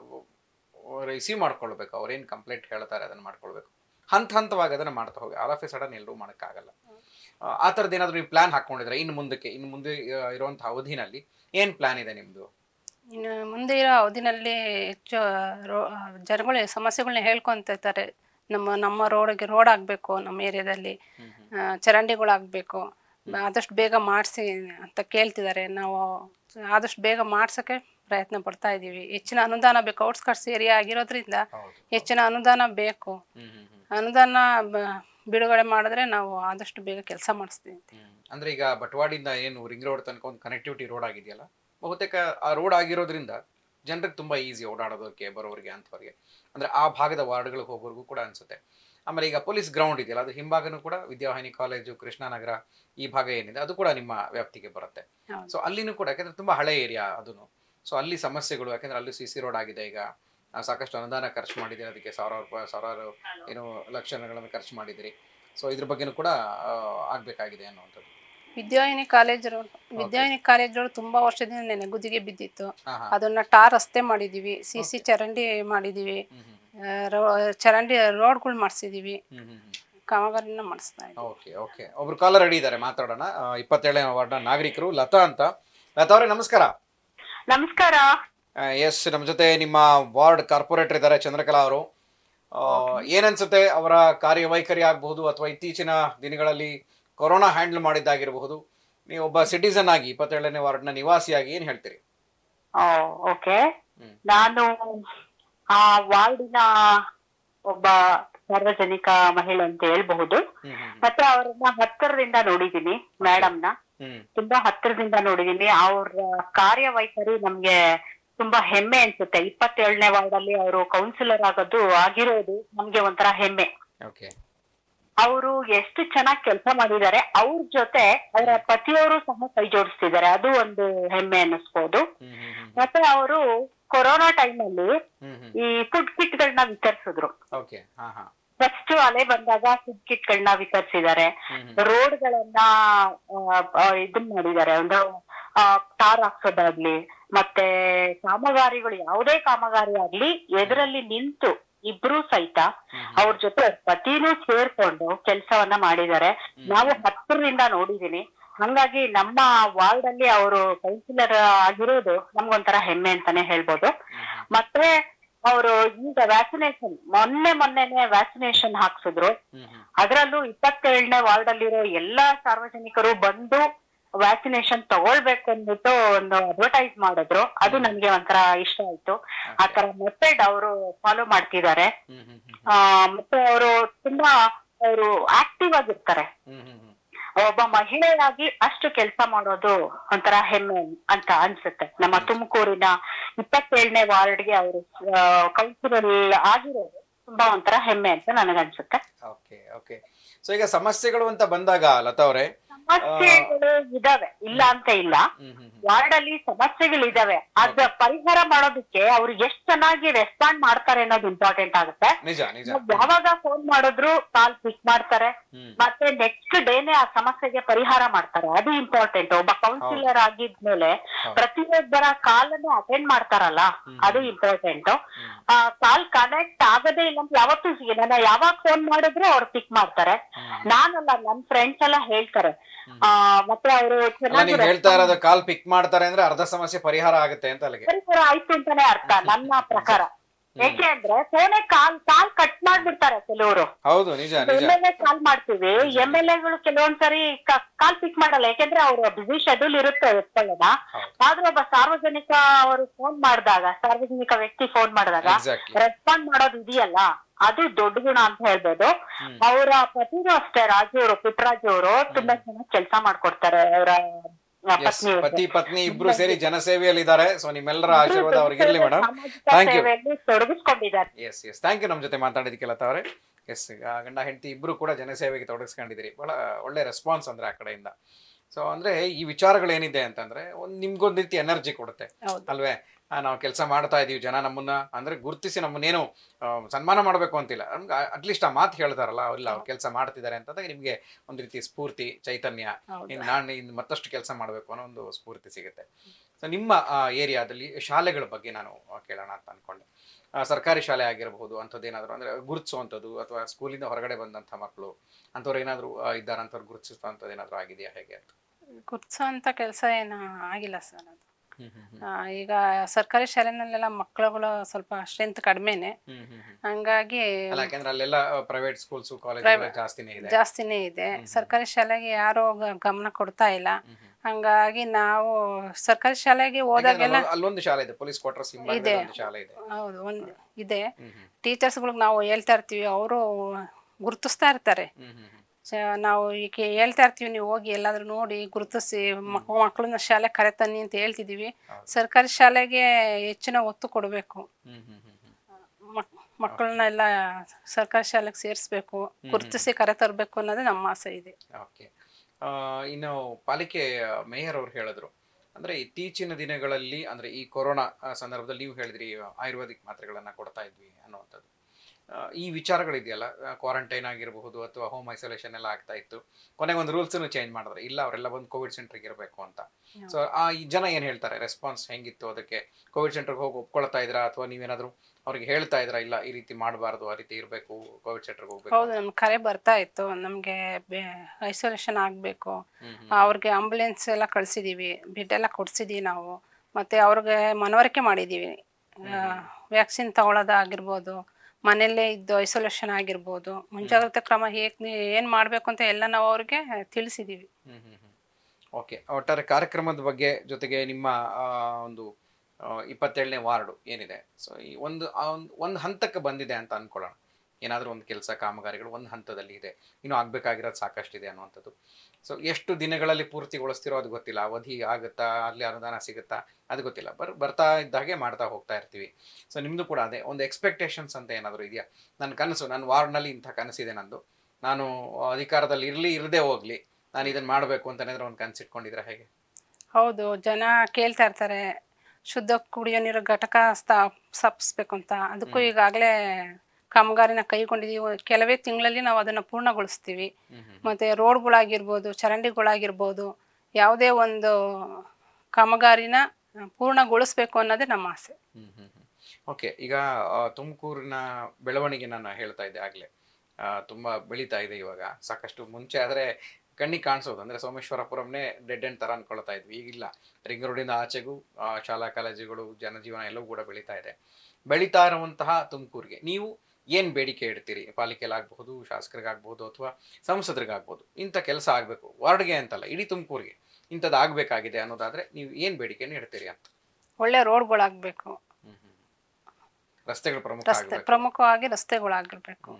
ರಿಸೀವ್ ಮಾಡ್ಕೊಳ್ಬೇಕು ಅವ್ರೇನ್ ಕಂಪ್ಲೇಂಟ್ ಹೇಳ್ತಾರೆ ಅದನ್ನ ಮಾಡ್ಕೊಳ್ಬೇಕು ಹಂತ ಹಂತವಾಗಿ ಅದನ್ನ ಮಾಡ್ತಾ ಹೋಗಿ ಆಲ್ ಆಫ್ ಎ ಸಡನ್ ಎಲ್ಲರೂ ಮಾಡೋಕ್ಕಾಗಲ್ಲ ಆ, ಆ ಥರದ್ದು ಏನಾದ್ರು ನೀವು ಪ್ಲಾನ್ ಹಾಕೊಂಡಿದ್ರೆ ಇನ್ನು ಮುಂದಕ್ಕೆ ಇನ್ನು ಮುಂದೆ ಆ, ಇರುವಂತಹ ಅವಧಿನಲ್ಲಿ ಏನ್ ಪ್ಲಾನ್ ಇದೆ ನಿಮ್ದು ಇನ್ನು ಮುಂದೆ ಇರೋ ಅವಧಿನಲ್ಲಿ ಹೆಚ್ಚು ರೋ ಜನಗಳು ಸಮಸ್ಯೆಗಳನ್ನ ಹೇಳ್ಕೊಂತಿರ್ತಾರೆ ನಮ್ಮ ನಮ್ಮ ರೋಡ್ಗೆ ರೋಡ್ ಆಗಬೇಕು ನಮ್ಮ ಏರಿಯಾದಲ್ಲಿ ಹ್ಮ್ ಹ್ಮ್. ಆ, ಚರಂಡಿಗಳಾಗಬೇಕು ಆದಷ್ಟು ಬೇಗ ಮಾಡಿಸಿ ಅಂತ ಕೇಳ್ತಿದ್ದಾರೆ ನಾವು ಆದಷ್ಟು ಬೇಗ ಮಾಡ್ಸೋಕ್ಕೆ ಪ್ರಯತ್ನ ಪಡ್ತಾ ಇದ್ದೀವಿ ಹೆಚ್ಚಿನ ಅನುದಾನ ಬೇಕು ಔಟ್ಸ್ಕಟ್ಸ್ ಏರಿಯಾ ಆಗಿರೋದ್ರಿಂದ ಹೌದು ಹೆಚ್ಚಿನ ಅನುದಾನ ಬೇಕು ಹ್ಮ್ ಹ್ಮ್ ಹ್ಮ್ ಅನುದಾನ ಬ- ಬಿಡುಗಡೆ ಮಾಡಿದ್ರೆ ನಾವು ಆದಷ್ಟು ಬೇಗ ಕೆಲಸ ಮಾಡಿಸ್ತೀವಿ ಹ್ಮ್. ಅಂದ್ರೆ ಈಗ ಬಟವಾಡಿಂದ ಏನು ರಿಂಗ್ ರೋಡ್ ತನಕ ಒಂದು ಕನೆಕ್ಟಿವಿಟಿ ರೋಡ್ ಆಗಿದೆಯಲ್ಲ ಬಹುತೇಕ ಆ ರೋಡ್ ಆಗಿರೋದ್ರಿಂದ ಜನರಿಗೆ ತುಂಬಾ ಈಸಿ ಓಡಾಡೋದಕ್ಕೆ ಬರೋರಿಗೆ ಅಂಥವ್ರಿಗೆ ಅಂದ್ರೆ ಆ ಭಾಗದ ವಾರ್ಡ್ಗಳಿಗೆ ಹೋಗೋರ್ಗೂ ಕೂಡ ಅನ್ಸುತ್ತೆ ಆಮೇಲೆ ಈಗ ಪೊಲೀಸ್ ಗ್ರೌಂಡ್ ಇದೆಯಲ್ಲ ಅದು ಹಿಂಭಾಗನೂ ಕೂಡ ವಿದ್ಯಾವಾಹಿನಿ ಕಾಲೇಜು ಕೃಷ್ಣನಗರ ಈ ಭಾಗ ಏನಿದೆ ಅದು ಕೂಡ ನಿಮ್ಮ ವ್ಯಾಪ್ತಿಗೆ ಬರುತ್ತೆ ಹೌದು. ಸೊ ಅಲ್ಲಿನೂ ಕೂಡ ಯಾಕಂದ್ರೆ ತುಂಬಾ ಹಳೆ ಏರಿಯಾ ಅದನ್ನು ಸೊ ಅಲ್ಲಿ ಸಮಸ್ಯೆಗಳು ಯಾಕಂದ್ರೆ ಅಲ್ಲಿ ಸಿ ಸಿ ರೋಡ್ ಆಗಿದೆ ಈಗ ಆ, ಸಾಕಷ್ಟು ಅನುದಾನ ಖರ್ಚು ಮಾಡಿದ್ದೀರಿ ಅದಕ್ಕೆ ಸಾವಿರಾರು ರೂಪಾಯಿ ಸಾವಿರಾರು ಏನು ಲಕ್ಷಗಳನ್ನು ಖರ್ಚು ಮಾಡಿದಿರಿ ಸೊ ಇದ್ರ ಬಗ್ಗೆನೂ ಕೂಡ ಆ, ಆಗ್ಬೇಕಾಗಿದೆ ಅನ್ನುವಂಥದ್ದು Vidyayini college road Vidyayini college road ತುಂಬಾ ವರ್ಷದಿಂದ ನೆನೆಗುದಿಗೆ ಬಿದ್ದಿತ್ತು ಹಾ ಹಾ ಅದನ್ನ ಟಾರ್ ರಸ್ತೆ ಮಾಡಿದೀವಿ ಸಿ ಸಿ ಚರಂಡಿ ಮಾಡಿದೀವಿ ಹ್ಮ್ ಹ್ಮ್ ಆ, ರೋ- ಚರಂಡಿ ರೋಡ್ಗಳು ಮಾಡಿಸಿದೀವಿ ಹ್ಮ್ ಹ್ಮ್ ಹ್ಮ್ ಕಾಮಗಾರಿನ ಮಾಡಿಸ್ತಾ ಇದ್ದೀವಿ ಓಕೆ ಓಕೆ ಒಬ್ರು ಕಾಲರ್ ರೆಡಿ ಇದ್ದಾರೆ ಮಾತಾಡೋಣ ಆ, ಇಪ್ಪತ್ತೇಳನೇ ವಾರ್ಡ್ನ ನಾಗರಿಕರು ಲತಾ ಅಂತ ಲತಾ ಅವರೇ ನಮಸ್ಕಾರ ನಮಸ್ಕಾರ ಎಸ್ ನಮ್ಮ ಜೊತೆ ನಿಮ್ಮ ವಾರ್ಡ್ ಕಾರ್ಪೊರೇಟರ್ ಇದ್ದಾರೆ ಚಂದ್ರಕಲಾ ಅವರು ಆ, ಏನನ್ಸುತ್ತೆ ಅವರ ಕಾರ್ಯವೈಖರಿ ಆಗಬಹುದು ಅಥವಾ ಇತ್ತೀಚಿನ ದಿನಗಳಲ್ಲಿ ಕೊರೋನಾ ಹ್ಯಾಂಡಲ್ ಮಾಡಿದ್ದಾಗಿರಬಹುದು ನೀವು ಒಬ್ಬ ಸಿಟಿಸನ್ ಆಗಿ ಇಪ್ಪತ್ತೇಳನೇ ವಾರ್ಡ್ನ ನಿವಾಸಿಯಾಗಿ ಏನ್ ಹೇಳ್ತೀರಿ ಓಕೆ ಹ್ಮ್. ನಾನು ಆ ವಾರ್ಡಿನ ಒಬ್ಬ ಸಾರ್ವಜನಿಕ ಮಹಿಳೆ ಅಂತ ಹೇಳ್ಬಹುದು ಹ್ಮ್ ಹ್ಮ್ ಮತ್ತೆ ಅವರನ್ನ ಹತ್ತಿರದಿಂದ ನೋಡಿದೀನಿ ಮೇಡಮ್ನ ಹ್ಮ್ ತುಂಬಾ ಹತ್ತಿರದಿಂದ ನೋಡಿದೀನಿ ಅವ್ರ ಕಾರ್ಯವೈಖರಿ ನಮ್ಗೆ ತುಂಬಾ ಹೆಮ್ಮೆ ಅನ್ಸುತ್ತೆ ಇಪ್ಪತ್ತೇಳನೇ ವಾರ್ಡ್ ಅಲ್ಲಿ ಅವರು ಕೌನ್ಸಿಲರ್ ಆಗೋದು ಆಗಿರೋದು ನಮ್ಗೆ ಒಂಥರ ಹೆಮ್ಮೆ ಓಕೆ ಅವರು ಎಷ್ಟು ಚೆನ್ನಾಗಿ ಕೆಲಸ ಮಾಡಿದ್ದಾರೆ ಅವ್ರ ಜೊತೆ ಅವರ ಪತಿಯವರು ಸಹ ಕೈ ಜೋಡಿಸ್ತಿದ್ದಾರೆ ಅದು ಒಂದು ಹೆಮ್ಮೆ ಅನ್ನಿಸ್ಬೋದು ಹ್ಮ್ ಹ್ಮ್ ಹ್ಮ್ ಮತ್ತೆ ಅವರು ಕೊರೋನಾ ಟೈಮ್ ಅಲ್ಲಿ ಹ್ಮ್ ಹ್ಮ್ ಈ ಫುಡ್ ಕಿಟ್ ಗಳನ್ನ ವಿತರಿಸಿದ್ರು ಓಕೆ ಹಾ ಹಾ ಫಸ್ಟ್ ಅಲೆ ಬಂದಾಗ ಫುಡ್ ಕಿಟ್ ಗಳನ್ನ ವಿತರಿಸಿದ್ದಾರೆ ಹ್ಮ್ ಹ್ಮ್ ರೋಡ್ ಗಳನ್ನ ಇದನ್ ಮಾಡಿದ್ದಾರೆ ಒಂದು ಟಾರ್ ಹಾಕ್ಸೋದಾಗ್ಲಿ ಮತ್ತೆ ಕಾಮಗಾರಿಗಳು ಯಾವುದೇ ಕಾಮಗಾರಿ ಆಗ್ಲಿ ಎದುರಲ್ಲಿ ನಿಂತು ಇಬ್ರು ಸಹಿತ ಅವ್ರ ಜೊತೆ ಪತಿನೂ ಸೇರ್ಕೊಂಡು ಕೆಲಸವನ್ನ ಮಾಡಿದ್ದಾರೆ ನಾವು ಹತ್ತರಿಂದ ನೋಡಿದೀನಿ ಹಂಗಾಗಿ ನಮ್ಮ ವಾರ್ಡ್ ಅಲ್ಲಿ ಅವರು ಕೌನ್ಸಿಲರ್ ಆಗಿರೋದು ನಮ್ಗೊಂಥರ ಹೆಮ್ಮೆ ಅಂತಾನೆ ಹೇಳ್ಬೋದು ಮತ್ತೆ ಅವರು ಈಗ ವ್ಯಾಕ್ಸಿನೇಷನ್ ಮೊನ್ನೆ ಮೊನ್ನೆನೆ ವ್ಯಾಕ್ಸಿನೇಷನ್ ಹಾಕ್ಸಿದ್ರು ಹ್ಮ್ ಹ್ಮ್ ಅದರಲ್ಲೂ ಇಪ್ಪತ್ತೇಳನೇ ವಾರ್ಡ್ ಅಲ್ಲಿರೋ ಎಲ್ಲಾ ಸಾರ್ವಜನಿಕರು ಬಂದು ವ್ಯಾಕ್ಸಿನೇಷನ್ ತಗೊಳ್ಬೇಕು ಅಂದ್ಬಿಟ್ಟು ಒಂದು ಅಡ್ವರ್ಟೈಸ್ ಮಾಡಿದ್ರು ಅದು ನನ್ಗೆ ಒಂಥರ ಇಷ್ಟ ಆಯ್ತು ಆ ತರ ಮೆಥಡ್ ಅವರು ಫಾಲೋ ಮಾಡ್ತಿದ್ದಾರೆ ಹ್ಮ್ ಹ್ಮ್ ಹ್ಮ್ ಆ, ಮತ್ತೆ ಅವರು ತುಂಬಾ ಅವರು ಆಕ್ಟಿವ್ ಆಗಿರ್ತಾರೆ ಹ್ಮ್ ಹ್ಮ್ ಹ್ಮ್ ಒಬ್ಬ ಮಹಿಳೆಯಾಗಿ ಅಷ್ಟು ಕೆಲಸ ಮಾಡೋದು ಒಂಥರ ಹೆಮ್ಮೆ ಅಂತ ಅನ್ಸುತ್ತೆ ನಮ್ಮ ತುಮಕೂರಿನ ಇಪ್ಪತ್ತೇಳನೇ ವಾರ್ಡ್ಗೆ ಅವರು ಕೌನ್ಸಿಲರ್ ಆಗಿರೋದು ತುಂಬಾ ಒಂಥರ ಹೆಮ್ಮೆ ಅಂತ ನನಗನ್ಸುತ್ತೆ ಓಕೆ ಓಕೆ ಸೊ ಈಗ ಸಮಸ್ಯೆಗಳು ಅಂತ ಬಂದಾಗ ಲತಾ ಅವರೇ ಸಮಸ್ಯೆಗಳು ಇದಾವೆ ಇಲ್ಲ ಅಂತ ಇಲ್ಲ ಹ್ಮ್ ಹ್ಮ್ ಹ್ಮ್ ವಾರ್ಡ್ ಅಲ್ಲಿ ಸಮಸ್ಯೆಗಳಿದಾವೆ ಅದ ಪರಿಹಾರ ಮಾಡೋದಕ್ಕೆ ಅವ್ರು ಎಷ್ಟ್ ಚೆನ್ನಾಗಿ ರೆಸ್ಪಾಂಡ್ ಮಾಡ್ತಾರೆ ಅನ್ನೋದು ಇಂಪಾರ್ಟೆಂಟ್ ಆಗುತ್ತೆ ನಿಜ ನಿಜ ನಾವ್ ಯಾವಾಗ ಫೋನ್ ಮಾಡಿದ್ರು ಕಾಲ್ ಪಿಕ್ ಮಾಡ್ತಾರೆ ಹ್ಮ್ ಮತ್ತೆ ನೆಕ್ಸ್ಟ್ ಡೇನೆ ಆ ಸಮಸ್ಯೆಗೆ ಪರಿಹಾರ ಮಾಡ್ತಾರೆ ಅದು ಇಂಪಾರ್ಟೆಂಟ್ ಒಬ್ಬ ಕೌನ್ಸಿಲರ್ ಆಗಿದ್ಮೇಲೆ ಹೌದು. ಪ್ರತಿಯೊಬ್ಬರ ಕಾಲನ್ನು ಅಟೆಂಡ್ ಮಾಡ್ತಾರಲ್ಲ ಹ್ಮ್. ಅದು ಇಂಪಾರ್ಟೆಂಟ್ ಹ್ಮ್. ಕಾಲ್ ಕನೆಕ್ಟ್ ಆಗದೇ ಇಲ್ಲ ಅಂತ ಯಾವತ್ತೂ ಸಿಗ ನಾನು ಯಾವಾಗ ಫೋನ್ ಮಾಡಿದ್ರು ಅವ್ರು ಪಿಕ್ ಮಾಡ್ತಾರೆ ಹ್ಮ್. ನಾನಲ್ಲ ನನ್ ಫ್ರೆಂಡ್ಸ್ ಎಲ್ಲ ಹೇಳ್ತಾರೆ ಆ ಮತ್ತೆ ಅವರು ಅಲ್ಲ ಚೆನ್ನಾಗಿ ನೀವ್ ಹೇಳ್ತಾ ಇರೋದು ಕಾಲ್ ಪಿಕ್ ಮಾಡ್ತಾರೆ ಅಂದ್ರೆ ಅರ್ಧ ಸಮಸ್ಯೆ ಪರಿಹಾರ ಆಗುತ್ತೆ ಅಂತ ಅಲ್ಲಿಗೆ ಪರಿಹಾರ ಆಯ್ತು ಅಂತಾನೆ ಅರ್ಥ ನನ್ನ ಪ್ರಕಾರ ಯಾಕೆ ಅಂದ್ರೆ ಫೋನೇ ಕಾಲ್ ಕಾಲ್ ಕಟ್ ಮಾಡ್ಬಿಡ್ತಾರೆ ಕೆಲವರು ಹೌದು ನಿಜ ಎಂ ನಿಜ ಎಲ್ ಎ ಕಾಲ್ ಮಾಡ್ತೀವಿ ಎಂ ಎಲ್ ಎಗಳು ಕೆಲವೊಂದ್ಸರಿ ಕಾಲ್ ಪಿಕ್ ಮಾಡಲ್ಲ ಯಾಕಂದ್ರೆ ಅವ್ರ ಬಿಸಿ ಶೆಡ್ಯೂಲ್ ಇರುತ್ತೆ ಎತ್ಕೊಳ್ಳೋಣ ಹೌದು ಆದ್ರೆ ಒಬ್ಬ ಸಾರ್ವಜನಿಕ ಅವರು ಫೋನ್ ಮಾಡಿದಾಗ ಸಾರ್ವಜನಿಕ ವ್ಯಕ್ತಿ ಫೋನ್ ಮಾಡಿದಾಗ ಎಕ್ಸಾಕ್ಟ್ಲಿ ರೆಸ್ಪಾಂಡ್ ಮಾಡೋದು ಇದೆಯಲ್ಲ ಅದು ದೊಡ್ಡ ಗುಣ ಅಂತ ಹೇಳ್ಬೋದು ಹ್ಮ್. ಅವರ ಪತಿನೂ ಅಷ್ಟೇ ರಾಜು ಅವರು ಪುಟ್ಟರಾಜು ಅವರು ತುಂಬಾ ಚೆನ್ನಾಗಿ ಕೆಲಸ ಮಾಡ್ಕೊಡ್ತಾರೆ ಅವರ ಪತ್ನಿ ಪತಿ ಪತ್ನಿ ಇಬ್ರು ಸೇರಿ ಜನಸೇವೆಯಲ್ಲಿ ಇದ್ದಾರೆ ಸೊ ನಿಮ್ಮೆಲ್ಲರ ಆಶೀರ್ವಾದ ಅವ್ರಿಗೆ ಇರ್ಲಿ ಮೇಡಮ್ Thank you. ಸೇವೆಯಲ್ಲಿ ತೊಡಗಿಸ್ಕೊಂಡಿದ್ದಾರೆ ಎಸ್ ಎಸ್ ಥ್ಯಾಂಕ್ ಯು ನಮ್ಮ ಜೊತೆ ಮಾತಾಡಿದಕ್ಕೆ ಲತಾ ಅವರೇ ಎಸ್ ಗಂಡ ಹೆಂಡತಿ ಇಬ್ರು ಕೂಡ ಜನಸೇವೆಗೆ ತೊಡಗಿಸ್ಕೊಂಡಿದ್ದೀರಿ ಬಹಳ ಒಳ್ಳೆ ರೆಸ್ಪಾನ್ಸ್ ಅಂದ್ರೆ ಆ ಕಡೆಯಿಂದ ಸೊ ಅಂದ್ರೆ ಈ ವಿಚಾರಗಳೇನಿದೆ ಅಂತಂದ್ರೆ ಒಂದ್ ನಿಮ್ಗೊಂದ್ ರೀತಿ ಎನರ್ಜಿ ಕೊಡುತ್ತೆ ಹೌದು ಅಲ್ವೇ ಆ, ನಾವು ಕೆಲಸ ಮಾಡ್ತಾ ಇದೀವಿ ಜನ ನಮ್ಮನ್ನ ಅಂದ್ರೆ ಗುರುತಿಸಿ ನಮ್ಮನ್ನೇನು ಆ, ಸನ್ಮಾನ ಮಾಡಬೇಕು ಅಂತಿಲ್ಲ ನಮ್ಗೆ ಅಟ್ಲೀಸ್ಟ್ ಆ ಮಾತು ಹೇಳ್ತಾರಲ್ಲ ಇಲ್ಲ ಅವ್ರು ಕೆಲಸ ಮಾಡ್ತಿದ್ದಾರೆ ಅಂತಂದಾಗ ನಿಮ್ಗೆ ಒಂದ್ ರೀತಿ ಸ್ಫೂರ್ತಿ ಚೈತನ್ಯ ಹೌದು ಇನ್ನು ನಾನು ಇನ್ನು ಮತ್ತಷ್ಟು ಕೆಲಸ ಮಾಡಬೇಕು ಅನ್ನೋ ಒಂದು ಸ್ಫೂರ್ತಿ ಸಿಗುತ್ತೆ ಸೊ ನಿಮ್ಮ ಏರಿಯಾದಲ್ಲಿ ಶಾಲೆಗಳ ಬಗ್ಗೆ ನಾನು ಆ, ಕೇಳೋಣ ಅಂತ ಅನ್ಕೊಂಡೆ ಆ, ಸರ್ಕಾರಿ ಶಾಲೆ ಆಗಿರಬಹುದು ಅಂಥದ್ದೇನಾದ್ರು ಅಂದ್ರೆ ಗುರುತಿಸುವಂಥದ್ದು ಅಥವಾ ಸ್ಕೂಲಿಂದ ಹೊರಗಡೆ ಬಂದಂಥ ಮಕ್ಕಳು ಅಂಥವ್ರು ಏನಾದ್ರು ಇದ್ದಾರ ಅಂಥವ್ರು ಗುರುತಿಸುವಂಥದ್ದು ಏನಾದ್ರು ಆಗಿದೆಯಾ ಹೇಗೆ ಅಂತ ಗುರ್ತಿಸೋ ಅಂತ ಕೆಲಸ ಏನು ಆಗಿಲ್ಲ ಸರ್ ಅದು ಆ, ಈಗ ಸರ್ಕಾರಿ ಶಾಲೆನಲ್ಲೆಲ್ಲ ಮಕ್ಕಳುಗಳು ಸ್ವಲ್ಪ ಸ್ಟ್ರೆಂತ್ ಕಡಿಮೆನೆ ಹ್ಮ್ ಹ್ಮ್ ಹ್ಮ್ ಹಂಗಾಗಿ ಅಲ್ಲ ಯಾಕಂದ್ರೆ ಅಲ್ಲೆಲ್ಲ ಪ್ರೈವೇಟ್ ಸ್ಕೂಲ್ಸ್ ಕಾಲೇಜ್ Private- ಜಾಸ್ತಿನೇ ಇದೆ ಜಾಸ್ತಿನೇ ಇದೆ ಸರ್ಕಾರಿ ಶಾಲೆಗೆ ಯಾರು ಗ- ಗಮನ ಕೊಡ್ತಾ ಇಲ್ಲ ಹ್ಮ್ ಹ್ಮ್. ಹಂಗಾಗಿ ನಾವು ಸರ್ಕಾರಿ ಶಾಲೆಗೆ ಯಾಕಂದ್ರೆ ಹೋದಾಗೆಲ್ಲ ಅಲ್ಲೊಂದು- ಅಲ್ಲೊಂದು ಶಾಲೆ ಇದೆ ಪೊಲೀಸ್ ಕ್ವಾರ್ಟರ್ಸ್ ಇದೆ. ಒಂದು ಶಾಲೆ ಇದೆ ಹೌದು ಒಂದು ಇದೆ ಹ್ಮ್ ಹ್ಮ್ ಟೀಚರ್ಸ್ಗಳಿಗೆ ನಾವು ಹೇಳ್ತಾ ಇರ್ತೀವಿ ಅವರು ಗುರುತಿಸ್ತಾ ಇರ್ತಾರೆ ಹ್ಮ್ ಹ್ಮ್ ಹ್ಮ್ ಸ- ನಾವು ಈಗ ಹೇಳ್ತಾ ಇರ್ತೀವಿ ನೀವು ಹೋಗಿ ಎಲ್ಲಾದ್ರೂ ನೋಡಿ ಗುರುತಿಸಿ ಮಕ್ ಮಕ್ಕಳನ್ನ ಶಾಲೆ ಕರೆತನ್ನಿ ಅಂತ ಹೇಳ್ತಿದೀವಿ ಹೌದು. ಸರ್ಕಾರಿ ಶಾಲೆಗೆ ಹೆಚ್ಚಿನ ಒತ್ತು ಕೊಡಬೇಕು ಹ್ಮ್ ಹ್ಮ್ ಹ್ಮ್ ಹ್ಮ್ ಮಕ್ ಮಕ್ಕಳನ್ನ ಎಲ್ಲ ಸರ್ಕಾರಿ ಶಾಲೆಗೆ ಸೇರಿಸ್ಬೇಕು ಗುರುತಿಸಿ ಕರೆ ತರಬೇಕು ಅನ್ನೋದೇ ನಮ್ಮ ಆಸೆ ಇದೆ ಓಕೆ ಇನ್ನು ಪಾಲಿಕೆ ಮೇಯರ್ ಅವ್ರು ಹೇಳಿದ್ರು ಅಂದ್ರೆ ಇತ್ತೀಚಿನ ದಿನಗಳಲ್ಲಿ ಅಂದ್ರೆ ಈ ಕೊರೋನಾ ಆ, ಸಂದರ್ಭದಲ್ಲಿ ನೀವು ಹೇಳಿದ್ರಿ ಆಯುರ್ವೇದಿಕ್ ಮಾತ್ರೆಗಳನ್ನ ಕೊಡ್ತಾ ಇದ್ವಿ ಅನ್ನುವಂಥದ್ದು ಆ, ಈ ವಿಚಾರಗಳಿದೆಯಲ್ಲ ಕ್ವಾರಂಟೈನ್ ಆಗಿರಬಹುದು ಅಥವಾ ಹೋಮ್ ಐಸೋಲೇಷನ್ ಎಲ್ಲ ಆಗ್ತಾ ಇತ್ತು ಕೊನೆಗೆ ಒಂದು ರೂಲ್ಸ್ ಚೇಂಜ್ ಮಾಡಿದ್ರೆ ಇಲ್ಲ ಅವರೆಲ್ಲ ಬಂದು ಕೋವಿಡ್ ಸೆಂಟರ್ಗೆ ಇರಬೇಕು ಅಂತ ಸೊ ಆ ಈ ಜನ ಏನ್ ಹೇಳ್ತಾರೆ ರೆಸ್ಪಾನ್ಸ್ ಹೆಂಗಿತ್ತು ಅದಕ್ಕೆ ಕೋವಿಡ್ ಸೆಂಟರ್ಗೆ ಹೋಗಿ ಒಪ್ಕೊಳ್ತಾ ಇದ್ರಾ ಅಥವಾ ನೀವೇನಾದ್ರು ಅವ್ರಿಗೆ ಹೇಳ್ತಾ ಇದ್ರಾ ಇಲ್ಲ ಈ ರೀತಿ ಮಾಡಬಾರ್ದು ಆ ರೀತಿ ಇರಬೇಕು ಕೋವಿಡ್ ಸೆಂಟರ್ಗೆ ಹೋಗ್ಬೇಕು ಹೌದು ನಮ್ಗೆ ಕರೆ ಬರ್ತಾ ಇತ್ತು ನಮಗೆ ಐಸೋಲೇಷನ್ ಆಗಬೇಕು ಹ್ಮ್ ಹ್ಮ್. ಅವ್ರಿಗೆ ಆಂಬುಲೆನ್ಸ್ ಎಲ್ಲ ಕಳ್ಸಿದೀವಿ ಬೆಡ್ ಎಲ್ಲ ಕೊಡ್ಸಿದೀವಿ ನಾವು ಮತ್ತೆ ಅವ್ರಿಗೆ ಮನವರಿಕೆ ಮಾಡಿದೀವಿ ವ್ಯಾಕ್ಸಿನ್ ತಗೊಳ್ಳೋದಾಗಿರ್ಬೋದು ಮನೆಯಲ್ಲೇ ಇದ್ದು ಐಸೋಲೇಷನ್ ಆಗಿರ್ಬೋದು ಮುಂಜಾಗ್ರತೆ ಕ್ರಮ ಹೇಗೆ ಏನು ಮಾಡಬೇಕು ಅಂತ ಎಲ್ಲ ನಾವು ಅವ್ರಿಗೆ ತಿಳಿಸಿದೀವಿ ಹ್ಮ್ ಹ್ಮ್ ಹ್ಮ್ ಓಕೆ ಒಟ್ಟಾರೆ ಕಾರ್ಯಕ್ರಮದ ಬಗ್ಗೆ ಜೊತೆಗೆ ನಿಮ್ಮ ಆ, ಒಂದು ಆ, ಇಪ್ಪತ್ತೇಳನೇ ವಾರ್ಡು ಏನಿದೆ ಸೊ ಈ ಒಂದು ಆ ಒಂದು ಒಂದು ಹಂತಕ್ಕೆ ಬಂದಿದೆ ಅಂತ ಅನ್ಕೊಳ್ಳೋಣ ಏನಾದರೂ ಒಂದು ಕೆಲಸ ಕಾಮಗಾರಿಗಳು ಒಂದು ಹಂತದಲ್ಲಿ ಇದೆ ಇನ್ನು ಆಗ್ಬೇಕಾಗಿರೋದು ಸಾಕಷ್ಟಿದೆ ಅನ್ನುವಂಥದ್ದು ಸೊ ಎಷ್ಟು ದಿನಗಳಲ್ಲಿ ಪೂರ್ತಿಗೊಳಿಸ್ತಿರೋ ಅದು ಗೊತ್ತಿಲ್ಲ ಅವಧಿ ಆಗುತ್ತಾ ಅಲ್ಲಿ ಅನುದಾನ ಸಿಗುತ್ತಾ ಅದು ಗೊತ್ತಿಲ್ಲ ಬರ್ ಬರ್ತಾ ಇದ್ದಾಗೆ ಮಾಡ್ತಾ ಹೋಗ್ತಾ ಇರ್ತೀವಿ ಸೊ ನಿಮ್ಮದು ಕೂಡ ಅದೇ ಒಂದು ಎಕ್ಸ್ಪೆಕ್ಟೇಷನ್ಸ್ ಅಂತ ಏನಾದರೂ ಇದೆಯಾ ನನ್ನ ಕನಸು ನನ್ನ ವಾರ್ಡ್ನಲ್ಲಿ ಇಂಥ ಕನಸಿದೆ ನಂದು ನಾನು ಅಧಿಕಾರದಲ್ಲಿ ಇರಲಿ ಇರದೇ ಹೋಗ್ಲಿ ನಾನು ಇದನ್ನು ಮಾಡಬೇಕು ಅಂತ ಏನಾದರೂ ಒಂದು ಕನಸು ಇಟ್ಕೊಂಡಿದ್ರೆ ಹೇಗೆ ಹೌದು ಜನ ಕೇಳ್ತಾ ಇರ್ತಾರೆ ಶುದ್ಧ ಕುಡಿಯೋ ನೀರು ಘಟಕ ಸ್ಥಾ ಸ್ಥಾಪಿಸ್ಬೇಕು ಅಂತ ಅದಕ್ಕೂ ಹ್ಮ್. ಈಗಾಗಲೇ ಕಾಮಗಾರಿನ ಕೈಗೊಂಡಿದ್ದೀವಿ ಕೆಲವೇ ತಿಂಗಳಲ್ಲಿ ನಾವು ಅದನ್ನು ಪೂರ್ಣಗೊಳಿಸ್ತೀವಿ ಹ್ಮ್ ಹ್ಮ್ ಮತ್ತು ರೋಡ್ಗಳಾಗಿರ್ಬೋದು ಚರಂಡಿಗಳಾಗಿರ್ಬೋದು ಯಾವುದೇ ಒಂದು ಕಾಮಗಾರಿನ ಪೂರ್ಣಗೊಳಿಸ್ಬೇಕು ಅನ್ನೋದೇ ನಮ್ಮ ಆಸೆ ಹ್ಮ್ ಹ್ಮ್ ಹ್ಮ್ ಓಕೆ ಈಗ ಆ, ತುಮಕೂರಿನ ಬೆಳವಣಿಗೆ ನಾನು ಹೇಳ್ತಾ ಇದ್ದೆ ಆಗ್ಲೇ ಆ, ತುಂಬಾ ಬೆಳೀತಾ ಇದೆ ಇವಾಗ ಸಾಕಷ್ಟು ಮುಂಚೆ ಆದ್ರೆ ಕಣ್ಣಿಗೆ ಕಾಣಿಸೋದು ಅಂದ್ರೆ ಸೋಮೇಶ್ವರಪುರಂನೇ ಡೆಡ್ ಎಂಡ್ ತರ ಅನ್ಕೊಳ್ತಾ ಇದ್ವಿ ಈಗಿಲ್ಲ ರಿಂಗ್ ರೋಡಿಂದ ಆಚೆಗೂ ಆ, ಶಾಲಾ ಕಾಲೇಜುಗಳು ಜನಜೀವನ ಎಲ್ಲವೂ ಕೂಡ ಬೆಳೀತಾ ಇದೆ ಬೆಳೀತಾ ಇರುವಂತಹ ತುಮಕೂರಿಗೆ ನೀವು ಏನ್ ಬೇಡಿಕೆ ಇಡ್ತೀರಿ ಪಾಲಿಕೆಲಾಗಬಹುದು ಶಾಸಕರಿಗಾಗ್ಬಹುದು ಅಥವಾ ಸಂಸದರಿಗಾಗ್ಬೋದು ಇಂಥ ಕೆಲಸ ಆಗ್ಬೇಕು ವಾರ್ಡ್ಗೆ ಅಂತಲ್ಲ ಇಡೀ ತುಮಕೂರಿಗೆ ಇಂಥದ್ದು ಆಗ್ಬೇಕಾಗಿದೆ ಅನ್ನೋದಾದ್ರೆ ನೀವು ಏನ್ ಬೇಡಿಕೆಯನ್ನು ಇಡ್ತೀರಿ ಅಂತ ಒಳ್ಳೆ ರೋಡ್ಗಳಾಗಬೇಕು ಹ್ಮ್ ಹ್ಮ್. ರಸ್ತೆಗಳು ಪ್ರಮುಖ ರಸ್ತೆ ಆಗ್ಬೇಕು ಪ್ರಮುಖವಾಗಿ ರಸ್ತೆಗಳಾಗಿರ್ಬೇಕು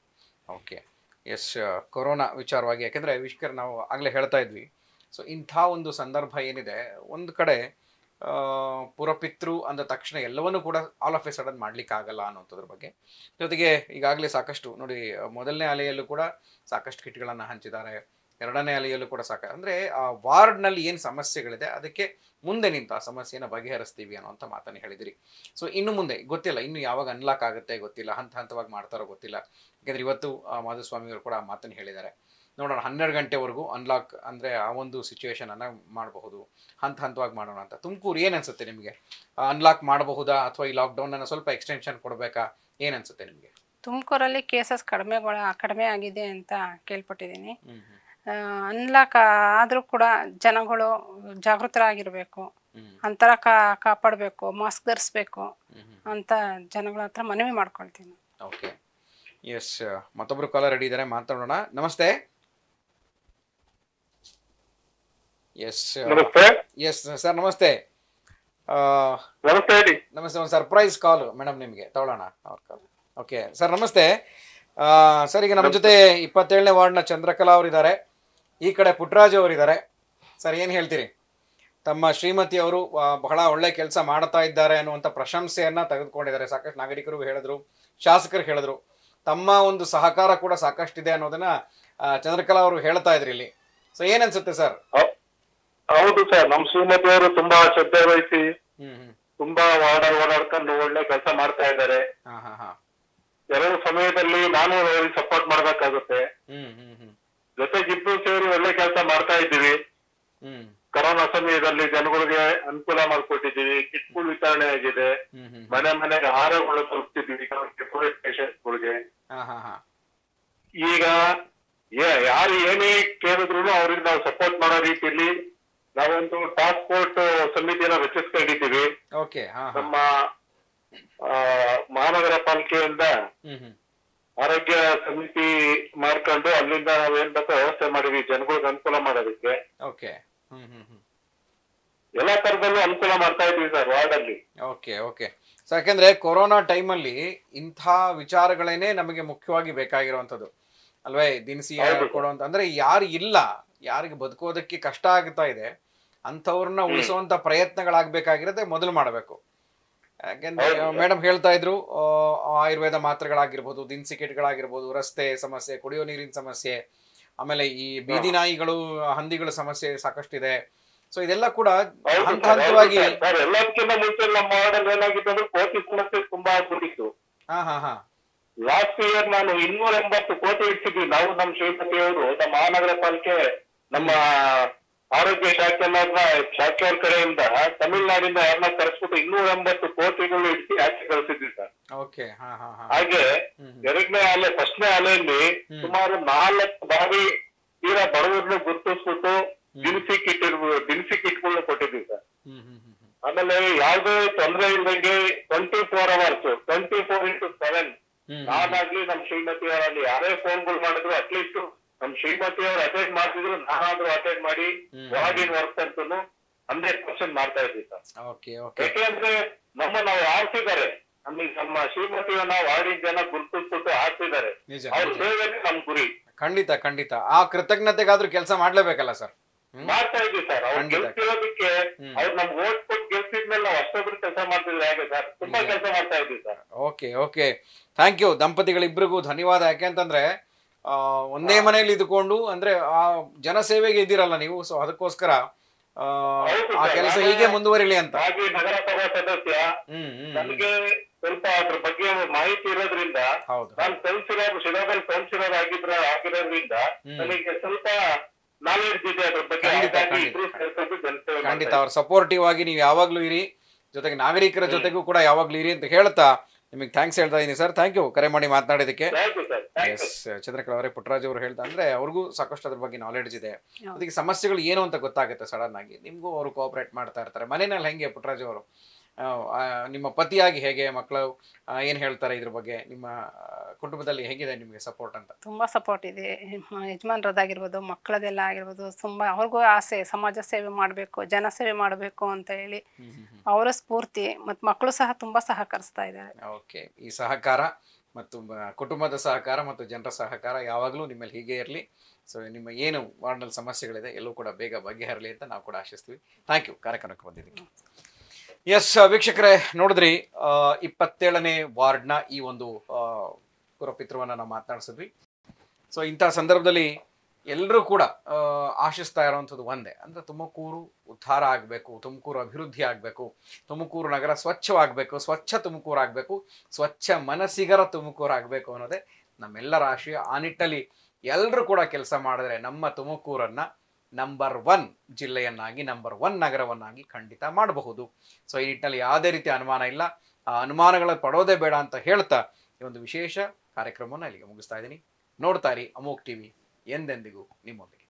ಓಕೆ ಎಸ್ ಕೊರೋನಾ ವಿಚಾರವಾಗಿ ಯಾಕೆಂದ್ರೆ ವಿಷ್ಕರ್ ನಾವು ಆಗ್ಲೇ ಹೇಳ್ತಾ ಇದ್ವಿ ಸೊ ಇಂಥ ಒಂದು ಸಂದರ್ಭ ಏನಿದೆ ಒಂದು ಕಡೆ ಆ, ಪುರಪಿತೃ ಅಂದ ತಕ್ಷಣ ಎಲ್ಲವನ್ನೂ ಕೂಡ ಆಲ್ ಆಫ್ ಎ ಸಡನ್ ಮಾಡ್ಲಿಕ್ಕೆ ಆಗಲ್ಲ ಅನ್ನೋದ್ರ ಬಗ್ಗೆ ಜೊತೆಗೆ ಈಗಾಗಲೇ ಸಾಕಷ್ಟು ನೋಡಿ ಮೊದಲನೇ ಅಲೆಯಲ್ಲೂ ಕೂಡ ಸಾಕಷ್ಟು ಕಿಟ್ಗಳನ್ನು ಹಂಚಿದ್ದಾರೆ ಎರಡನೇ ಅಲೆಯಲ್ಲೂ ಕೂಡ ಸಾಕ ಅಂದ್ರೆ ಆ ವಾರ್ಡ್ನಲ್ಲಿ ಏನು ಸಮಸ್ಯೆಗಳಿದೆ ಅದಕ್ಕೆ ಮುಂದೆ ನಿಂತು ಆ ಸಮಸ್ಯೆನ ಬಗೆಹರಿಸ್ತೀವಿ ಅನ್ನೋಂಥ ಮಾತನ್ನು ಹೇಳಿದಿರಿ ಸೊ ಇನ್ನು ಮುಂದೆ ಗೊತ್ತಿಲ್ಲ ಇನ್ನು ಯಾವಾಗ ಅನ್ಲಾಕ್ ಆಗುತ್ತೆ ಗೊತ್ತಿಲ್ಲ ಹಂತ ಹಂತವಾಗಿ ಮಾಡ್ತಾರೋ ಗೊತ್ತಿಲ್ಲ ಯಾಕಂದ್ರೆ ಇವತ್ತು ಆ, ಮಾಧುಸ್ವಾಮಿ ಅವರು ಕೂಡ ಆ ಮಾತನ್ನು ಹೇಳಿದ್ದಾರೆ ನೋಡೋಣ ಹನ್ನೆರಡು ಗಂಟೆವರೆಗೂ ಅನ್ಲಾಕ್ ಅಂದ್ರೆ ಆ ಒಂದು ಸಿಚುವೇಶನ್ ಅನ್ನ ಮಾಡಬಹುದು ಹಂತ ಹಂತವಾಗಿ ಮಾಡೋಣ ಅಂತ ತುಮಕೂರು ಏನ್ ಅನ್ಸುತ್ತೆ ನಿಮಗೆ ಅನ್ಲಾಕ್ ಮಾಡಬಹುದಾ ಅಥವಾ ಈ ಲಾಕ್ಡೌನ್ ಅನ್ನ ಸ್ವಲ್ಪ ಎಕ್ಸ್ಟೆನ್ಷನ್ ಕೊಡಬೇಕಾ ಏನ್ ಅನ್ಸುತ್ತೆ ನಿಮಗೆ ತುಮಕೂರಲ್ಲಿ ಕೇಸಸ್ ಕಡಿಮೆಗಳ ಕಡಿಮೆ ಆಗಿದೆ ಅಂತ ಕೇಳ್ಪಟ್ಟಿದ್ದೀನಿ ಹ್ಮ್ ಅನ್ಲಾಕ್ ಆದರೂ ಕೂಡ ಜನಗಳು ಜಾಗೃತರಾಗಿರ್ಬೇಕು ಹ್ಮ್ ಅಂತರ ಕಾ ಕಾಪಾಡಬೇಕು ಮಾಸ್ಕ್ ಧರಿಸ್ಬೇಕು ಹ್ಮ್ ಹ್ಮ್ ಅಂತ ಜನಗಳ ಹತ್ರ ಮನವಿ ಮಾಡ್ಕೊಳ್ತೀನಿ ಓಕೆ ಎಸ್ ಮತ್ತೊಬ್ರು ಕಾಲರ್ ರೆಡಿ ಇದ್ದಾರೆ ಮಾತಾಡೋಣ ನಮಸ್ತೆ ಎಸ್ ನಮಸ್ತೆ ಎಸ್ ಸರ್ ನಮಸ್ತೆ ಆ, ನಮಸ್ತೆ ಹೇಳಿ ನಮಸ್ತೆ ಒಂದು ಸರ್ಪ್ರೈಸ್ ಕಾಲ್ ಮೇಡಮ್ ನಿಮಗೆ ತಗೊಳ್ಳೋಣ ಅವ್ರ ಕಾಲ್ ಓಕೆ ಸರ್ ನಮಸ್ತೆ ಆ, ಸರ್ ಈಗ ನಮ್ಮ ಜೊತೆ ಇಪ್ಪತ್ತೇಳನೇ ವಾರ್ಡ್ನ ಚಂದ್ರಕಲಾ ಅವರಿದ್ದಾರೆ ಈ ಕಡೆ ಪುಟ್ಟರಾಜು ಅವರಿದ್ದಾರೆ ಸರ್ ಏನು ಹೇಳ್ತೀರಿ ತಮ್ಮ ಶ್ರೀಮತಿ ಅವರು ಆ, ಬಹಳ ಒಳ್ಳೆ ಕೆಲಸ ಮಾಡ್ತಾ ಇದ್ದಾರೆ ಅನ್ನುವಂಥ ಪ್ರಶಂಸೆಯನ್ನ ತೆಗೆದುಕೊಂಡಿದ್ದಾರೆ ಸಾಕಷ್ಟು ನಾಗರಿಕರು ಹೇಳಿದ್ರು ಶಾಸಕರು ಹೇಳಿದ್ರು ತಮ್ಮ ಒಂದು ಸಹಕಾರ ಕೂಡ ಸಾಕಷ್ಟಿದೆ ಅನ್ನೋದನ್ನ ಆ, ಚಂದ್ರಕಲಾ ಅವರು ಹೇಳ್ತಾ ಇದ್ರಿ ಇಲ್ಲಿ ಸೊ ಏನನ್ಸುತ್ತೆ ಸರ್ ಹೌದು ಸರ್ ನಮ್ ಶ್ರೀಮತಿ ಅವರು ತುಂಬಾ ಶ್ರದ್ಧೆ ವಹಿಸಿ ಹ್ಮ್ ಹ್ಮ್ ತುಂಬಾ ಓಡಾಡ ಓಡಾಡ್ಕೊಂಡು ಒಳ್ಳೆ ಕೆಲಸ ಮಾಡ್ತಾ ಇದ್ದಾರೆ ಹಾ ಹಾ ಹಾ ಕೆಲವು ಸಮಯದಲ್ಲಿ ನಾನು ಅವ್ರಿಗೆ ಸಪೋರ್ಟ್ ಮಾಡ್ಬೇಕಾಗುತ್ತೆ ಹ್ಮ್ ಹ್ಮ್ ಹ್ಮ್ ಜೊತೆಗೆ ಇಬ್ರು ಸೇರಿ ಒಳ್ಳೆ ಕೆಲಸ ಮಾಡ್ತಾ ಇದ್ದೀವಿ ಹ್ಮ್ ಕೊರೋನಾ ಸಮಯದಲ್ಲಿ ಜನಗಳಿಗೆ ಅನುಕೂಲ ಮಾಡ್ಕೊಟ್ಟಿದ್ದೀವಿ ಕಿಟ್ಗಳು ವಿತರಣೆ ಆಗಿದೆ ಹ್ಮ್ ಹ್ಮ್ ಮನೆ ಮನೆಗೆ ಆಹಾರಗಳು ತಲುಪ್ತಿದ್ದೀವಿ ಕೋವಿಡ್ ಪೇಷಂಟ್ಗಳಿಗೆ ಹಾ ಹಾ ಹಾ ಈಗ ಯಾ- ಯಾರು ಏನೇ ಕೇಳಿದ್ರು ಅವ್ರಿಗೆ ನಾವು ಸಪೋರ್ಟ್ ಮಾಡೋ ರೀತಿಯಲ್ಲಿ ನಾವೊಂದು ಟಾಸ್ಕ್ ಫೋರ್ಸ್ ಸಮಿತಿಯನ್ನ ರಚಿಸ್ಕೊಂಡಿದ್ದೀವಿ ಓಕೆ ಹಾ ಹಾ ನಮ್ಮ ಆ, ಮಹಾನಗರ ಪಾಲಿಕೆಯಿಂದ ಹ್ಮ್ ಹ್ಮ್ ಆರೋಗ್ಯ ಸಮಿತಿ ಮಾಡ್ಕೊಂಡು ಅಲ್ಲಿಂದ ನಾವೇನ್ ಬೇಕೋ ವ್ಯವಸ್ಥೆ ಮಾಡಿವಿ ಜನಗಳಿಗೆ ಅನುಕೂಲ ಮಾಡೋದಕ್ಕೆ ಓಕೆ ಹ್ಮ್ ಹ್ಮ್ ಹ್ಮ್ ಎಲ್ಲಾ ತರದಲ್ಲೂ ಅನುಕೂಲ ಮಾಡ್ತಾ ಇದೀವಿ ಸರ್ ವಾರ್ಡ್ ಅಲ್ಲಿ ಓಕೆ ಓಕೆ ಸೊ ಯಾಕೆಂದ್ರೆ ಕೊರೋನಾ ಟೈಮಲ್ಲಿ ಇಂಥ ವಿಚಾರಗಳೇನೆ ನಮಗೆ ಮುಖ್ಯವಾಗಿ ಬೇಕಾಗಿರುವಂಥದ್ದು ಅಲ್ವೇ ದಿನಸಿ ಹೌದು. ಕೊಡುವಂತ ಅಂದ್ರೆ ಯಾರು ಇಲ್ಲ ಯಾರಿಗೆ ಬದುಕೋದಕ್ಕೆ ಕಷ್ಟ ಆಗ್ತಾ ಇದೆ ಅಂಥವ್ರನ್ನ ಉಳಿಸುವಂತ ಪ್ರಯತ್ನಗಳಾಗ್ಬೇಕಾಗಿರೋದೇ ಮೊದಲು ಮಾಡಬೇಕು ಯಾಕೆಂದ್ರೆ ಹೌದು. ಮೇಡಮ್ ಹೇಳ್ತಾ ಇದ್ರು ಆ, ಆಯುರ್ವೇದ ಮಾತ್ರೆಗಳಾಗಿರ್ಬೋದು ದಿನಸಿ ಕಿಟ್ಗಳಾಗಿರ್ಬೋದು ರಸ್ತೆ ಸಮಸ್ಯೆ ಕುಡಿಯೋ ನೀರಿನ ಸಮಸ್ಯೆ ಆಮೇಲೆ ಈ ಬೀದಿ ನಾಯಿಗಳು ಹಂದಿಗಳ ಸಮಸ್ಯೆ ಸಾಕಷ್ಟಿದೆ ಸೊ ಇದೆಲ್ಲ ಕೂಡ ಹೌದು ಹಂತ ಸರ್, ಹೌದು ಹಂತವಾಗಿ ಸರ್. ಸರ್ ಎಲ್ಲದಕ್ಕಿಂತ ಮುಂಚೆ ನಮ್ಮ ವಾರ್ಡ್ ಅಲ್ಲಿ ಏನಾಗಿತ್ತು ಅಂದ್ರೆ ಕೋಟಿ ಸಮಸ್ಯೆ ತುಂಬಾ ಆಗ್ಬಿಟ್ಟಿತ್ತು ಹಾ ಹಾ ಹಾ ಲಾಸ್ಟ್ ಇಯರ್ ನಾನು ಇನ್ನೂರ ಎಂಬತ್ತು ಕೋಟಿ ಇಟ್ಟಿದ್ವಿ ನಾವು ನಮ್ಮ ಶ್ರೀಮತಿಯವರು ನಮ್ಮ ಮಹಾನಗರ ಪಾಲಿಕೆ ನಮ್ಮ ಆರೋಗ್ಯ ಶಾಖೆ ಶಾಖೆಯವ್ರ ಕಡೆಯಿಂದ ತಮಿಳುನಾಡಿಂದ ಯಾರನ್ನ ಕರೆಸ್ಬಿಟ್ಟು ಇನ್ನೂರ ಎಂಬತ್ತು ಕೋಟಿಗಳು ಇಟ್ಟು ಆಚೆ ಕಳಿಸಿದ್ವಿ ಸರ್ ಓಕೆ ಹಾ ಹಾ ಹಾ ಹಾಗೆ ಹ್ಮ್ ಹ್ಮ್. ಎರಡನೇ ಅಲೆ ಫಸ್ಟ್ನೇ ಅಲೆಯಲ್ಲಿ ಹ್ಮ್. ಸುಮಾರು ನಾಲ್ಕು ಬಾರಿ ತೀರಾ ಬಡವರನ್ನ ಗುರುತಿಸ್ಬಿಟ್ಟು ದಿನಸಿ ಕಿಟ್ ಇರ್ಬೋದು ದಿನಸಿ ಕಿಟ್ಗಳನ್ನ ಕೊಟ್ಟಿದ್ವಿ ಸರ್ ಹ್ಮ್ ಹ್ಮ್ ಹ್ಮ್ ಹ್ಮ್. ಆಮೇಲೆ ಯಾವುದೇ ತೊಂದರೆ ಇಲ್ದಂಗೆ twenty four hours twenty four into seven hmm hmm. ನಾನಾಗ್ಲಿ ನಮ್ ಶ್ರೀಮತಿ ಅವರಲ್ಲಿ ಯಾರೇ ಫೋನ್ಗಳು ಮಾಡಿದ್ರು ಅಟ್ಲೀಸ್ಟ್ ನಮ್ ಶ್ರೀಮತಿ ಅವ್ರು ಅಟೆಂಡ್ ಮಾಡ್ತಿದ್ರು ನಾನಾದ್ರೂ ಅಟೆಂಡ್ ಮಾಡಿ ಹ್ಮ್. ವಾರ್ಡಿನ ವರ್ಕ್ ಅಂತೂ ಹಂಡ್ರೆಡ್ ಪರ್ಸೆಂಟ್ ಮಾಡ್ತಾ ಇದ್ವಿ ಸರ್ ಓಕೆ ಓಕೆ ಯಾಕೆಂದ್ರೆ ನಮ್ಮ ನಾವು ಆರಿಸಿದ್ದಾರೆ ನಮಗೆ ನಮ್ಮ ಶ್ರೀಮತಿಯನ್ನ ವಾರ್ಡಿನ ಜನ ಗುರುತಿಸ್ಬಿಟ್ಟು ಹಾಕ್ತಿದ್ದಾರೆ ನಿಜ ಅವ್ರ ನಿಜ. ಸೇವೆನೇ ನಮ್ ಗುರಿ ಖಂಡಿತ ಖಂಡಿತ ಆ ಕೃತಜ್ಞತೆಗಾದ್ರೂ ಕೆಲಸ ಮಾಡ್ಲೇಬೇಕಲ್ಲ ಸರ್ ಮಾಡ್ತಾ ಇದ್ವಿ ಸರ್ ಅವ್ರು ಖಂಡಿತ. ಗೆಲ್ತಿರೋದಕ್ಕೆ ಹ್ಮ್. ಅವ್ರು ನಮ್ ಓಟ್ ಕೊಟ್ಟು ಗೆಲ್ಸಿದ್ಮೇಲೆ ನಾವು ಅಷ್ಟೊಬ್ರು ಕೆಲಸ ಮಾಡ್ತಿದ್ವಿ ಹೇಗೆ ಸರ್ ತುಂಬಾ ನಿಜ. ಕೆಲಸ ಮಾಡ್ತಾ ಇದ್ವಿ sir okay okay thank you ದಂಪತಿಗಳಿಬ್ಬರಿಗೂ ಧನ್ಯವಾದ ಯಾಕೆಂತಂದ್ರೆ ಆ, ಒಂದೇ ಮನೆಯಲ್ಲಿ ಇದ್ಕೊಂಡು ಅಂದ್ರೆ ಆ ಜನಸೇವೆಗೆ ಇದ್ದೀರಲ್ಲ ನೀವು ಸೊ ಅದಕ್ಕೋಸ್ಕರ ಆ, ಹೌದು ಆ ಸರ್, ಕೆಲಸ ನಾನು- ಹೀಗೆ ಮುಂದುವರಿಲಿ ಅಂತ ಹಾಗೆ ನಗರಸಭಾ ಸದಸ್ಯ ಹ್ಮ್ ಹ್ಮ್, ಹ್ಮ್ ನನಗೆ ಸ್ವಲ್ಪ ಅದ್ರ ಬಗ್ಗೆ ಮಾಹಿತಿ ಇರೋದ್ರಿಂದ ಹೌದು ನಾನು ಕೌನ್ಸಿಲರ್ ಶಿರಾದಲ್ಲಿ ಕೌನ್ಸಿಲರ್ ಆಗಿದ್ರ ಆಗಿರೋದ್ರಿಂದ ಹ್ಮ್. ನನಗೆ ಸ್ವಲ್ಪ ನಾಲೆಡ್ಜ್ ಇದೆ ಅದ್ರ ಬಗ್ಗೆ ಖಂಡಿತ, ಹಾಗಾಗಿ ಖಂಡಿತ. ಇಬ್ರು ಸೇರ್ಕೊಂಡು ಜನಸೇವೆ ಖಂಡಿತ ಮಾಡ್ತಾ ಅವ್ರ ಸಪೋರ್ಟಿವ್ ಆಗಿ ನೀವು ಯಾವಾಗ್ಲೂ ಇರಿ ಜೊತೆಗೆ ನಾಗರಿಕರ ಜೊತೆಗೂ ಕೂಡ ಯಾವಾಗ್ಲೂ ಇರಿ ಅಂತ ಹೇಳ್ತಾ ನಿಮಗೆ ಥ್ಯಾಂಕ್ಸ್ ಹೇಳ್ತಾ ಇದೀನಿ ಸರ್ ಥ್ಯಾಂಕ್ ಯು ಕರೆ ಮಾಡಿ ಮಾತನಾಡಿದಕ್ಕೆ thank you sir thank you S Chandrakala ಅವರೇ ಪುಟ್ಟರಾಜ್ ಅವರು ಹೇಳ್ತಾ ಅಂದ್ರೆ ಅವ್ರಿಗೂ ಸಾಕಷ್ಟು ಅದ್ರ ಬಗ್ಗೆ ನಾಲೆಡ್ಜ್ ಇದೆ ಹೌದು. ಅದಕ್ಕೆ ಸಮಸ್ಯೆಗಳು ಏನು ಅಂತ ಗೊತ್ತಾಗುತ್ತೆ ಸಡನ್ ಆಗಿ ನಿಮಗೂ ಅವರು ಕೋಆಪರೇಟ್ ಮಾಡ್ತಾ ಇರ್ತಾರೆ ಮನೆಯಲ್ಲಿ ಹೆಂಗೆ ಪುಟ್ಟರಾಜ್ ಅವರು ಆ, ಆ, ನಿಮ್ಮ ಪತಿಯಾಗಿ ಹೇಗೆ ಮಕ್ಕಳು ಆ, ಏನ್ ಹೇಳ್ತಾರೆ ಇದ್ರ ಬಗ್ಗೆ ನಿಮ್ಮ ಆ, ಕುಟುಂಬದಲ್ಲಿ ಹೇಗಿದೆ ನಿಮಗೆ ಸಪೋರ್ಟ್ ಅಂತ ತುಂಬ ಸಪೋರ್ಟ್ ಇದೆ ಮ- ಯಜಮಾನ್ರದ್ದಾಗಿರ್ಬೋದು ಮಕ್ಕಳದೆಲ್ಲ ಆಗಿರ್ಬೋದು ತುಂಬ ಅವ್ರಿಗೂ ಆಸೆ ಸಮಾಜ ಸೇವೆ ಮಾಡಬೇಕು ಜನ ಸೇವೆ ಮಾಡಬೇಕು ಅಂತ ಹೇಳಿ ಅವರ ಸ್ಫೂರ್ತಿ ಮತ್ತು ಮಕ್ಕಳು ಸಹ ತುಂಬ ಸಹಕರಿಸ್ತಾ ಇದ್ದಾರೆ ಓಕೆ ಈ ಸಹಕಾರ ಮತ್ತು ಮ- ಕುಟುಂಬದ ಸಹಕಾರ ಮತ್ತು ಜನರ ಸಹಕಾರ ಯಾವಾಗಲೂ ನಿಮ್ಮಲ್ಲಿ ಹೀಗೆ ಇರಲಿ ಸೊ ನಿಮ್ಮ ಏನು ವಾರ್ಡ್ನಲ್ಲಿ ಸಮಸ್ಯೆಗಳಿದೆ ಎಲ್ಲವೂ ಕೂಡ ಬೇಗ ಬಗೆಹರಲಿ ಅಂತ ನಾವು ಕೂಡ ಆಶಿಸ್ತೀವಿ ಥ್ಯಾಂಕ್ ಯು ಕಾರ್ಯಕ್ರಮಕ್ಕೆ ಬಂದಿದ್ದೀವಿ ಎಸ್ ವೀಕ್ಷಕರೇ ನೋಡಿದ್ರಿ ಆ, ಇಪ್ಪತ್ತೇಳನೇ ವಾರ್ಡ್ನ ಈ ಒಂದು ಆ, ಪುರಪಿತೃವನ್ನ ನಾವು ಮಾತನಾಡಿಸಿದ್ವಿ ಸೊ ಇಂಥ ಸಂದರ್ಭದಲ್ಲಿ ಎಲ್ಲರೂ ಕೂಡ ಆ, ಆಶಿಸ್ತಾ ಇರುವಂಥದ್ದು ಒಂದೇ ಅಂದ್ರೆ ತುಮಕೂರು ಉದ್ಧಾರ ಆಗಬೇಕು ತುಮಕೂರು ಅಭಿವೃದ್ಧಿ ಆಗಬೇಕು ತುಮಕೂರು ನಗರ ಸ್ವಚ್ಛವಾಗಬೇಕು ಸ್ವಚ್ಛ ತುಮಕೂರು ಆಗಬೇಕು ಸ್ವಚ್ಛ ಮನಸ್ಸಿಗರ ತುಮಕೂರು ಆಗಬೇಕು ಅನ್ನೋದೇ ನಮ್ಮೆಲ್ಲರ ಆಶಯ ಆ ನಿಟ್ಟಲ್ಲಿ ಎಲ್ಲರೂ ಕೂಡ ಕೆಲಸ ಮಾಡಿದ್ರೆ ನಮ್ಮ ತುಮಕೂರನ್ನ ನಂಬರ್ ಒನ್ ಜಿಲ್ಲೆಯನ್ನಾಗಿ ನಂಬರ್ ಒನ್ ನಗರವನ್ನಾಗಿ ಖಂಡಿತ ಮಾಡಬಹುದು ಸೊ ಈ ನಿಟ್ಟಿನಲ್ಲಿ ಯಾವುದೇ ರೀತಿಯ ಅನುಮಾನ ಇಲ್ಲ ಆ ಅನುಮಾನಗಳ ಪಡೋದೇ ಬೇಡ ಅಂತ ಹೇಳ್ತಾ ಈ ಒಂದು ವಿಶೇಷ ಕಾರ್ಯಕ್ರಮವನ್ನು ಇಲ್ಲಿಗೆ ಮುಗಿಸ್ತಾ ಇದ್ದೀನಿ ನೋಡ್ತಾ ಇರಿ ಅಮೋಕ್ ಟಿವಿ ಎಂದೆಂದಿಗೂ ನಿಮ್ಮೊಂದಿಗೆ